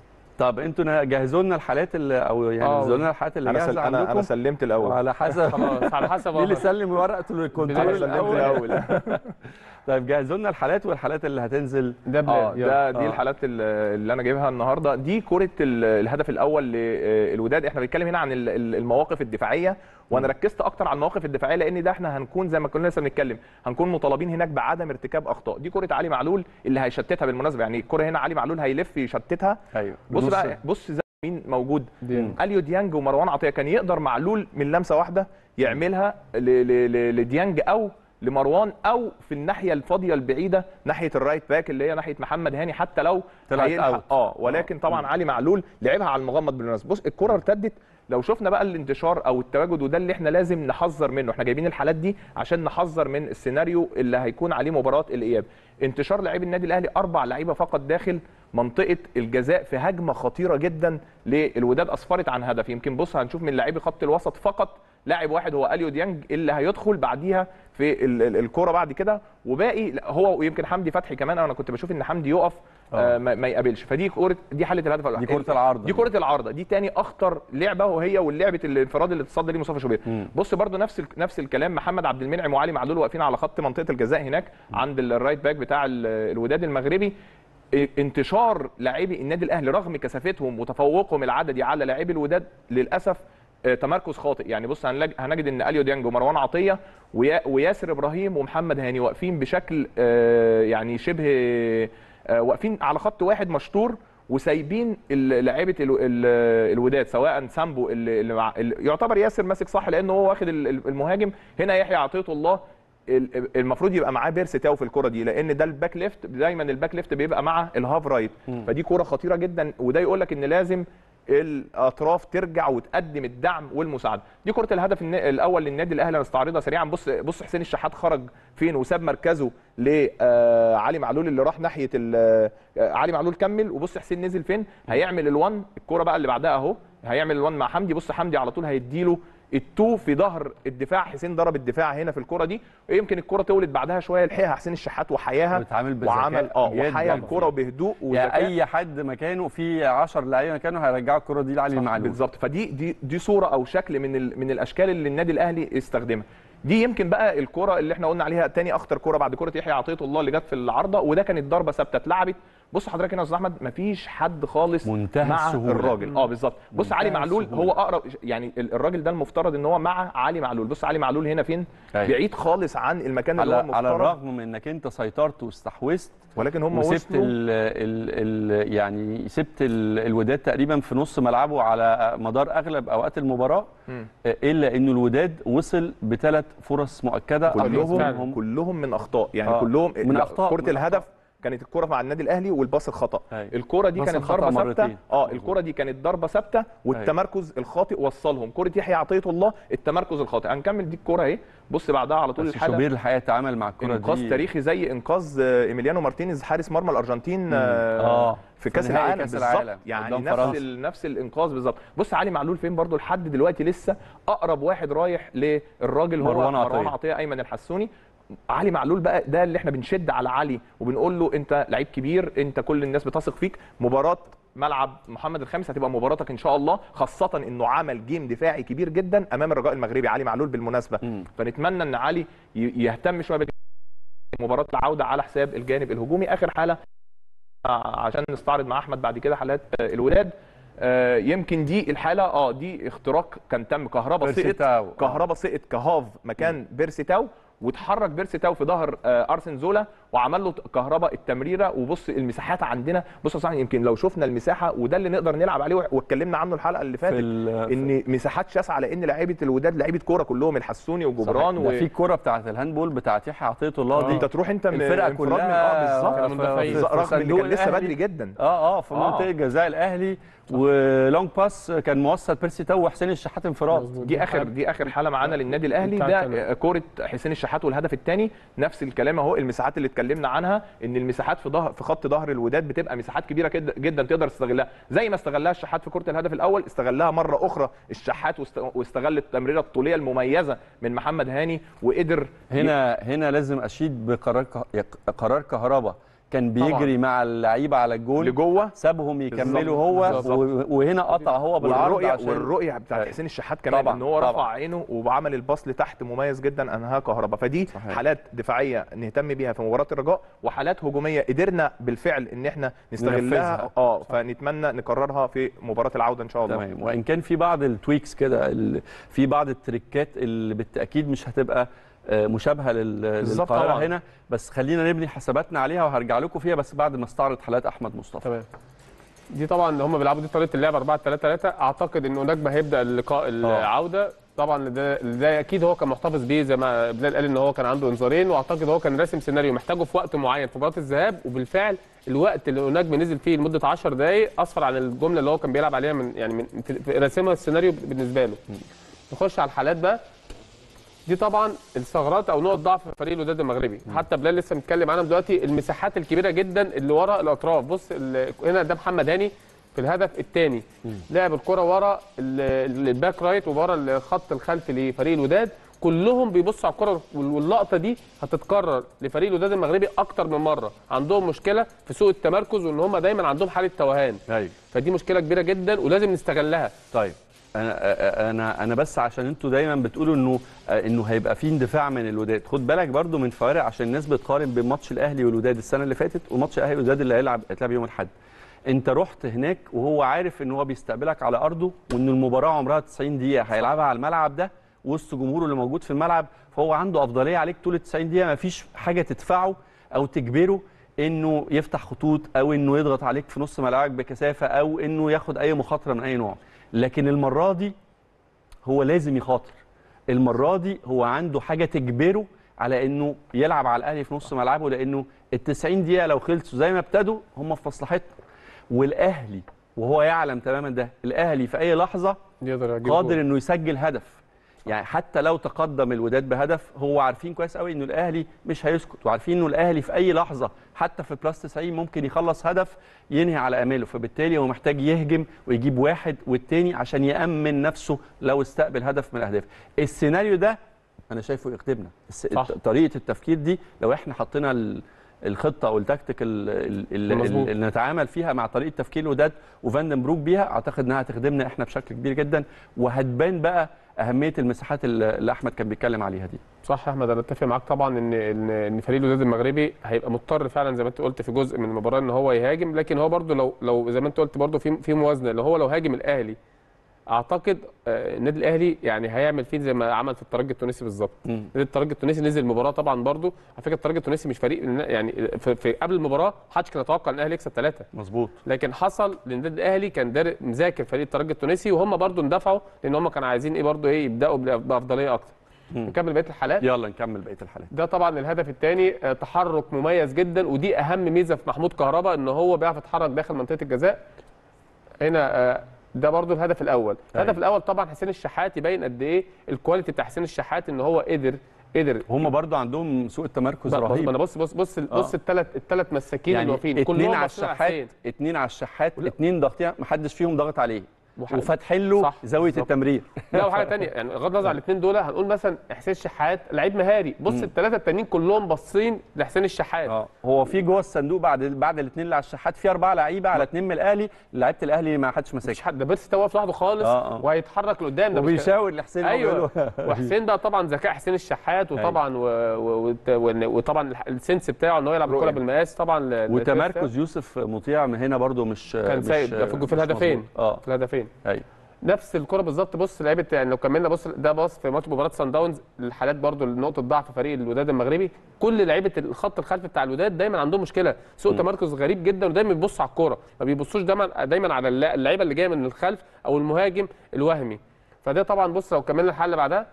طب انتوا نا- جهزوا لنا الحالات اللي او يعني آه. نزلوا لنا الحالات اللي انا جاهزه سل... انا عندكم انا سلمت الاول وعلى حسب خلاص على حسب مين اللي آه. سلم ورقته بداية للكنترول انا سلمت الاول الاول طيب جهزوا لنا الحالات والحالات اللي هتنزل ده اه بلاد يلا. ده دي آه. الحالات ال- اللي انا جايبها النهارده دي كره ال- الهدف الاول للوداد احنا بنتكلم هنا عن ال- ال- المواقف الدفاعيه وانا ركزت اكتر على المواقف الدفاعيه لان ده احنا هنكون زي ما كنا لسه بنتكلم هنكون مطالبين هناك بعدم ارتكاب اخطاء دي كره علي معلول اللي هيشتتها بالمناسبه يعني الكره هنا علي معلول هيلف يشتتها ايوه بص بنص- بقى بص زي مين موجود ديانج. اليو ديانج ومروان عطيه كان يقدر معلول من لمسه واحده يعملها ل- ل- ل- لديانج او لمروان او في الناحيه الفاضيه البعيده ناحيه الرايت باك اللي هي ناحيه محمد هاني حتى لو طلعت هيلحق- أوت. اه ولكن طبعا علي معلول لعبها على المغمض بالمناسبه بص الكره ارتدت لو شفنا بقى الانتشار او التواجد وده اللي احنا لازم نحذر منه احنا جايبين الحالات دي عشان نحذر من السيناريو اللي هيكون عليه مباراه الاياب انتشار لاعبي النادي الاهلي اربع لعيبه فقط داخل منطقه الجزاء في هجمه خطيره جدا للوداد اسفرت عن هدف يمكن بص هنشوف من لاعبي خط الوسط فقط لاعب واحد هو اليو ديانج اللي هيدخل بعديها في ال- ال- الكوره بعد كده وباقي لا، هو ويمكن حمدي فتحي كمان انا كنت بشوف ان حمدي يقف آه ما, ما يقابلش فدي كوره دي حاله الهدف الأول. دي كرة العارضة. دي كره العارضه دي تاني اخطر لعبه وهي واللعبه الانفراد اللي اتصدى ليه مصطفى شوبير بص برضو نفس ال- نفس الكلام محمد عبد المنعم وعلي معلول واقفين على خط منطقه الجزاء هناك عند ال- الرايت باك بتاع ال- الوداد المغربي انتشار لاعبي النادي الاهلي رغم كثافتهم وتفوقهم العددي على لاعبي الوداد للاسف آه، تمركز خاطئ يعني بص هنلاقي- هنجد ان اليو ديانج ومروان عطيه ويا- وياسر ابراهيم ومحمد هاني واقفين بشكل آه، يعني شبه آه، واقفين على خط واحد مشطور وسايبين ال- لعيبه ال- ال- الوداد سواء سامبو اللي اللي مع- اللي يعتبر ياسر ماسك صح لانه هو واخد ال- ال- المهاجم هنا يحيى عطيه الله ال- المفروض يبقى معاه بيرس تاو في الكره دي لان ده الباك ليفت دايما الباك ليفت بيبقى مع الهاف رايت فدي كره خطيره جدا وده يقول لك ان لازم الاطراف ترجع وتقدم الدعم والمساعده دي كره الهدف النا- الاول للنادي الاهلي هنستعرضها سريعا بص بص حسين الشحات خرج فين وساب مركزه لعلي معلول اللي راح ناحيه ال- آه، علي معلول كمل وبص حسين نزل فين هيعمل الوان الكره بقى اللي بعدها اهو هيعمل الوان مع حمدي بص حمدي على طول هيديله التو في ظهر الدفاع حسين ضرب الدفاع هنا في الكره دي ويمكن الكره تولد بعدها شويه لحقها حسين الشحات وحياها بيتعامل بذكاء وعمل اه جداً. وحيا الكره وبهدوء يعني وذكاء اي حد مكانه في 10 لعيبه مكانه هيرجعوا الكره دي لعلي معلول بالظبط فدي دي دي صوره او شكل من ال من الاشكال اللي النادي الاهلي استخدمها دي يمكن بقى الكره اللي احنا قلنا عليها تاني اخطر كره بعد كره يحيى عطيه الله اللي جت في العارضه وده كانت ضربه ثابته اتلعبت بص حضرتك هنا يا استاذ احمد مفيش حد خالص منتهى مع السهولة. الراجل اه بالظبط بص منتهى علي معلول السهولة. هو اقرب يعني ال- الراجل ده المفترض ان هو مع علي معلول بص علي معلول هنا فين أيوة. بعيد خالص عن المكان اللي هو على على المفترض الرغم من انك انت سيطرت واستحوذت ولكن هم وسبت وصلوا ال ال ال يعني سبت ال الوداد تقريبا في نص ملعبه على مدار اغلب اوقات المباراه مم. الا انه الوداد وصل بثلاث فرص مؤكده كلهم منهم كلهم من اخطاء يعني آه، كلهم من لا، أخطاء، كره من الهدف أخطاء. كانت الكره مع النادي الاهلي والباص الخطا أيوة. الكره دي باص كانت الخطأ ضربه ثابته مرتين. اه مظبوط. الكره دي كانت ضربه ثابته والتمركز الخاطئ وصلهم كره يحيى عطيه الله التمركز الخاطئ هنكمل دي الكره اهي بص بعدها على طول بس الحلقه شوبير الحقيقه تعامل مع الكره انقاذ دي تاريخي زي انقاذ آه، ايميليانو مارتينيز حارس مرمى الارجنتين آه، آه، في في كاس نهائي العالم كأس بالظبط العالم يعني قدام نفس فرنسا. ال- نفس الانقاذ بالظبط بص علي معلول فين برضو لحد دلوقتي لسه اقرب واحد رايح للراجل هو مروان عطية. مروان عطيه ايمن الحسوني علي معلول بقى ده اللي احنا بنشد على علي وبنقول له انت لعيب كبير انت كل الناس بتثق فيك مباراه ملعب محمد الخامس هتبقى مباراتك ان شاء الله خاصه انه عمل جيم دفاعي كبير جدا امام الرجاء المغربي علي معلول بالمناسبه مم. فنتمنى ان علي ي- يهتم شويه مباراه العوده على حساب الجانب الهجومي اخر حاله آه، عشان نستعرض مع احمد بعد كده حالات آه، الوداد آه، يمكن دي الحاله اه دي اختراق كان تم كهربا سقط بيرسيتاو. كهربا سقط كهاف مكان بيرسيتاو واتحرك بيرسيتاو في ظهر آه، ارسن زولا وعمل له كهربا التمريره وبص المساحات عندنا بص يا صاحبي يمكن لو شفنا المساحه وده اللي نقدر نلعب عليه واتكلمنا عنه الحلقه اللي فاتت ال- ان مساحات شاسعه لان لعيبه الوداد لعيبه كوره كلهم الحسوني وجبران ده في الكره بتاعت الهاندبول بتاعت يحيى عطيه الله دي انت تروح انت من الفرقه انفراد من- كلها اه بالظبط في- مندفعين. في- في رغم اللي صندوق كان لسه الأهلي. بدري جدا اه اه في آه. منطقه جزاء الاهلي ولونج باس كان موصل بيرسي تاو وحسين الشحات انفراد دي اخر دي اخر حاله معانا للنادي الاهلي بتاعت ده كوره حسين الشحات والهدف الثاني نفس الكلام اهو المساحات اللي اتكلمنا عنها ان المساحات في ظهر في خط ظهر الوداد بتبقى مساحات كبيره كد- جدا تقدر تستغلها زي ما استغلها الشحات في كره الهدف الاول استغلها مره اخرى الشحات واست- واستغل التمريره الطوليه المميزه من محمد هاني وقدر هنا هنا لازم اشيد بقرار ك- قرار كهربا كان طبعاً. بيجري مع اللعيبه على الجول لجوه سابهم يكملوا بالظبط، هو بالظبط. و- وهنا قطع هو بالعرض والرؤيه عشان والرؤيه بتاعت أيوة. حسين الشحات كمان طبعاً، ان هو طبعاً. رفع عينه وعمل الباص لتحت مميز جدا انهاه كهربا فدي صحيح. حالات دفاعيه نهتم بيها في مباراه الرجاء وحالات هجوميه قدرنا بالفعل ان احنا نستغلها ننفذها. اه فنتمنى نكررها في مباراه العوده ان شاء الله تمام وان كان في بعض التويكس كده ال- في بعض التريكات اللي بالتاكيد مش هتبقى آه، مشابهه لل- بالظبط للقاهره طبعاً. هنا بس خلينا نبني حساباتنا عليها وهرجع لكم فيها بس بعد ما استعرض حالات احمد مصطفى تمام دي طبعا هم بيلعبوا دي طريقه اللعب 4 3 3 اعتقد انه نجم هيبدا اللقاء العوده طبعا ده ده اكيد هو كان محتفظ بيه زي ما بلال قال ان هو كان عنده انذارين واعتقد هو كان راسم سيناريو محتاجه في وقت معين في مباراه الذهاب وبالفعل الوقت اللي نجم نزل فيه لمده 10 دقائق اصفر عن الجمله اللي هو كان بيلعب عليها من يعني من في- في- راسمها السيناريو بالنسبه له نخش على الحالات بقى دي طبعا الثغرات او نقط ضعف فريق الوداد المغربي حتى بلال لسه متكلم عنها دلوقتي المساحات الكبيره جدا اللي ورا الاطراف بص ال- هنا ده محمد هاني في الهدف الثاني لعب الكره ورا ال- ال- الباك رايت وورا الخط الخلفي لفريق الوداد كلهم بيبصوا على الكره وال- واللقطه دي هتتكرر لفريق الوداد المغربي اكتر من مره عندهم مشكله في سوء التمركز وان هم دايما عندهم حاله توهان ايوه فدي مشكله كبيره جدا ولازم نستغلها طيب انا انا انا بس عشان انتوا دايما بتقولوا انه انه هيبقى في اندفاع من الوداد خد بالك برضو من فوارق عشان الناس بتقارن بين ماتش الاهلي والوداد السنه اللي فاتت وماتش الاهلي والوداد اللي هيلعب هيتلعب يوم الاحد انت رحت هناك وهو عارف ان هو بيستقبلك على ارضه وان المباراه عمرها 90 دقيقه هيلعبها على الملعب ده وسط جمهوره اللي موجود في الملعب فهو عنده افضليه عليك طول ال 90 دقيقه مفيش حاجه تدفعه او تجبره انه يفتح خطوط او انه يضغط عليك في نص ملعبك بكثافه او انه ياخد اي مخاطره من اي نوع لكن المره دي هو لازم يخاطر المره دي هو عنده حاجه تجبره على انه يلعب على الاهلي في نص ملعبه لانه ال 90 دقيقه لو خلصوا زي ما ابتدوا هم في مصلحتنا والاهلي وهو يعلم تماما ده الاهلي في اي لحظه يقدر يجيب قادر جول. انه يسجل هدف يعني حتى لو تقدم الوداد بهدف هو عارفين كويس قوي انه الاهلي مش هيسكت وعارفين انه الاهلي في اي لحظه حتى في بلس 90 ممكن يخلص هدف ينهي على اماله فبالتالي هو محتاج يهجم ويجيب واحد والتاني عشان يامن نفسه لو استقبل هدف من الاهداف السيناريو ده انا شايفه يخدمنا الس- صح. طريقه التفكير دي لو احنا حطينا ال- الخطه او التكتيك ال- ال- ال- مظبوط. اللي نتعامل فيها مع طريقه تفكير الوداد وفاندن بروك بيها اعتقد انها هتخدمنا احنا بشكل كبير جدا وهتبان بقى اهميه المساحات اللي اللي احمد كان بيتكلم عليها دي صح يا احمد انا اتفق معاك طبعا ان ان ان فريق الوداد المغربي هيبقى مضطر فعلا زي ما انت قلت في جزء من المباراه ان هو يهاجم لكن هو برده لو لو زي ما انت قلت برده في في موازنه اللي هو لو هاجم الاهلي اعتقد آه، النادي الاهلي يعني هيعمل فيه زي ما عمل في الترجي التونسي بالظبط مم. نادي الترجي التونسي نزل المباراه طبعا برده على فكره الترجي التونسي مش فريق يعني في, في قبل المباراه محدش كان يتوقع ان الاهلي يكسب ثلاثه مظبوط لكن حصل لان النادي الاهلي كان دار مذاكر فريق الترجي التونسي وهم برده اندفعوا لان هم كانوا عايزين ايه برده ايه يبداوا بافضليه اكتر مم. نكمل بقيه الحالات يلا نكمل بقيه الحالات ده طبعا الهدف الثاني تحرك مميز جدا ودي اهم ميزه في محمود كهربا ان هو بيعرف يتحرك داخل منطقه الجزاء هنا آه، ده برضو الهدف الاول الهدف أيوة. الاول طبعا حسين الشحات يبين قد ايه الكواليتي بتاع حسين الشحات ان هو قدر قدر هم برضو عندهم سوء التمركز بص- بص- رهيب انا بص بص بص آه. بص الثلاث الثلاث مساكين اللي يعني واقفين اتنين كلهم على باصين الشحات حسين. اتنين على الشحات ولا- اتنين ضاغطين محدش فيهم ضاغط عليه وح- وفاتحين له صح، زاويه بالظبط. التمرير لا وحاجه ثانيه يعني بغض النظر عن الاثنين دول هنقول مثلا حسين الشحات لعيب مهاري بص الثلاثه التانيين كلهم باصين لحسين الشحات اه هو في جوه الصندوق بعد بعد الاثنين اللي على الشحات في اربعه لعيبه على اثنين من الاهلي لعيبه الاهلي ما حدش مش ماسكها حد ده بيرسي واقف لوحده خالص آه، آه. وهيتحرك لقدام ده مش- وبيشاور لحسين ايوه وبيقول له- وحسين بقى طبعا ذكاء حسين الشحات وطبعا و... و... وت- وإن- وطبعا الح- السنس بتاعه ان هو يلعب الكره رؤية. بالمقاس طبعا ل- ل- وتمركز يوسف مطيع من هنا برضو مش كان مش سيد ده في الج- في مش الهدفين. مظبوط. اه في الهدفين ايوه نفس الكره بالظبط بص لعيبه يعني لو كملنا بص ده باص في ماتش مباراه سان داونز الحالات برضو نقطه ضعف فريق الوداد المغربي كل لعيبه الخط الخلفي بتاع الوداد دايما عندهم مشكله سوء تمركز غريب جدا ودايما بيبصوا على الكوره ما بيبصوش دايما دايما على الل- اللعيبه اللي جايه من الخلف او المهاجم الوهمي فده طبعا بص لو كملنا الحل اللي بعدها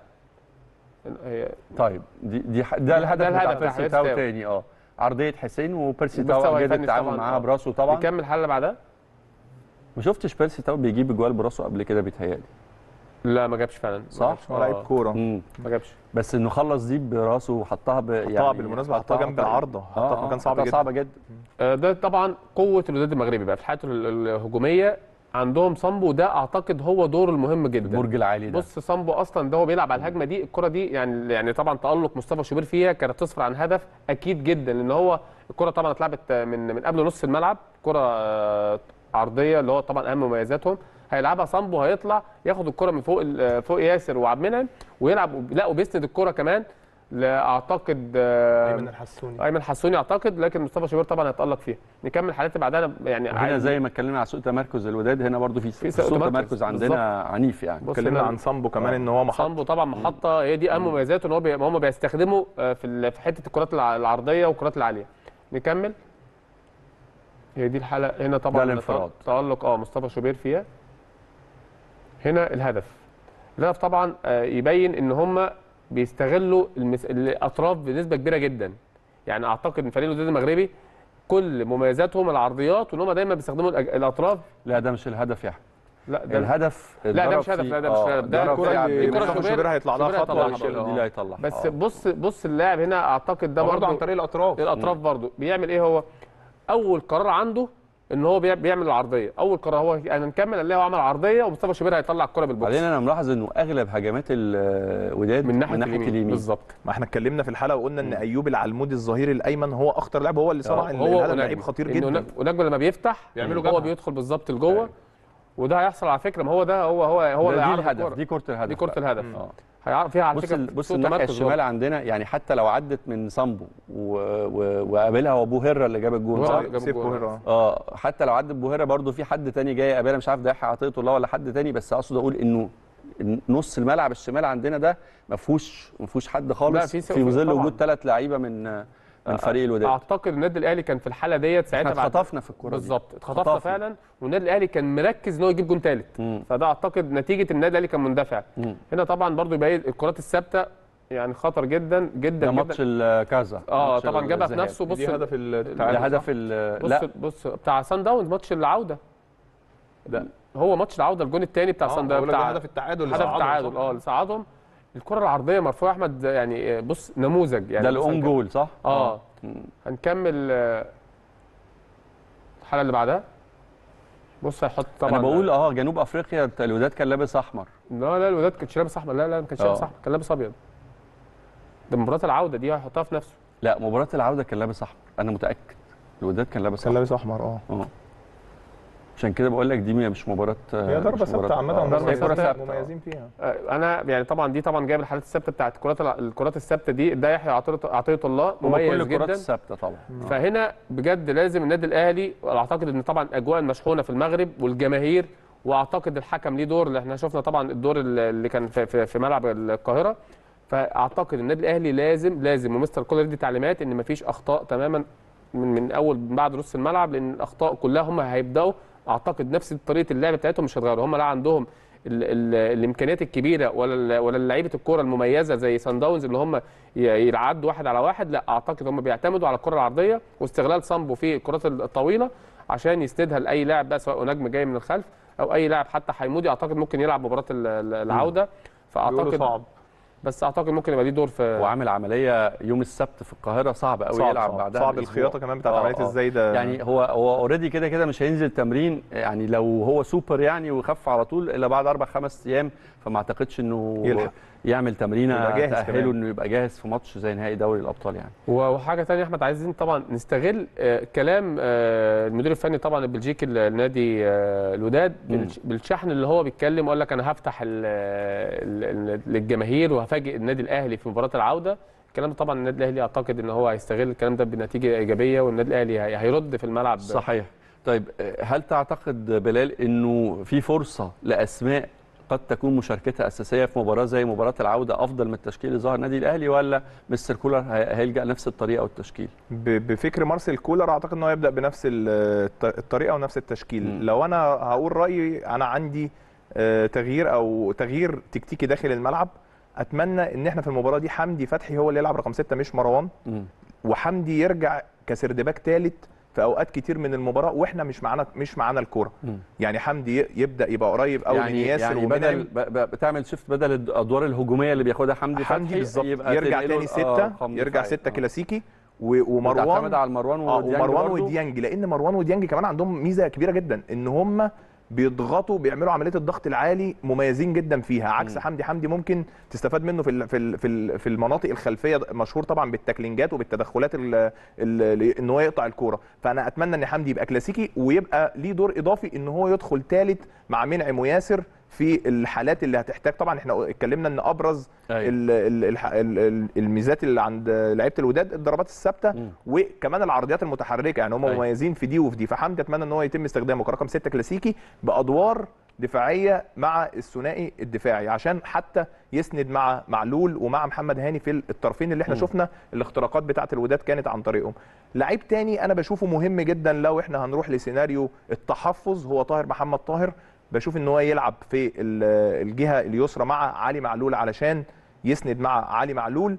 هي طيب دي دي ح- ده الهدف الهدف بتاع بتاع بيرسي بيرسي تاو تاو. تاني اه عرضيه حسين وبيرسي بيرسي تاو تاو جد هيفنش التعامل طبعاً، معاها آه. براسه طبعا نكمل الحل اللي بعدها ما شفتش بيرسي تاو بيجيب اجوال براسه قبل كده بيتهيألي لا ما جابش فعلا ما صح؟ جابش. هو لعيب آه، كوره مم. ما جابش بس انه خلص دي براسه وحطها ب حطها بالمناسبة حطها جنب بطريقة- العارضة، حطها في آه، مكان صعب حطها جدا. صعبه جدا آه، ده طبعا قوه الوداد المغربي بقى في حياته ال- الهجوميه عندهم صامبو ده اعتقد هو دوره المهم جدا البرج العالي ده بص صامبو اصلا ده هو بيلعب على الهجمه دي الكره دي يعني يعني طبعا تالق مصطفى شوبير فيها كانت تصفر عن هدف اكيد جدا لان هو الكره طبعا اتلعبت من من قبل نص الملعب كره آه، عرضيه اللي هو طبعا اهم مميزاتهم هيلعبها صامبو هيطلع ياخد الكره من فوق ال- فوق ياسر وعبد المنعم ويلعب لا وبيسند الكره كمان لا اعتقد آه، ايمن الحسوني ايمن حسوني اعتقد لكن مصطفى شوبير طبعا هيتالق فيها نكمل الحالات اللي بعدها يعني هنا عايز- زي ما اتكلمنا على سوء تمركز الوداد هنا برضو في في سوء سوء تمركز, تمركز، عندنا عنيف يعني بص اتكلمنا هنا عن صامبو كمان ان هو محط صامبو طبعا محطه هي دي اهم مميزاته ان هو بي... هم بيستخدموا آه، في ال- في حته الكرات الع- العرضيه والكرات العاليه نكمل هي دي الحاله هنا طبعا ده الانفراد. تالق اه مصطفى شوبير فيها هنا الهدف الهدف طبعا آه، يبين ان هم بيستغلوا المس... الاطراف بنسبه كبيره جدا يعني اعتقد ان فريق الوداد المغربي كل مميزاتهم العرضيات وان هم دايما بيستخدموا الأج- الاطراف لا ده مش الهدف يا احمد لا ده الهدف لا ده اتضرب مش هدف فيه- لا ده مش آه، هدف ده اتضرب الكرة فيه اللي- عبد الكرة المنعم. مصطفى شوبير هيطلع لها شوبير خطوه هيطلع ويشيلها. دي اللي هيطلع بس آه. بص بص اللاعب هنا اعتقد ده برضه برضه عن طريق الاطراف الاطراف برضه بيعمل ايه هو اول قرار عنده ان هو بيع- بيعمل العرضيه اول قرار هو انا نكمل نلاقيه هو عمل عرضيه ومصطفى شوبير هيطلع الكره بالبوكس بعدين انا ملاحظ انه اغلب هجمات الوداد من ناحيه, اليمين, بالظبط ما احنا اتكلمنا في الحلقه وقلنا ان ايوب العلمودي الظهير الايمن هو اخطر لاعب هو اللي صنع هو الهدف ونجم. لعيب خطير إن جدا ونجم- ونجم لما بيفتح بيعملوا هو جبهة. بيدخل بالظبط لجوه وده هيحصل على فكره ما هو ده هو هو هو ده اللي دي هيعرف الهدف الكرة. دي كره الهدف دي كره الهدف اه هيعرف فيها على بص فكره ال- بص سوء الناحيه تمركز الشمال برضه. عندنا يعني حتى لو عدت من سامبو و... و... وقابلها وابو هره اللي جاب الجون هو صح؟ جاب سيف الجول. بوهيرة. اه حتى لو عدت بوهره برضو في حد تاني جاي قابلها مش عارف ده يحيى عطيه الله ولا حد تاني بس اقصد اقول انه نص الملعب الشمال عندنا ده ما فيهوش ما فيهوش حد لا، خالص في سوء- في ظل طبعاً. وجود ثلاث لعيبه من من فريق الوداد اعتقد النادي الاهلي كان في الحاله ديت ساعتها احنا بعد- اتخطفنا في الكوره دي. بالظبط اتخطفنا خطفنا. فعلا والنادي الاهلي كان مركز ان هو يجيب جون ثالث مم. فده اعتقد نتيجه النادي الاهلي كان مندفع مم. هنا طبعا برضو يبين الكرات الثابته يعني خطر جدا جدا ده ماتش جدا الكازا اه ماتش طبعا جابها في الذهاب. نفسه بص دي هدف ده التعادل هدف صح؟ ال- بص لا بص بتاع سان داونز ماتش العوده لا هو ماتش العوده الجون الثاني بتاع آه، سان بقول داونز لك ده بتاع هدف التعادل اللي هدف صعدهم، التعادل صح؟ اه اللي صعدهم الكره العرضيه مرفوعه احمد يعني بص نموذج يعني ده مثلاً الاون كده. جول صح؟ اه مم. هنكمل آه، الحلقه اللي بعدها بص هيحط طبعا انا بقول اه جنوب افريقيا الوداد كان لابس احمر لا لا الوداد كانش لابس احمر لا لا ما كانش لابس آه. احمر كان لابس ابيض ده مباراه العوده دي هيحطها في نفسه لا مباراه العوده كان لابس احمر انا متاكد الوداد كان لابس كان احمر لابس احمر اه اه عشان كده بقول لك دي مش مباراه هي ضربه مش مباراة- ثابته عامه آه، هم ضربة مميزين- ثابتة. مميزين فيها آه، انا يعني طبعا دي طبعا جايب الحالات الثابته بتاعت الكرات الع- الكرات الثابته دي ده يحيى عطيه عطيه الله هو كل مميز الكرات جدا الثابته طبعا فهنا بجد لازم النادي الاهلي اعتقد ان طبعا اجواء المشحونه في المغرب والجماهير واعتقد الحكم ليه دور اللي احنا شفنا طبعا الدور اللي كان في, في, في ملعب القاهره فاعتقد النادي الاهلي لازم لازم ومستر كولر يدي تعليمات ان مفيش اخطاء تماما من من اول من بعد نص الملعب لان الاخطاء كلها هم هيبداوا اعتقد نفس طريقه اللعب بتاعتهم مش هتغيروا هم لا عندهم ال ال الامكانيات الكبيره ولا ال- ولا لعيبه الكوره المميزه زي سان داونز اللي هم ي- يعدوا واحد على واحد لا اعتقد هم بيعتمدوا على الكره العرضيه واستغلال صامبو في الكرات الطويله عشان يسندها لاي لاعب بقى سواء نجم جاي من الخلف او اي لاعب حتى حيمودي اعتقد ممكن يلعب مباراه ال- ال- العوده بيقولوا فاعتقد صعب بس اعتقد ممكن يبقى ليه دور في وعامل عمليه يوم السبت في القاهره صعب قوي صعب يلعب صعب, بعدها صعب بأسبوع. الخياطه كمان بتاعت آه، عمليه آه. الزايده يعني هو هو اوريدي كده كده مش هينزل تمرين يعني لو هو سوبر يعني وخف على طول الا بعد اربع خمس ايام فما اعتقدش انه يلحق. يعمل تمرينه يبقى جاهز تاهله كمان. انه يبقى جاهز في ماتش زي نهائي دوري الابطال يعني وحاجه ثانيه يا احمد عايزين طبعا نستغل آه، كلام آه، المدير الفني طبعا البلجيكي النادي آه، الوداد بالش- بالشحن اللي هو بيتكلم وقال لك انا هفتح ال- ال- ال- للجماهير وهفاجئ النادي الاهلي في مباراه العوده الكلام ده طبعا النادي الاهلي اعتقد ان هو هيستغل الكلام ده بنتيجه ايجابيه والنادي الاهلي هي- هيرد في الملعب صحيح طيب آه، هل تعتقد بلال انه في فرصه لاسماء قد تكون مشاركتها اساسيه في مباراه زي مباراه العوده افضل من التشكيل اللي ظهر النادي الاهلي ولا مستر كولر هي- هيلجا نفس الطريقه والتشكيل ب- بفكر مارسيل كولر اعتقد ان هو يبدا بنفس ال- الط- الطريقه ونفس التشكيل مم. لو انا هقول رايي انا عندي آه، تغيير او تغيير تكتيكي داخل الملعب اتمنى ان احنا في المباراه دي حمدي فتحي هو اللي يلعب رقم ستة مش مروان مم. وحمدي يرجع كسردباك ثالث في اوقات كتير من المباراه واحنا مش معانا مش معانا الكوره مم. يعني حمدي ي- يبدا يبقى قريب قوي من يعني ياسر يعني ومنعم. بدل ب- ب- بتعمل شيفت بدل الادوار الهجوميه اللي بياخدها حمدي حمدي فتحي بالظبط يبقى يرجع تنقله تاني ل- ستة آه، رقم يرجع دفاعي. ستة آه. كلاسيكي و- وتعتمد ومروان على مروان اه وديانج ومروان برضو. وديانج لان مروان وديانج كمان عندهم ميزه كبيره جدا ان هم بيضغطوا بيعملوا عمليه الضغط العالي مميزين جدا فيها عكس مم. حمدي حمدي ممكن تستفاد منه في ال- في ال- في ال- في المناطق الخلفيه مشهور طبعا بالتاكلينجات وبالتدخلات ال- ال- ان هو يقطع الكوره فانا اتمنى ان حمدي يبقى كلاسيكي ويبقى ليه دور اضافي ان هو يدخل ثالث مع منعم وياسر في الحالات اللي هتحتاج طبعا احنا اتكلمنا ان ابرز أيوة. ال- ال- الح- ال- ال- الميزات اللي عند لعيبه الوداد الضربات الثابته مم. وكمان العرضيات المتحركه يعني هم أيوة. مميزين في دي وفي دي فحمدي اتمنى ان هو يتم استخدامه كرقم ستة كلاسيكي بادوار دفاعيه مع الثنائي الدفاعي عشان حتى يسند مع معلول ومع محمد هاني في الطرفين اللي احنا مم. شفنا الاختراقات بتاعه الوداد كانت عن طريقهم لعيب تاني انا بشوفه مهم جدا لو احنا هنروح لسيناريو التحفظ هو طاهر محمد طاهر بشوف ان هو يلعب في ال- الجهه اليسرى مع علي معلول علشان يسند مع علي معلول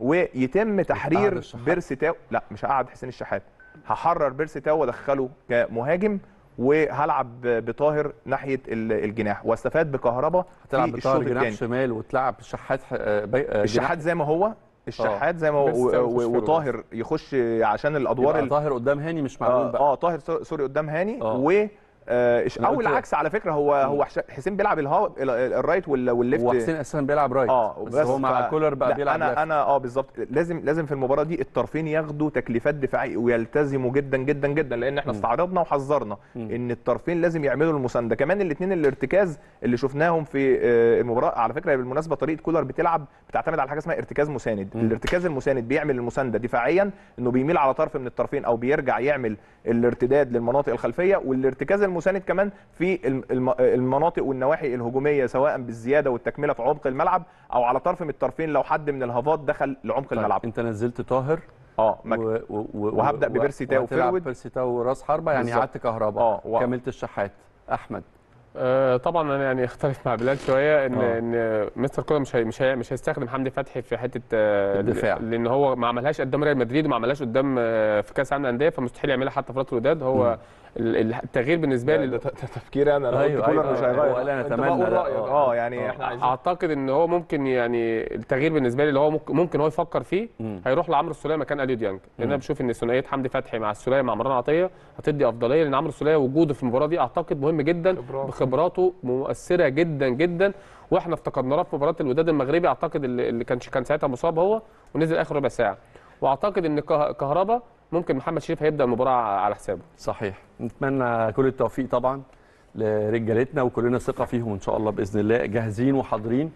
ويتم تحرير الشحات. بيرسي تاو لا مش هقعد حسين الشحات هحرر بيرسي تاو وادخله كمهاجم وهلعب بطاهر ناحيه ال- الجناح واستفاد بكهربا هتلعب في بطاهر الشوط جناح الثاني شمال وتلعب شحات آه، بي- آه، جناح الشحات زي ما هو الشحات زي ما هو بس و- تاو و- يخش في وطاهر يخش عشان الادوار يبقى ال- طاهر قدام هاني مش معلول اه, بقى آه طاهر سو- سوري قدام هاني آه. و آه إش- أنا او قلت- العكس على فكره هو هو حش- حسين بيلعب الها ال- ال- الرايت وال- والليفت وحسين اساسا بيلعب رايت اه بس, هو مع ف- كولر بقى لا، بيلعب انا ليفت. انا اه بالظبط لازم لازم في المباراه دي الطرفين ياخدوا تكليفات دفاعيه ويلتزموا جدا جدا جدا لان احنا استعرضنا وحذرنا ان الطرفين لازم يعملوا المسانده كمان الاثنين الارتكاز اللي شفناهم في آه، المباراه على فكره بالمناسبه طريقه كولر بتلعب بتعتمد على حاجه اسمها ارتكاز مساند الارتكاز المساند بيعمل المسانده دفاعيا انه بيميل على طرف من الطرفين او بيرجع يعمل الارتداد للمناطق الخلفيه والارتكاز المساند كمان في الم- الم- المناطق والنواحي الهجوميه سواء بالزياده والتكمله في عمق الملعب او على طرف من الطرفين لو حد من الهافات دخل لعمق طيب، الملعب انت نزلت طاهر اه و... مك... و... و... وهبدأ ببيرسي تاو وهتلعب فيرود. بيرسي تاو راس حربه يعني بالظبط. قعدت كهربا اه، و- كملت الشحات احمد آه، طبعا انا يعني اختلف مع بلال شويه ان آه. ان مستر كولر مش هي مش هي مش هيستخدم حمدي فتحي في حته آه، الدفاع. لان هو ما عملهاش قدام ريال مدريد وما عملهاش قدام آه، في كاس العالم للانديه فمستحيل يعملها حتى في فتره الوداد هو ال- ال- التغيير بالنسبه ده لي ده تفكيري انا انا أيوة، قلت كولر أيوة، مش أيوة، هيغير ولا أنت نتمنى، بقول لا، رأيك. آه. اه يعني آه. احنا عايزين اعتقد ان هو ممكن يعني التغيير بالنسبه لي اللي هو ممكن, ممكن هو يفكر فيه مم. هيروح لعمرو السوليه مكان اليو ديانج لان انا بشوف ان ثنائيه حمدي فتحي مع السوليه مع مروان عطيه هتدي افضليه لان عمرو السوليه وجوده في المباراه دي اعتقد مهم جدا خبرات. بخبراته مؤثره جدا جدا واحنا افتقدناه في مباراه الوداد المغربي اعتقد اللي اللي كان كان ساعتها مصاب هو ونزل اخر ربع ساعه واعتقد ان كه- كهربا ممكن محمد شريف هيبدا المباراه على حسابه صحيح نتمنى كل التوفيق طبعا لرجالتنا وكلنا ثقه فيهم ان شاء الله باذن الله جاهزين وحاضرين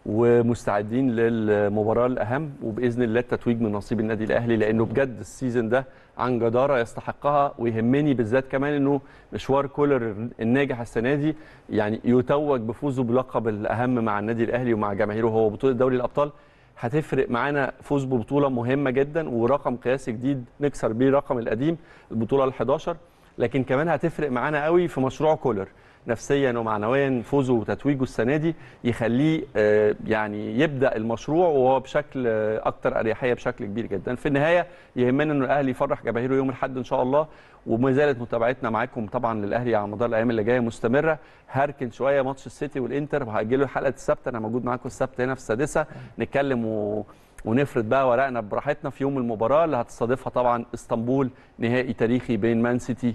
ومستعدين للمباراه الاهم وباذن الله التتويج من نصيب النادي الاهلي لانه بجد السيزون ده عن جداره يستحقها ويهمني بالذات كمان انه مشوار كولر الناجح السنه دي يعني يتوج بفوزه بلقب الاهم مع النادي الاهلي ومع جماهيره هو بطوله دوري الابطال هتفرق معانا فوز ببطوله مهمه جدا ورقم قياسي جديد نكسر بيه الرقم القديم البطوله ال 11 لكن كمان هتفرق معانا قوي في مشروع كولر نفسيا ومعنويا فوزه وتتويجه السنه دي يخليه آه، يعني يبدا المشروع وهو بشكل آه، اكتر اريحيه بشكل كبير جدا في النهايه يهمنا انه الاهلي يفرح جماهيره يوم الاحد ان شاء الله وما زالت متابعتنا معاكم طبعا للاهلي على مدار الايام اللي جايه مستمره هركن شويه ماتش السيتي والانتر وهاجله حلقه السبت انا موجود معاكم السبت هنا في السادسه نتكلم و... ونفرد بقى ورقنا براحتنا في يوم المباراه اللي هتستضيفها طبعا اسطنبول نهائي تاريخي بين مان سيتي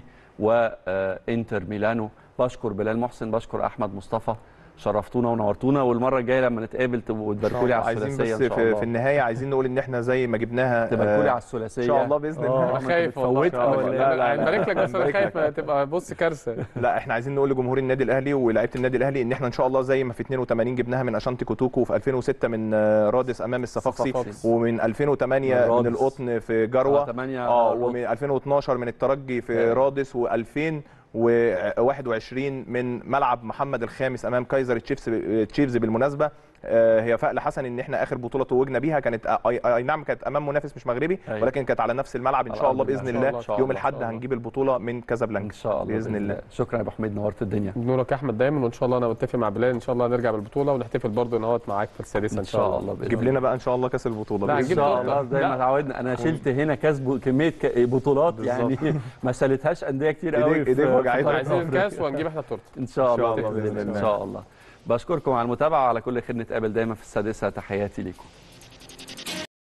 وانتر ميلانو بشكر بلال محسن بشكر احمد مصطفى شرفتونا ونورتونا والمره الجايه لما نتقابل تبقوا تباركوا لي على عايزين الثلاثيه بس ان شاء في, الله في النهايه عايزين نقول ان احنا زي ما جبناها تباركوا لي آه، على الثلاثيه ان شاء الله باذن آه، الله انا ما أنت خايف والله بتفوتها ولا إيه؟ لا، لا، لا. هنبارك لك بس انا هنبارك خايف لك. تبقى بص كارثه لا احنا عايزين نقول لجمهور النادي الاهلي ولاعيبه النادي الاهلي ان احنا ان شاء الله زي ما في 82 جبناها من اشانتي كوتوكو وفي 2006 من آه، رادس امام الصفاقسي الصفاقسي. ومن 2008 من من, رادس. القطن في جروه آه، تمانية اه القطن. ومن 2012 من الترجي في آه. رادس و2021 من ملعب محمد الخامس امام كايزر تشيفز تشيفز بالمناسبه آه، هي فأل حسن ان احنا اخر بطوله توجنا بيها كانت آه، اي اي نعم كانت امام منافس مش مغربي أيوة. ولكن كانت على نفس الملعب ان على شاء الله أرض باذن الملعب. الله إن شاء يوم الله، إن الاحد شاء الله. هنجيب البطوله من ان كازابلانكا شاء الله باذن الله شكرا يا ابو حميد نورت الدنيا بنورك يا احمد دايما وان شاء الله انا متفق مع بلال ان شاء الله نرجع بالبطوله ونحتفل برضه ان هو معاك في السادسه ان شاء الله بإذن جيب لنا بقى ان شاء الله كاس البطوله لا، بإذن ان هنجيب شاء تورتة. الله زي ما لا. اتعودنا انا شلت هنا كاس ب- كميه ك- بطولات يعني ما شالتهاش انديه كتير إيديك- قوي في- إيديك في وجعتك. قارة عايزين أفريقيا. الكاس وهنجيب احنا التورته ان شاء الله الله بإذن بإذن الله ان الله. شاء الله بشكركم على المتابعه وعلى كل خير نتقابل دايما في السادسه تحياتي ليكم